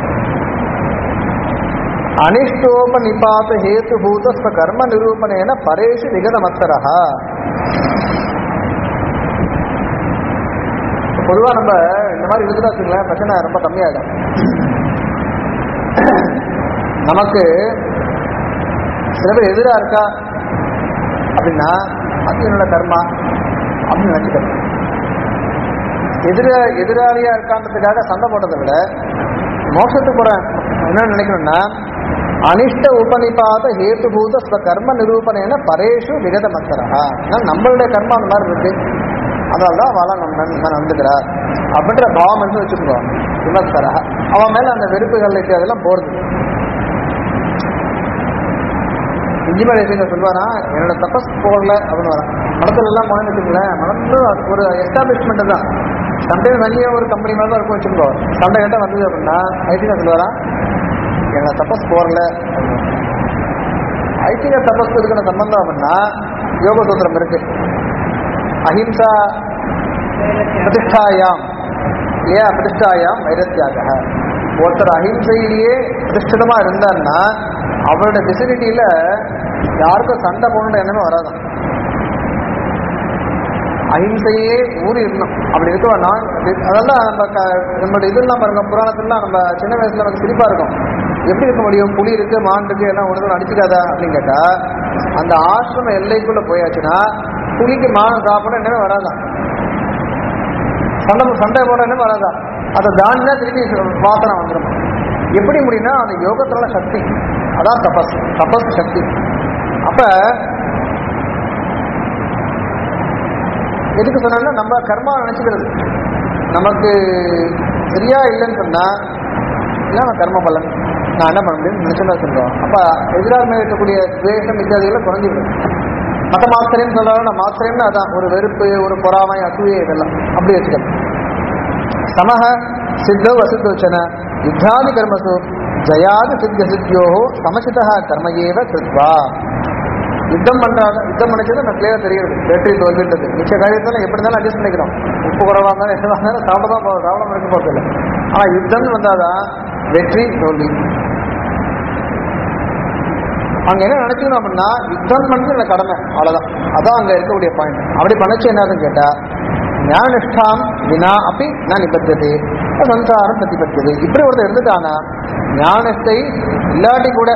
அனிஷ்டோபநிபாத ஹேத்துபூத ஸ்வ கர்ம நிரூபணேன பரேஷு விகதமத்தரஹ பொதுவா நம்ம இந்த மாதிரி இருக்குதா வச்சுங்களேன் பிரச்சனை ரொம்ப கம்மியாயிடும் நமக்கு சில பேர் எதிரா இருக்கா அப்படின்னா அது என்னோட கர்மா அப்படின்னு நினைச்சுக்கிறது எதிர எதிராளியா இருக்கான்றதுக்காக சண்டை போட்டதை விட மோட்சத்துக்கு போற என்ன நினைக்கணும்னா அனிஷ்ட உபநிபாத ஹேத்துபூத ஸ்வ கர்ம நிரூபணேன பரேஷு விகத மத்தரா நம்மளுடைய கர்மா அந்த மாதிரி இருக்கு அதனால தான் அவளா நம்ம நம்ம நடந்துக்கிறார் அப்படின்ற பாவம் வந்து வச்சுக்கோ விமர்சரா அவன் மேல அந்த வெறுப்புகள் இருக்கு அதெல்லாம் போறது இஞ்சிமலை சொல்லுவாரா என்னோட தபஸ் போகல அப்படின்னு வரான் மனத்துல எல்லாம் போனேன்னு வச்சுக்கோங்களேன் மனத்துல ஒரு எஸ்டாப்ளிஷ்மெண்ட் தான் சம்டைம்ஸ் அங்கேயே ஒரு கம்பெனி மேலே தான் இருக்கும் வச்சுக்கோ சண்டை கிட்ட வந்தது அப்படின்னா ஐடியா சொல்லுவாரா என்னோட தபஸ் போகல ஐடிங்க தபஸ் இருக்கிற சம்பந்தம் அப்படின்னா யோக சூத்திரம் இருக்கு அஹிம்சா பிரதிஷ்டாயாம் இல்லையா பிரதிஷ்டாயாம் வைரத்தியாக ஒருத்தர் அஹிம்சையிலேயே பிரதிஷ்டிதமா இருந்தான்னா அவரோட ஃபெசிலிட்டியில யாருக்கும் சண்டை போடணுன்ற எண்ணமே வராதான் அஹிம்சையே ஊறி இருக்கணும் அப்படி இருக்க வேண்டாம் அதெல்லாம் நம்ம க- நம்மளோட இதெல்லாம் பாருங்க புராணத்துலாம் நம்ம சின்ன வயசுல நமக்கு சிரிப்பா இருக்கும் எப்படி இருக்க முடியும் புலி இருக்கு மான் இருக்கு எல்லாம் ஒன்று அடிச்சுக்காதா அப்படின்னு கேட்டா அந்த ஆசிரம எல்லைக்குள்ள போயாச்சுன்னா புலிக்கு மானம் சாப்பிட என்னமே வராதான் சண்டை சண்டை போட என்ன வராதா அதை தாண்டினா திருப்பி வாசனை வந்துடும் எப்படி முடியும்னா அந்த யோகத்துல சக்தி அதான் தபஸ் தபஸ் சக்தி அப்ப எதுக்கு சொன்னா நம்ம கர்மா நினைச்சுக்கிறது நமக்கு சரியா இல்லைன்னு சொன்னா இதான் கர்ம பலன் நான் என்ன பண்ண முடியும் நினைச்சுன்னா சொல்றோம் அப்ப எதிராக மேல இருக்கக்கூடிய துவேஷம் இத்தியாதிகளை குறைஞ்சிவிடும் மத மாத்திரைன்னு சொல்றாங்க மாத்திரைன்னு அதான் ஒரு வெறுப்பு ஒரு பொறாமை அசூயை இதெல்லாம் அப்படி வச்சுக்கணும் சமஹ சித்தோ அசித்தோச்சன யுத்தாதி கர்மசு ஜயாதி சித்த சித்தியோ சமசிதா கர்ம ஏவ கிருத்வா யுத்தம் பண்றாங்க யுத்தம் பண்ணிச்சது நம்ம கிளியர் தெரியுது வெற்றி தோல்வின்றது மிச்ச காரியத்தில் எப்படி இருந்தாலும் அட்ஜஸ்ட் பண்ணிக்கிறோம் உப்பு குறைவா இருந்தாலும் எதுவாக இருந்தாலும் சாப்பிட தான் போதும் சாப்பிடாம இருக்க போகிறது இல்லை ஆனால் யுத்தம்னு வந்தாதான் வெற்றி தோல்வி அங்க என்ன நினைச்சுக்கணும் அப்படின்னா யுத்தம் பண்றது இந்த கடமை அவ்வளவுதான் அதான் அங்க இருக்கக்கூடிய பாயிண்ட் அப்படி பண்ணச்சு என்னன்னு கேட்டா ஞானநிஷ்டாம் வினா அப்படி நான் நிபத்தியது சம்சாரம் பிரதிபத்தியது இப்படி ஒருத்தர் இருந்துட்டானா ஞானத்தை இல்லாட்டி கூட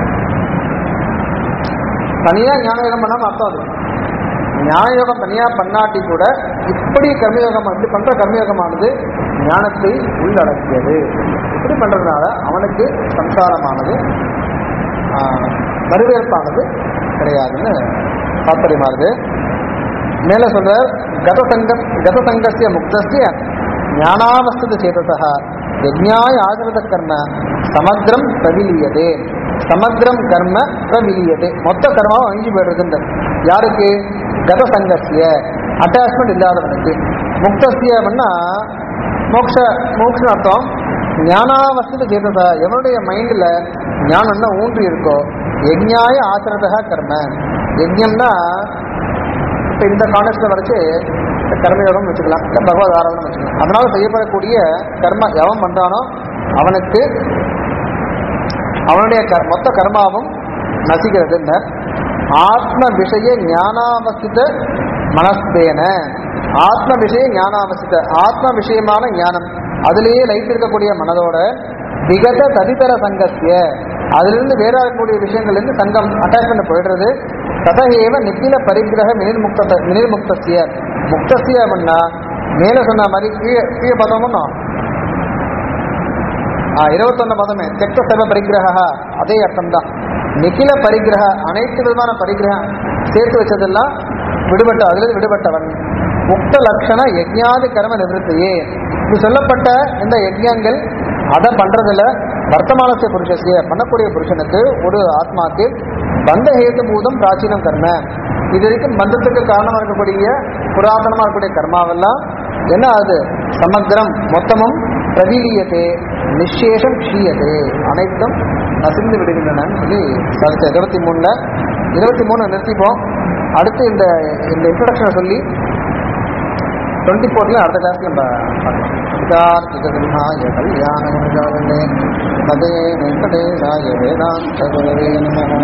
தனியா ஞான யோகம் பண்ணாம அர்த்தம் அது ஞான யோகம் தனியா பண்ணாட்டி கூட இப்படி கர்மயோகம் இப்படி பண்ற கர்மயோகமானது ஞானத்தை உள்ளடக்கியது இப்படி பண்றதுனால அவனுக்கு சம்சாரமானது ஆஹ், வரவேற்பானது கிடையாதுன்னு தாற்பயமாகுது மேல சொல்ற கதசங்க கதசங்கசிய முக்தசிய ஞானாவஸ்தித சேதசா யஜ்ஞாய ஆகிருத கர்ம சமக்ரம் பிரவிலியதே சமக்ரம் கர்ம பிரவிலியதே மொத்த கர்மாவும் அழிஞ்சு போயிடுறது யாருக்கு கதசங்கசிய அட்டாச்மெண்ட் இல்லாதவனுக்கு முக்தசிய அப்படின்னா மோக்ஷ மோக்ஷ அர்த்தம் ஞானாவஸ்தித சேதசா எவனுடைய மைண்ட்ல ஞானம்னா ஊன்றி இருக்கோ யஜ்ஞாய ஆச்சரதா கர்ம யஜ்ஞம்னா இப்போ இந்த கான்டெக்ட்ல வரைச்சு கர்மயோகம் வச்சுக்கலாம் இல்லை பகவத் ஆராதனம் வச்சுக்கலாம் அதனால செய்யப்படக்கூடிய கர்ம எவன் பண்றானோ அவனுக்கு அவனுடைய கர்- மொத்த கர்மாவும் நசிக்கிறது ஆத்ம விஷய ஞானாவசித மனஸ்தேன ஆத்ம விஷய ஞானாவசித ஆத்ம விஷயமான ஞானம் அதிலேயே லைத்திருக்கக்கூடிய மனதோட விகத ததிதர சங்கத்திய அதிலிருந்து வேற இருக்கக்கூடிய விஷயங்கள்ல இருந்து சங்கம் அட்டாச்மெண்ட் போயிடுறது ததகேவ நித்தில பரிகிரக மினிர் முக்த மினிர் முக்தசிய முக்தசிய அப்படின்னா மேல சொன்ன மாதிரி கீழே கீழே பார்த்தோம்னா இருபத்தொன்னு பதமே தெக்க சர்வ பரிகிரக அதே அர்த்தம் தான் நிகில பரிகிரக அனைத்து விதமான பரிகிரகம் சேர்த்து வச்சதெல்லாம் விடுபட்ட அதிலிருந்து விடுபட்டவன் முக்த லட்சண யஜ்ஞாதி கர்ம நிவர்த்தியே இது சொல்லப்பட்ட இந்த யஜ்ஞங்கள் அதை பண்றதுல வர்த்தமானத்தை புருஷசிய பண்ணக்கூடிய புருஷனுக்கு ஒரு ஆத்மாக்கு பந்த ஹேது பூதம் பிராச்சீனம் கர்ம இது வரைக்கும் பந்தத்துக்கு காரணமா இருக்கக்கூடிய புராதனமா இருக்கக்கூடிய கர்மாவெல்லாம் என்ன ஆகுது சமக்கிரம் மொத்தமும் பிரவீலியதே நிச்சேஷம் க்ஷீயதே அனைத்தும் நசிந்து விடுகின்றனன்னு சொல்லி சாதித்த இருபத்தி மூணுல இருபத்தி மூணு நிறுத்திப்போம் அடுத்து இந்த இந்த இன்ட்ரடக்ஷனை சொல்லி டுவெண்ட்டி ஃபோர்ல அடுத்த கிளாஸ்ல நம்ம பார்க்கலாம் கல்யாண பதே வெங்கடேஷாய வேதாந்த குரவே நமः